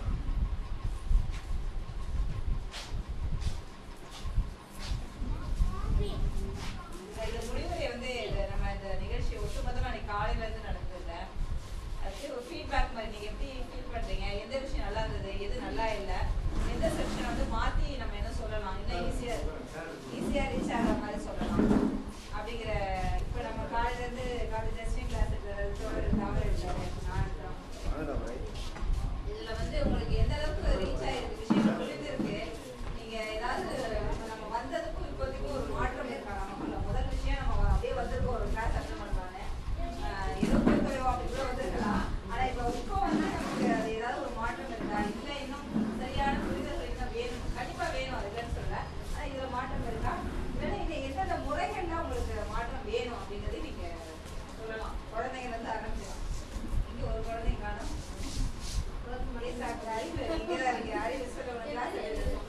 இந்த முடிவுரை வந்து இது நம்ம இந்த நிகழ்ச்சி ஒட்டுமொத்தமா அன்னைக்கு காலையில இருந்து நடந்ததுல அதுக்கு ஒரு ஃபீட்பேக் மாதிரி நீங்க எப்படி ஃபீல் பண்றீங்க எந்த விஷயம் நல்லா இருந்தது எது நல்லா இல்ல எந்த செக்ஷன் வந்து மாத்தி நம்ம என்ன சொல்லலாம் இன்னும் ஈஸியா ஈஸியா ரீச் ஆகிற மாதிரி சொல்லலாம் அப்படிங்கிற இப்ப நம்ம காலையில இருந்து காலேஜ் ஜஸ்டின் கிளாஸ் தோழர் தவறு இருக்காரு நான் இருக்கிறோம் இதுல வந்து உங்களுக்கு எந்த அளவுக்கு ரீச் ஆயிருக்கு விஷயம் புரிஞ்சிருக்கு நீங்க ஏதாவது நம்ம வந்ததுக்கும் இப்போதைக்கும் ஒரு மாற்றம் இருக்கா நமக்குள்ள முதல் விஷயம் நம்ம அப்படியே வந்திருக்கோம் ஒரு கிளாஸ் அட்டன் பண்ணலான்னு ஆஹ் ஏதோ போய் குறைவா அப்படி கூட வந்திருக்கலாம் ஆனா இப்போ இப்போ வந்து நமக்கு அது ஏதாவது ஒரு மாற்றம் இருக்கா இல்ல இன்னும் சரியான புரிதல் இன்னும் வேணும் கண்டிப்பா வேணும் அது இல்லைன்னு சொல்ல ஆனா இதுல மாற்றம் இருக்கா இல்லைன்னா இது எந்தெந்த முறைகள்ல உங்களுக்கு மாற்றம் வேணும் அப்படிங்கறதை நீங்க சொல்லலாம் குழந்தைங்க வந்து ஆரம்பிச்சிடலாம் இங்க ஒரு குழந்தைங்க காணும் அறிவு இங்கதான் இருக்கு அறிவு சொல்ல கிளாஸ் எடுத்து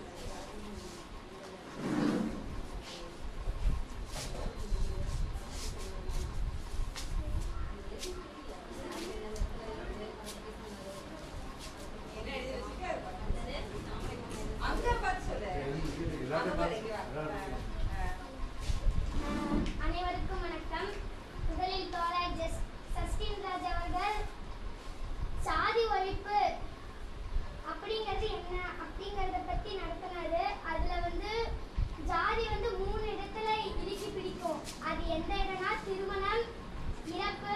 என்ன எழுதி வச்சிருக்க அது பண்ணு. அங்க பார்த்து சொல்லு அங்க பாரு, இங்க வா. ஆ, ஆ.
அனைவருக்கும் வணக்கம் முதலில் தோழர் ஜஸ் சஸ்டின் ராஜ் அவர்கள் சாதி ஒழிப்பு அப்படிங்கிறது என்ன அப்படிங்கறத பத்தி நடத்தினாரு அதுல வந்து ஜாதி வந்து மூணு இடத்துல இறுக்கி பிடிக்கும் அது எந்த இடம்னா திருமணம் இறப்பு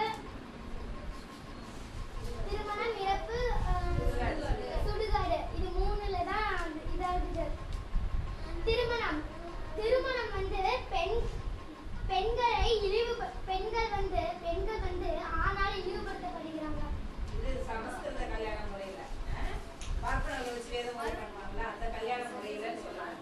திருமணம் இறப்பு ஆஹ், சுடுகாடு இது மூணுல தான் இதாகுது திருமணம் திருமணம் வந்து பெண் பெண்களை இழிவு பெண்கள் வந்து பெண்கள் வந்து ஆணால் இழிவுபடுத்தப்படுகிறாங்க
இது சமஸ்கிருத கல்யாண முறையில ஆ? பார்ப்பனர்கள் வச்சு வேதம் முறை பண்ணுவாங்கல்ல அந்த கல்யாண முறையில சொல்லலாம்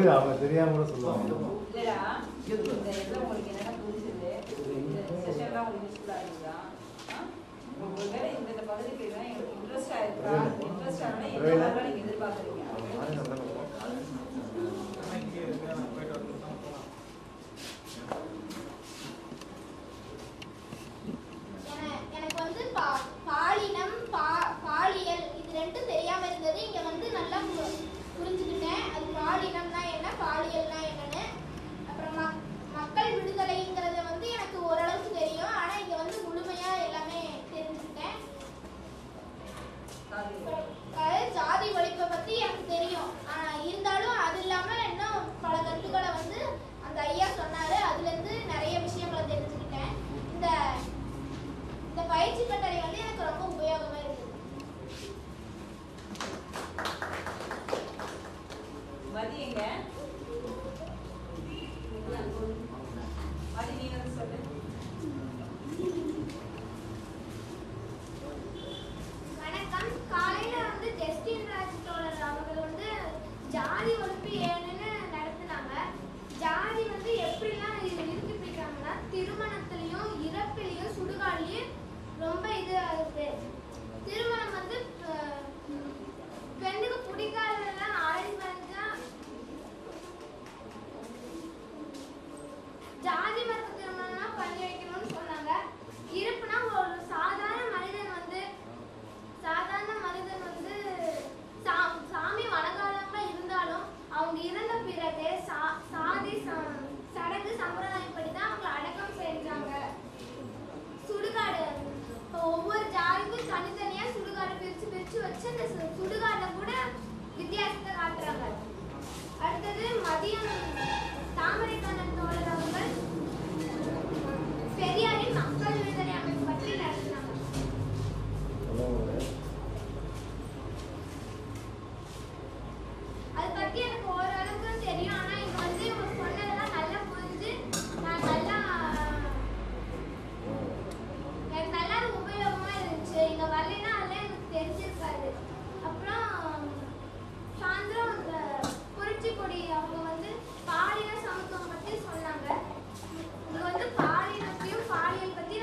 சொல்லு அவங்க தெரியாம கூட சொல்லுவாங்க
இல்லடா இந்த இதுல உங்களுக்கு என்னென்ன புரிஞ்சுது இந்த செஷன்லாம் உங்களுக்கு யூஸ்ஃபுல்லா இருக்குதா ஆ? உங்களுக்கு வேற இந்த இந்த பகுதிக்கு எல்லாம் எனக்கு இன்ட்ரெஸ்ட் ஆயிருக்கா இன்ட்ரெஸ்ட் ஆனா என்ன மாதிரி நீங்க எதிர்பார்க்குறீங்க
என- எனக்கு வந்து பா- பாலினம் பா- பாலியல் இது ரெண்டும் தெரியாம இருந்தது இங்க வந்து நல்லா பு- புரிஞ்சுக்கிட்டேன் அது பாலினம்னா என்ன பாலியல்னா என்னன்னு அப்புறம் மக்- மக்கள் விடுதலைங்கிறத வந்து எனக்கு ஓரளவுக்கு தெரியும் ஆனா இங்க வந்து முழுமையா எல்லாமே தெரிஞ்சுக்கிட்டேன் அதாவது ஜாதி ஒழிப்பை பத்தி எனக்கு தெரியும் ஆனா இருந்தாலும் அது இல்லாம இன்னும் பல கருத்துக்களை வந்து அந்த ஐயா சொன்னாரு அதுல இருந்து நிறைய விஷயங்களை தெரிஞ்சுக்கிட்டேன் இந்த இந்த பயிற்சி கட்டளை வந்து எனக்கு ரொம்ப உபயோகமா இருந்தது
மதி எங்க மதி நீ வந்து சொல்லு
வணக்கம் காலையில வந்து ஜஸ்டின் ராஜ் தோழர் அவர்கள் வந்து ஜாதி ஒழிப்பு ஏன்னு நடத்துனாங்க ஜாதி வந்து எப்படிலாம் இது இறுக்கி பிடிக்கிறாங்கன்னா திருமணத்திலையும் இறப்பிலையும் சுடுகாட்லையும் ரொம்ப இது இருக்கு திருமணம் வந்து அஹ், பெண்ணுக்கு பிடிக்காததெல்லாம் அரேஞ்ச் மேரேஜா ஜாதி மறுப்பு திருமணம்லாம் பண்ணி வைக்கணும்னு சொன்னாங்க இருப்புனா ஒரு சாதாரண மனிதன் வந்து சாதாரண மனிதன் வந்து சா- சாமி வணங்காதவங்களா இருந்தாலும் அவங்க இறந்த பிறகு சா- சாதி ச- சடங்கு சம்பிரதாயப்படி தான் அவங்களை அடக்கம் செஞ்சாங்க சுடுகாடு இப்போ ஒவ்வொரு ஜாதிக்கும் தனித்தனியா சுடுகாடு பிரிச்சு பிரிச்சு வச்சு அந்த சு- சுடுகாடுல கூட வித்தியாசத்தை காட்டுறாங்க அடுத்தது மதியம் தாமரைக்கண்ணன் தோழர் அவர்கள் பெரியாரின் மக்கள் விடுதலை அமைப்பு பற்றி நடத்தினாங்க அது பத்தி எனக்கு ஓரளவுக்கு தெரியும் ஆனா இங்க வந்து இவங்க சொன்னதெல்லாம் நல்லா புரிஞ்சு நான் நல்லா எனக்கு நல்லா அது உபயோகமா இருந்துச்சு இங்க வரலைன்னா அதெல்லாம் எனக்கு தெரிஞ்சிருக்காது அப்புறம் சாயந்தரம் அந்த புரட்சி கொடி அவங்க வந்து பாலின சமத்துவம் பத்தி சொன்னாங்க இங்க வந்து பாலினத்தையும் பாலியல் பத்தி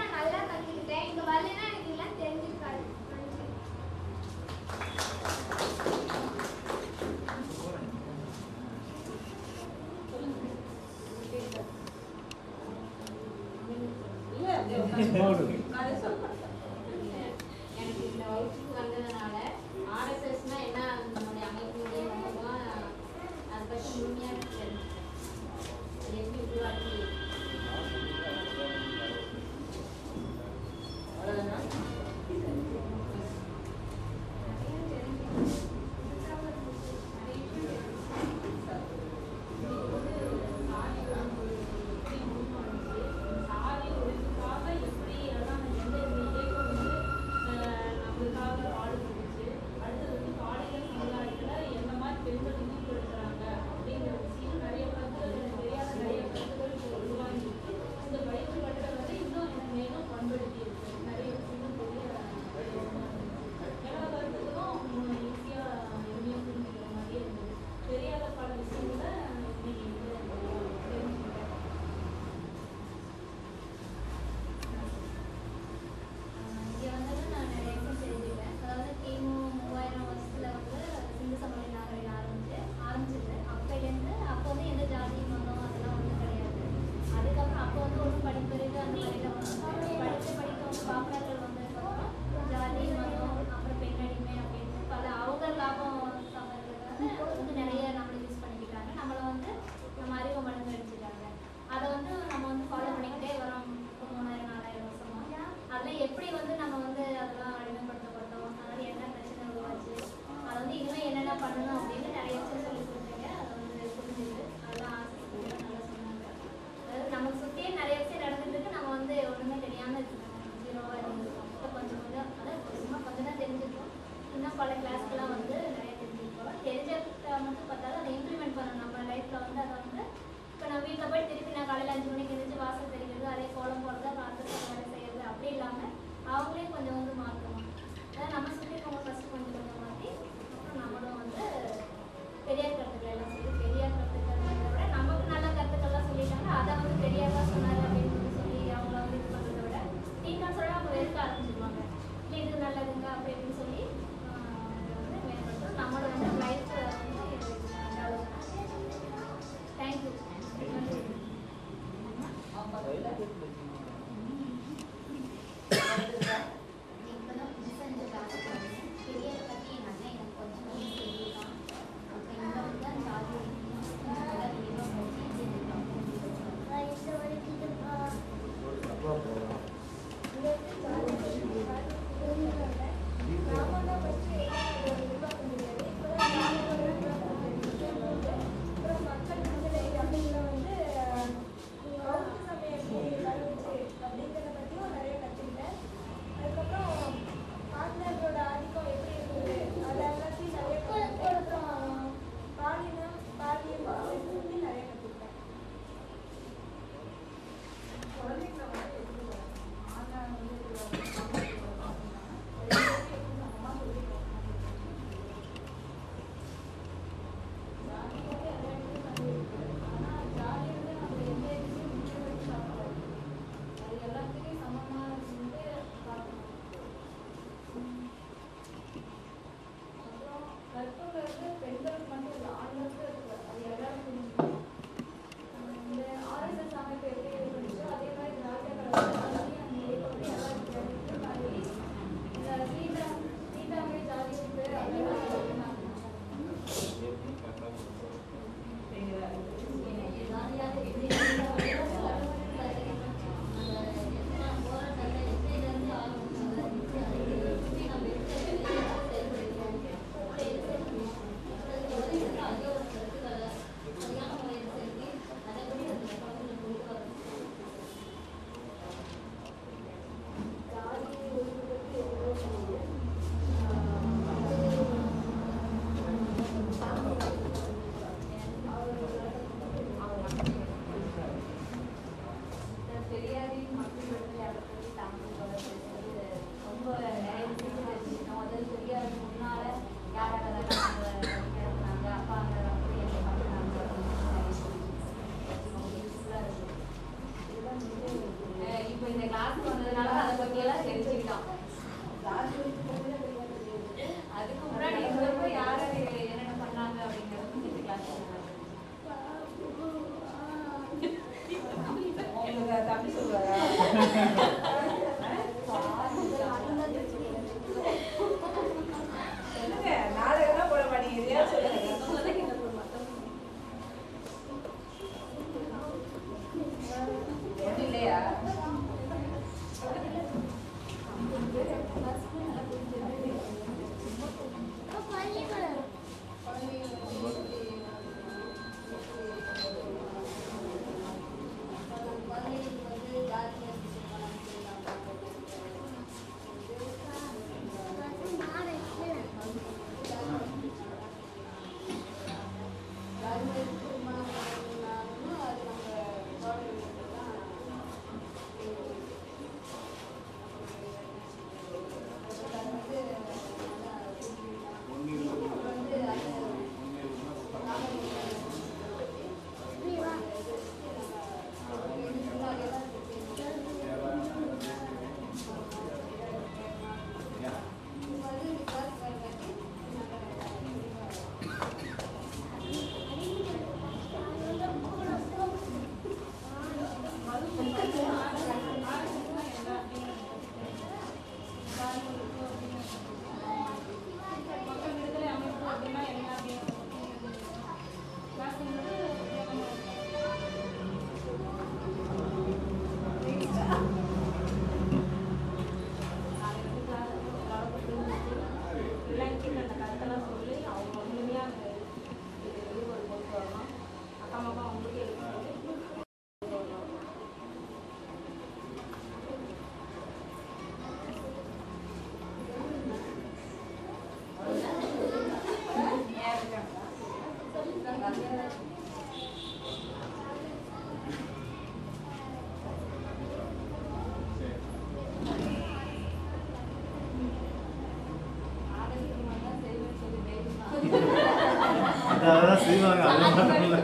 அதெல்லாம் செய்வாங்க அது மட்டும் இல்லை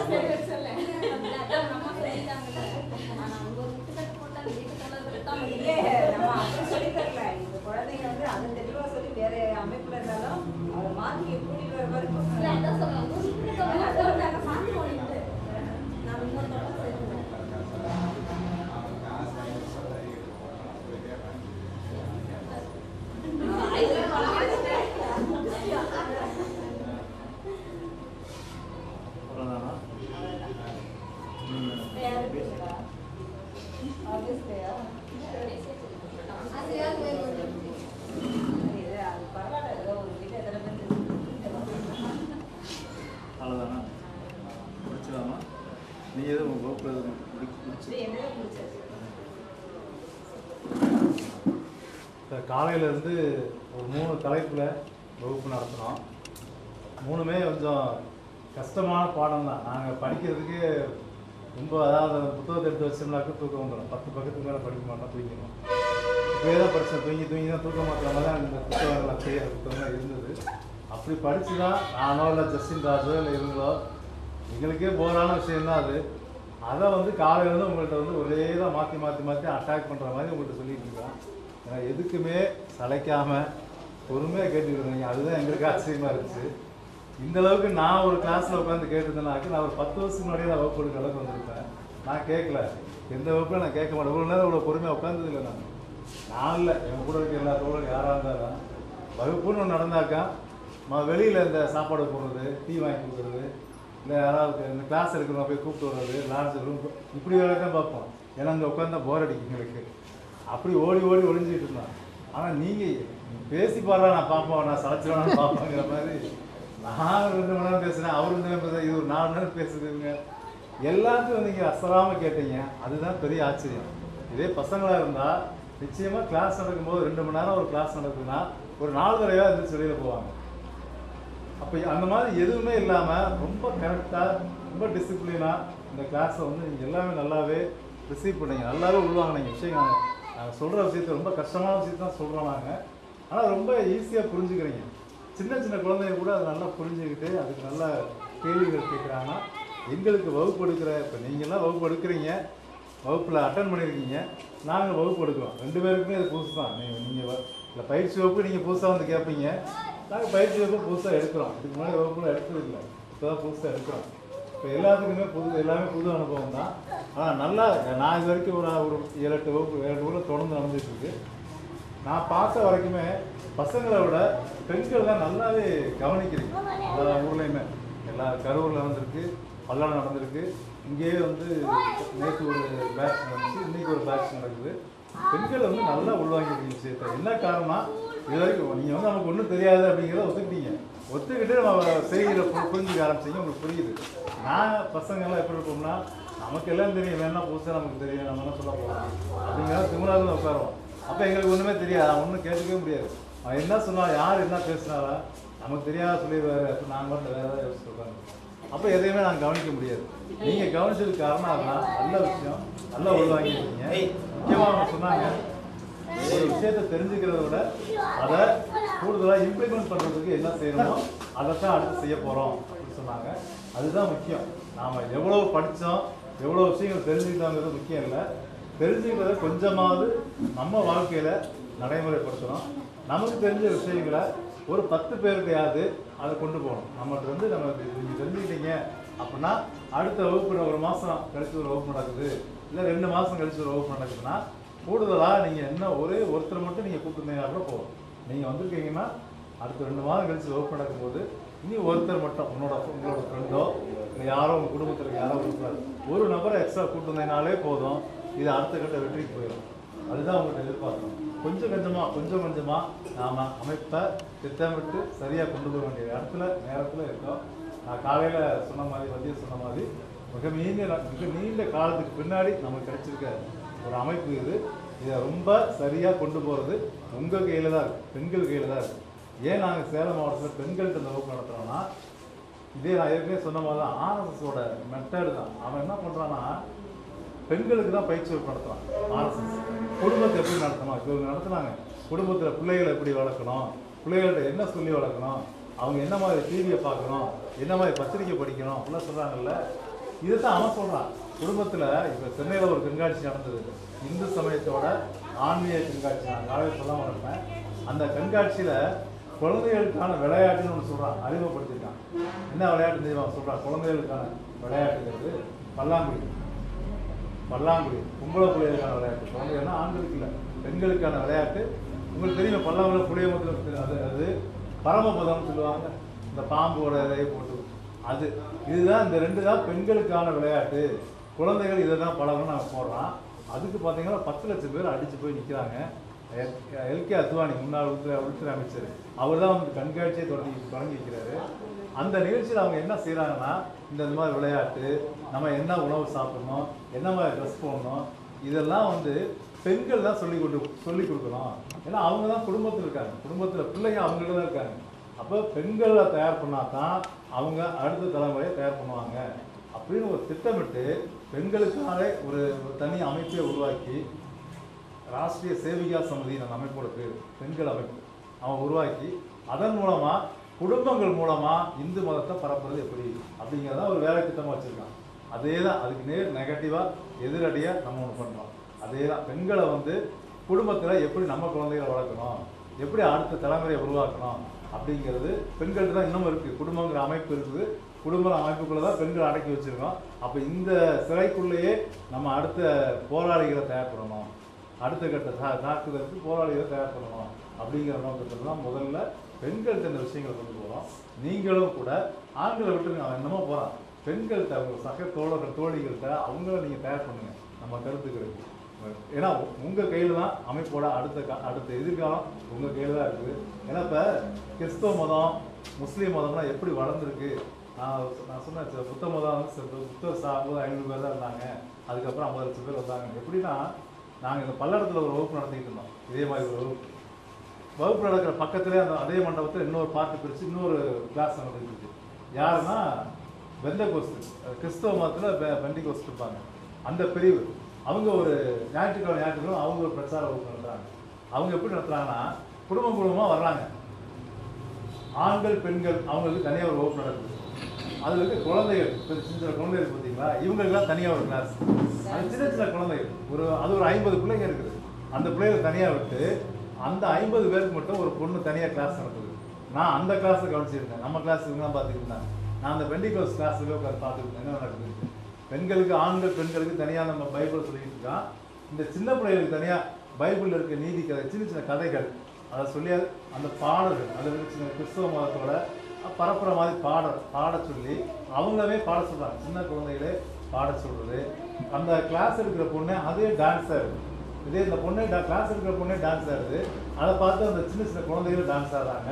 அதான் நம்ம சொல்லிட்டாங்கல்ல. ஆனா அவங்க ஒரு முட்டுக்கட்டை போட்டாங்க, வீட்டுக்கு சொன்னது விட்டாம
இல்ல, நம்ம அப்படி சொல்லித் தரல. இந்த குழந்தைங்க வந்து அதை தெளிவா சொல்லி வேற அமைப்புல இருந்தாலும் அவரை மாத்தி கூட்டிட்டு வர மாதிரி
இல்ல,
போறாங்க.
அதான் சொல்றேன். ஒரு முட்டுக்கட்டை போட்டாங்க, நாங்க மாத்திருவோம் இது. நான் இன்னொருத்தவங்க சேர்த்துக்கிறேன்.
அவ்வளோதானா ம்.
அது யார் வேணும்?
இது, அது பரவாயில்ல. ஏதோ ஒரு வீட்டுல எத்தனை பேர் இருக்கு.
அவ்வளோதானா முடிச்சிடலாமா நீ எதுவும் உங்கள் வகுப்பு எதுவும் பிடிச்சி பிடிச்சி
இது என்னதான் பிடிச்சது?
இப்போ காலையிலேருந்து ஒரு மூணு தலைப்பில் வகுப்பு நடத்தினோம் மூணுமே கொஞ்சம் கஷ்டமான பாடம் தான் நாங்கள் படிக்கிறதுக்கு ரொம்ப அதாவது அந்த புத்தகத்தை எடுத்து வச்சோம்னாக்க தூக்கம் வந்துடும் பத்து பக்கத்துக்கு மேலே படிக்க மாட்டோம் தூங்கிடுவோம் இப்போயே தான் படித்தேன் தூங்கி தூங்கி தான் தூக்க மாட்டாங்க தான் இந்த புத்தகங்கள் செய்கிற புத்தகங்கள் இருந்தது அப்படி படித்து தான் நானோ இல்லை ஜஸ்டின் ராஜோ இல்லை இவங்களோ எங்களுக்கே போரான விஷயம் தான் அது அதை வந்து காலையிலேருந்து உங்கள்கிட்ட வந்து ஒரே தான் மாற்றி மாற்றி மாற்றி அட்டாக் பண்ணுற மாதிரி உங்கள்கிட்ட சொல்லிட்டு இருக்கோம் ஏன்னா எதுக்குமே சளைக்காமல் பொறுமையாக கேட்டுக்கிறீங்க அதுதான் எங்களுக்கு ஆச்சரியமாக இருந்துச்சு இந்த அளவுக்கு நான் ஒரு கிளாஸில் உட்காந்து கேட்டிருந்தேனாக்க நான் ஒரு பத்து வருஷத்துக்கு முன்னாடியே நான் வகுப்பு எடுக்கிற அளவுக்கு வந்திருப்பேன் நான் கேட்கல எந்த வகுப்புல நான் கேட்க மாட்டேன் இவ்வளோ நேரம் இவ்வளோ பொறுமையாக உட்காந்தது இல்லை நான் நான் இல்லை என் கூட இருக்க எல்லா தோழரும் யாராக இருந்தாலும் வகுப்புன்னு ஒன்று நடந்தாக்கா நான் வெளியில் இந்த சாப்பாடு போடுறது டீ வாங்கி கொடுக்குறது இல்லை யாராவது இந்த கிளாஸ் எடுக்கிறவங்க போய் கூப்பிட்டு வர்றது லான்ச் ரூம் இப்படி வேலை தான் பார்ப்போம் ஏன்னா அங்கே உட்காந்தா போர் அடிக்கும் எங்களுக்கு அப்படி ஓடி ஓடி ஒளிஞ்சிட்டு இருந்தான் ஆனால் நீங்கள் பேசி பாருடா நான் பார்ப்போம் நான் சளைச்சிருவேன் பார்ப்பேங்கிற மாதிரி நான் ரெண்டு மணி நேரம் பேசுகிறேன் அவர் ரெண்டு நேரம் பேசுகிறேன் இது ஒரு நாலு மணி நேரம் பேசுதுங்க எல்லாத்தையும் நீங்கள் அசராமல் கேட்டீங்க அதுதான் பெரிய ஆச்சரியம் இதே பசங்களாக இருந்தால் நிச்சயமாக கிளாஸ் நடக்கும்போது ரெண்டு மணி நேரம் ஒரு கிளாஸ் நடக்குதுன்னா ஒரு நாலு தடவையாக இருந்து வெளியில் போவாங்க அப்போ அந்த மாதிரி எதுவுமே இல்லாமல் ரொம்ப கரெக்டாக ரொம்ப டிசிப்ளினாக இந்த கிளாஸை வந்து நீங்கள் எல்லாமே நல்லாவே ரிசீவ் பண்ணீங்க நல்லாவே உள்வாங்கினீங்க விஷயம் நாங்கள் நாங்கள் சொல்கிற விஷயத்தை ரொம்ப கஷ்டமான விஷயத்தை தான் சொல்கிறோம் நாங்கள் ஆனால் ரொம்ப ஈஸியாக புரிஞ்சுக்கிறீங்க சின்ன சின்ன குழந்தைங்க கூட அதை நல்லா புரிஞ்சுக்கிட்டு அதுக்கு நல்ல கேள்விகள் கேட்குறாங்கன்னா எங்களுக்கு வகுப்பு எடுக்கிற இப்போ நீங்கள்லாம் வகுப்பு எடுக்கிறீங்க வகுப்பில் அட்டன் பண்ணியிருக்கீங்க நாங்கள் வகுப்பு எடுக்கிறோம் ரெண்டு பேருக்குமே அது புதுசு தான் நீங்கள் நீங்கள் இல்லை பயிற்சி வகுப்பு நீங்கள் புதுசாக வந்து கேட்பீங்க நாங்கள் பயிற்சி வகுப்பு புதுசாக எடுக்கிறோம் இதுக்கு முன்னாடி வகுப்புல எடுத்தது இல்லை இப்போ தான் புதுசாக எடுக்கிறோம் இப்போ எல்லாத்துக்குமே புது எல்லாமே புது அனுபவம் தான் ஆனால் நல்லா நான் இது வரைக்கும் ஒரு ஒரு ஏழு எட்டு வகுப்பு ஏழு ஊரில் தொடர்ந்து நடந்துட்டு இருக்கு நான் பார்த்த வரைக்குமே பசங்களை விட பெண்கள் தான் நல்லாவே கவனிக்கிறீங்க எல்லா ஊர்லேயுமே எல்லா கரூரில் நடந்திருக்கு பல்லடம் நடந்திருக்கு இங்கேயே வந்து நேற்று ஒரு பேட்ச் நடந்துச்சு இன்னைக்கு ஒரு பேட்ச் நடக்குது பெண்கள் வந்து நல்லா உள்வாங்கிருக்கீங்க விஷயத்த என்ன காரணம்னா இது வரைக்கும் நீங்கள் வந்து நமக்கு ஒன்றும் தெரியாது அப்படிங்கிறத ஒத்துக்கிட்டீங்க ஒத்துக்கிட்டு நம்ம செய்திகளை பு- புரிஞ்சுக்க ஆரம்பிச்சீங்க உங்களுக்கு புரியுது நான் பசங்கள்லாம் எப்படி இருப்போம்னா நமக்கு எல்லாம் தெரியும் வேணா புதுசாக நமக்கு தெரியும் நம்ம என்ன சொல்ல போகிறோம் அப்படிங்கிற திமுறாக உட்காருவோம் அப்போ எங்களுக்கு ஒன்றுமே தெரியாது அவன் ஒன்றும் கேட்டுக்கவே முடியாது அவன் என்ன சொன்னான் யார் என்ன பேசினாரா நமக்கு தெரியாத சொல்லிடுவாரு அப்போ நாங்கள் மட்டும் வேறு ஏதாவது யோசிச்சு உட்காந்து அப்போ எதையுமே நாங்கள் கவனிக்க முடியாது நீங்கள் கவனிச்சதுக்கு காரணம் அதான் நல்ல விஷயம் நல்லா உள்வாங்கிருக்கீங்க முக்கியமாக அவங்க சொன்னாங்க ஒரு விஷயத்தை தெரிஞ்சுக்கிறத விட அதை கூடுதலாக இம்ப்ளிமெண்ட் பண்ணுறதுக்கு என்ன செய்யணுமோ அதை தான் அடுத்து செய்ய போகிறோம் அப்படின்னு சொன்னாங்க அதுதான் முக்கியம் நாம் எவ்வளோ படித்தோம் எவ்வளோ விஷயங்கள் தெரிஞ்சுக்கிட்டோங்கிறது முக்கியம் இல்லை தெரிஞ்சுக்கிறத கொஞ்சமாவது நம்ம வாழ்க்கையில் நடைமுறைப்படுத்தணும் நமக்கு தெரிஞ்ச விஷயங்களை ஒரு பத்து பேருக்கையாவது அதை கொண்டு போகணும் நம்மகிட்ட இருந்து நம்ம நீங்கள் தெரிஞ்சுக்கிட்டீங்க அப்படின்னா அடுத்த வகுப்பு ஒரு மாதம் கழிச்சு ஒரு வகுப்பு நடக்குது இல்லை ரெண்டு மாதம் கழிச்சு ஒரு வகுப்பு நடக்குதுன்னா கூடுதலாக நீங்கள் என்ன ஒரே ஒருத்தர் மட்டும் நீங்கள் கூப்பிட்டுருந்தீங்கன்னா கூட போதும் நீங்கள் வந்திருக்கீங்கன்னா அடுத்த ரெண்டு மாதம் கழிச்சு வகுப்பு நடக்கும்போது இனி ஒருத்தர் மட்டும் உன்னோட உங்களோட ஃப்ரெண்டோ இல்லை யாரோ உங்கள் குடும்பத்தில் இருக்க யாரோ ஒருத்தர் ஒரு நபரை எக்ஸ்ட்ரா கூப்பிட்டுருந்தீங்கனாலே போதும் இது அடுத்த கட்ட வெற்றிக்கு போயிடும் அதுதான் உங்கள்கிட்ட எதிர்பார்க்கணும் கொஞ்சம் கொஞ்சமாக கொஞ்சம் கொஞ்சமாக நாம் அமைப்பை திட்டமிட்டு சரியாக கொண்டு போக வேண்டிய இடத்துல நேரத்தில் இருக்கோம் நான் காலையில் சொன்ன மாதிரி மதியம் சொன்ன மாதிரி மிக நீண்ட மிக நீண்ட காலத்துக்கு பின்னாடி நமக்கு கிடைச்சிருக்க ஒரு அமைப்பு இது இதை ரொம்ப சரியாக கொண்டு போகிறது உங்கள் கையில் தான் இருக்குது பெண்கள் கையில் தான் இருக்குது ஏன் நாங்கள் சேலம் மாவட்டத்தில் பெண்கள்கிட்ட இந்த வகுப்பு நடத்துகிறோன்னா இதே நான் ஏற்கனவே சொன்ன மாதிரி தான் ஆர்எஸ்எஸோட மெத்தடு தான் அவன் என்ன பண்ணுறான்னா பெண்களுக்கு தான் பயிற்சி வகுப்பு நடத்துறான் ஆர்எஸ்எஸ் குடும்பத்தை எப்படி நடத்தணும் இப்போ இவங்க நடத்துனாங்க குடும்பத்தில் பிள்ளைகளை எப்படி வளர்க்கணும் பிள்ளைகள்கிட்ட என்ன சொல்லி வளர்க்கணும் அவங்க என்ன மாதிரி டிவியை பார்க்கணும் என்ன மாதிரி பத்திரிக்கை படிக்கணும் அப்படிலாம் சொல்கிறாங்கல்ல இதை தான் அவன் சொல்கிறான் குடும்பத்தில் இப்போ சென்னையில் ஒரு கண்காட்சி நடந்தது இந்து சமயத்தோட ஆன்மீக கண்காட்சி நான் காலையில் சொல்லாமல் இருப்பேன் அந்த கண்காட்சியில் குழந்தைகளுக்கான விளையாட்டுன்னு ஒன்று சொல்கிறான் அறிமுகப்படுத்திருக்கான் என்ன விளையாட்டு தெரியுமா சொல்கிறான் குழந்தைகளுக்கான விளையாட்டுங்கிறது பல்லாங்குழி பல்லாங்குழி கும்பல புலிகளுக்கான விளையாட்டு குழந்தைகள்னா ஆண்களுக்கு இல்லை பெண்களுக்கான விளையாட்டு உங்களுக்கு தெரியும் பல்லாங்குழி புளியமத்தில் அது அது பரமபதம்னு சொல்லுவாங்க இந்த பாம்போட இதையை போட்டு அது இதுதான் இந்த ரெண்டு தான் பெண்களுக்கான விளையாட்டு குழந்தைகள் இதை தான் பழகணும்னு நாங்கள் போடுறோம் அதுக்கு பார்த்தீங்கன்னா பத்து லட்சம் பேர் அடிச்சு போய் நிற்கிறாங்க எல்கே அத்வானி முன்னாள் உள்துறை உள்துறை அமைச்சர் அவர் தான் வந்து கண்காட்சியை தொடங்கி தொடங்கி வைக்கிறாரு அந்த நிகழ்ச்சியில் அவங்க என்ன செய்கிறாங்கன்னா இந்த இந்த மாதிரி விளையாட்டு நம்ம என்ன உணவு சாப்பிடணும் என்ன மாதிரி ட்ரெஸ் போடணும் இதெல்லாம் வந்து பெண்கள் தான் சொல்லி கொண்டு சொல்லி கொடுக்கணும் ஏன்னா அவங்க தான் குடும்பத்தில் இருக்காங்க குடும்பத்தில் பிள்ளைங்க அவங்கள்ட்ட தான் இருக்காங்க அப்போ பெண்களை தயார் பண்ணால் தான் அவங்க அடுத்த தலைமுறையை தயார் பண்ணுவாங்க அப்படின்னு ஒரு திட்டமிட்டு பெண்களுக்காக ஒரு ஒரு தனி அமைப்பை உருவாக்கி ராஷ்டிரிய சேவிகா சமிதி அந்த அமைப்போட பேர் பெண்கள் அமைப்பு அவன் உருவாக்கி அதன் மூலமா குடும்பங்கள் மூலமா இந்து மதத்தை பரப்புறது எப்படி அப்படிங்கிறத ஒரு வேலை திட்டமா வச்சிருக்கான் அதே தான் அதுக்கு நேர் நெகட்டிவா எதிரடியா நம்ம ஒன்று பண்றோம் அதே தான் பெண்களை வந்து குடும்பத்துல எப்படி நம்ம குழந்தைகளை வளர்க்கணும் எப்படி அடுத்த தலைமுறையை உருவாக்கணும் அப்படிங்கிறது பெண்கள்ட்ட தான் இன்னும் இருக்கு குடும்பங்கிற அமைப்பு இருக்குது குடும்ப அமைப்புக்குள்ள தான் பெண்கள் அடக்கி வச்சிருக்கோம் அப்போ இந்த சிறைக்குள்ளேயே நம்ம அடுத்த போராளிகளை தயார் பண்ணணும் அடுத்த கட்ட தா தாக்குதலுக்கு போராளிகளை தயார் பண்ணணும் அப்படிங்கிற நோக்கத்தில் தான் முதல்ல பெண்கள்கிட்ட இந்த விஷயங்களை கொண்டு போகிறோம் நீங்களும் கூட ஆண்களை விட்டுருங்க அவன் என்னமோ போகிறான் பெண்கள்கிட்ட அவங்க சக தோழர்கள் தோழிகள்கிட்ட அவங்கள நீங்கள் தயார் பண்ணுங்க நம்ம கருத்துக்களுக்கு ஏன்னா உங்கள் கையில் தான் அமைப்போட அடுத்த கா- அடுத்த எதிர்காலம் உங்கள் கையில் தான் இருக்குது ஏன்னா இப்போ கிறிஸ்தவ மதம் முஸ்லீம் மதம்லாம் எப்படி வளர்ந்துருக்கு நான் நான் சொன்னேன் ச- புத்த மதம் வந்து ச- புத்தர் சாப்பிடும்போது ஐநூறு பேர் தான் இருந்தாங்க அதுக்கப்புறம் ஐம்பது லட்சம் பேர் வந்தாங்க எப்படின்னா நாங்கள் இந்த பல்லடத்தில் ஒரு வகுப்பு நடத்திக்கிட்டு இருந்தோம் இதே மாதிரி ஒரு வகுப்பு வகுப்பு நடக்கிற பக்கத்துலேயே அந்த அதே மண்டபத்தில் இன்னொரு பார்ட்டு பிரித்து இன்னொரு கிளாஸ் நடந்துட்டு இருக்கு யாருன்னா வெந்த கோஸ்ட் கிறிஸ்தவ மதத்தில் பெண்டி கோஸ்ட் இருப்பாங்க அந்த பிரிவு அவங்க ஒரு ஞாயிற்றுக்கிழமை ஞாயிற்றுக்கிழமை அவங்க ஒரு பிரச்சார வகுப்பு நடத்துறாங்க அவங்க எப்படி நடத்துறாங்கன்னா குடும்பம் குடும்பமாக வர்றாங்க ஆண்கள் பெண்கள் அவங்களுக்கு தனியாக ஒரு வகுப்பு நடக்குது அதில் இருக்க குழந்தைகள் இப்ப சின்ன சின்ன குழந்தைகள் பார்த்தீங்களா இவங்களுக்குலாம் தனியாக ஒரு கிளாஸ் அது சின்ன சின்ன குழந்தைகள் ஒரு அது ஒரு ஐம்பது பிள்ளைங்க இருக்குது அந்த பிள்ளைகளை தனியாக விட்டு அந்த ஐம்பது பேருக்கு மட்டும் ஒரு பொண்ணு தனியாக கிளாஸ் நடத்துது நான் அந்த கிளாஸை கவனிச்சிருக்கேன் நம்ம கிளாஸ் இவங்கலாம் பார்த்துக்கிட்டு இருந்தாங்க நான் அந்த பெண்டிகோஸ் கிளாஸில் உட்காந்து பார்த்துக்கிட்டு என்ன நடக்குது பெண்களுக்கு ஆண்கள் பெண்களுக்கு தனியாக நம்ம பைபிள் சொல்லிட்டு இருக்கோம் இந்த சின்ன பிள்ளைகளுக்கு தனியாக பைபிளில் இருக்க நீதி கதை சின்ன சின்ன கதைகள் அதை சொல்லி அது- அந்த பாடல்கள் அது வந்து சின்ன கிறிஸ்தவ மதத்தோட பரப்புற மாதிரி பாட பாட சொல்லி அவங்களவே பாட சொல்றாங்க சின்ன குழந்தைகளே பாட சொல்றது அந்த கிளாஸ் இருக்கிற பொண்ணு அதே டான்ஸ் ஆடுது இதே இந்த பொண்ணு கிளாஸ் இருக்கிற பொண்ணே டான்ஸ் ஆடுது அதை பார்த்து அந்த சின்ன சின்ன குழந்தைகள் டான்ஸ் ஆடுறாங்க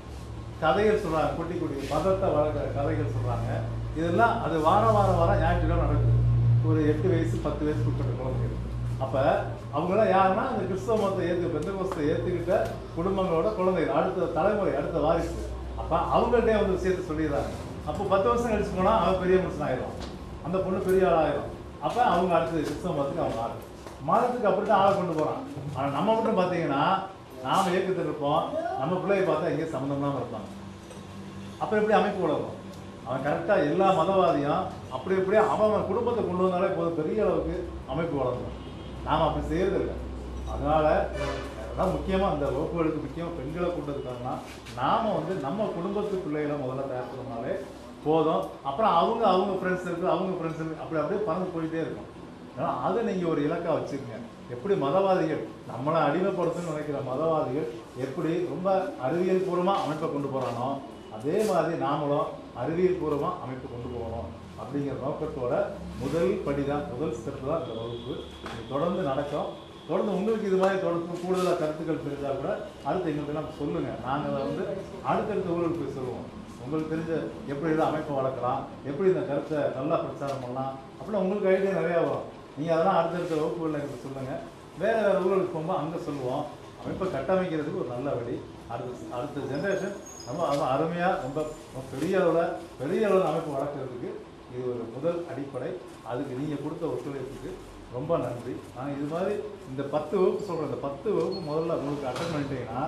கதைகள் சொல்றாங்க குட்டி குட்டி மதத்தை வளர்க்குற கதைகள் சொல்றாங்க இதெல்லாம் அது வாரம் வாரம் வாரம் ஞாயிற்றுக்கிழமை நடக்குது ஒரு எட்டு வயசு பத்து வயசு உட்பட்ட குழந்தைகள் அப்ப அவங்களாம் யாருன்னா அந்த கிறிஸ்தவ மதத்தை ஏற்று பெந்தகோஸ்தை ஏத்துக்கிட்ட குடும்பங்களோட குழந்தைகள் அடுத்த தலைமுறை அடுத்த வாரிசு அப்ப அவங்கள்ட்டே வந்து விஷயத்த சொல்லிடுறாங்க அப்போ பத்து வருஷம் கழிச்சு போனா அவன் பெரிய மனுஷன் ஆயிடும் அந்த பொண்ணு பெரிய ஆளாயிரும் அப்ப அவங்க அடுத்து கிறிஸ்தவ மதத்துக்கு அவங்க ஆளு மதத்துக்கு அப்படித்தான் ஆளை கொண்டு போறான் ஆனா நம்ம மட்டும் பாத்தீங்கன்னா நாம இயக்கத்தில் இருப்போம் நம்ம பிள்ளைய பார்த்தா எங்கேயும் சம்மந்தம் இல்லாம இருப்பாங்க அப்ப எப்படி அமைப்பு வளரும் அவன் கரெக்டா எல்லா மதவாதியும் அப்படி அப்படியே அவன் அவன் குடும்பத்தை கொண்டு வந்தாலே போதும் பெரிய அளவுக்கு அமைப்பு வளர்ந்துடும் நாம அப்படி செய்யறதில்லை அதனால அதான் முக்கியமா அந்த வகுப்புகளுக்கு முக்கியம் பெண்களை கொண்டதுக்காகனா நாம வந்து நம்ம குடும்பத்து பிள்ளைகளை முதல்ல தயார் பண்ணோம்னாலே போதும் அப்புறம் அவங்க அவங்க ஃப்ரெண்ட்ஸ் இருக்கு அவங்க ஃப்ரெண்ட்ஸ் இருக்கு அப்படி அப்படியே பறந்து போயிட்டே இருக்கும் அதனால அதை நீங்க ஒரு இலக்கா வச்சுக்கங்க எப்படி மதவாதிகள் நம்மளை அடிமைப்படுத்தணும்னு நினைக்கிற மதவாதிகள் எப்படி ரொம்ப அறிவியல் பூர்வமா அமைப்பை கொண்டு போறானோ அதே மாதிரி நாமளும் அறிவியல் பூர்வமா அமைப்பு கொண்டு போகணும் அப்படிங்கிற நோக்கத்தோட முதல் படிதான் முதல் ஸ்டெப் தான் இந்த வகுப்பு இது தொடர்ந்து நடக்கும் தொடர்ந்து உங்களுக்கு இது மாதிரி தொடர்ந்து கூடுதலாக கருத்துக்கள் தெரிஞ்சால் கூட அடுத்து எங்களுக்கு எல்லாம் சொல்லுங்க நாங்கள் அதை வந்து அடுத்தடுத்த ஊருக்கு போய் சொல்லுவோம் உங்களுக்கு தெரிஞ்ச எப்படி இதை அமைப்பை வளர்க்கலாம் எப்படி இந்த கருத்தை நல்லா பிரச்சாரம் பண்ணலாம் அப்படின்னா உங்களுக்கு ஐடியா நிறையா வரும் நீங்கள் அதெல்லாம் அடுத்தடுத்த வகுப்புகளில் எங்களுக்கு சொல்லுங்கள் வேறு வேறு ஊர்களுக்கு போகும்போது அங்கே சொல்லுவோம் அமைப்பை கட்டமைக்கிறதுக்கு ஒரு நல்ல வழி அடுத்த அடுத்த ஜென்ரேஷன் ரொம்ப ரொம்ப அருமையாக ரொம்ப ரொம்ப பெரிய அளவில் பெரிய அளவில் அமைப்பு வளர்க்குறதுக்கு இது ஒரு முதல் அடிப்படை அதுக்கு நீங்கள் கொடுத்த ஒத்துழைப்புக்கு ரொம்ப நன்றி நான் இது மாதிரி இந்த பத்து வகுப்பு சொல்கிறேன் இந்த பத்து வகுப்பு முதல்ல உங்களுக்கு அட்டன் பண்ணிட்டீங்கன்னா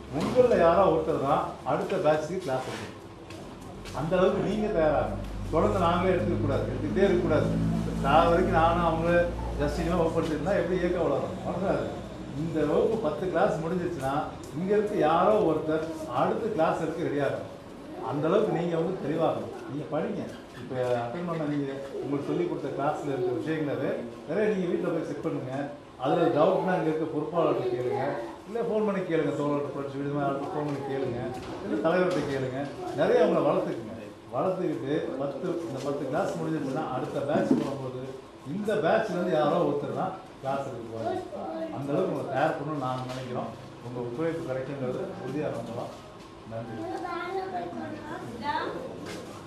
உங்களில் யாரோ ஒருத்தர் தான் அடுத்த பேட்சுக்கு கிளாஸ் எடுக்கணும் அந்த அளவுக்கு நீங்கள் தயாராகணும் தொடர்ந்து நாங்களே எடுத்துக்க கூடாது எடுத்துக்கிட்டே இருக்கக்கூடாது நான் வரைக்கும் நானும் அவங்க ஜஸ்டினும் வகுப்பு இருந்தால் எப்படி இயக்க வளரும் வளராது இந்த வகுப்பு பத்து கிளாஸ் முடிஞ்சிருச்சுன்னா இங்கே இருக்க யாரோ ஒருத்தர் அடுத்த கிளாஸ் எடுக்க ரெடியாகணும் அந்த அளவுக்கு நீங்கள் வந்து தெளிவாகணும் நீங்கள் படிங்க இப்போ அட்டன் பண்ண நீங்கள் உங்களுக்கு சொல்லிக் கொடுத்த கிளாஸில் இருக்க விஷயங்களவே நிறைய நீங்கள் வீட்டில் போய் செக் பண்ணுங்கள் அதில் டவுட்னா இங்கே இருக்க பொறுப்பாளர்கிட்ட கேளுங்க இல்லை ஃபோன் பண்ணி கேளுங்க தோழர்கிட்ட புரட்சி விடுதலை ஃபோன் பண்ணி கேளுங்க இல்லை தலைவர்கிட்ட கேளுங்க நிறைய அவங்கள வளர்த்துக்குங்க வளர்த்துக்கிட்டு பத்து இந்த பத்து கிளாஸ் முடிஞ்சிருச்சுன்னா அடுத்த பேட்ச் போகும்போது இந்த பேட்ச்லேருந்து யாரோ ஒருத்தர் தான் கிளாஸ் எடுக்க போகிறாங்க அந்த அளவுக்கு உங்களை தயார் பண்ணணும்னு நாங்கள் நினைக்கிறோம் உங்கள் ஒத்துழைப்பு கிடைக்குங்கிறது உறுதியாக நம்பலாம் நன்றி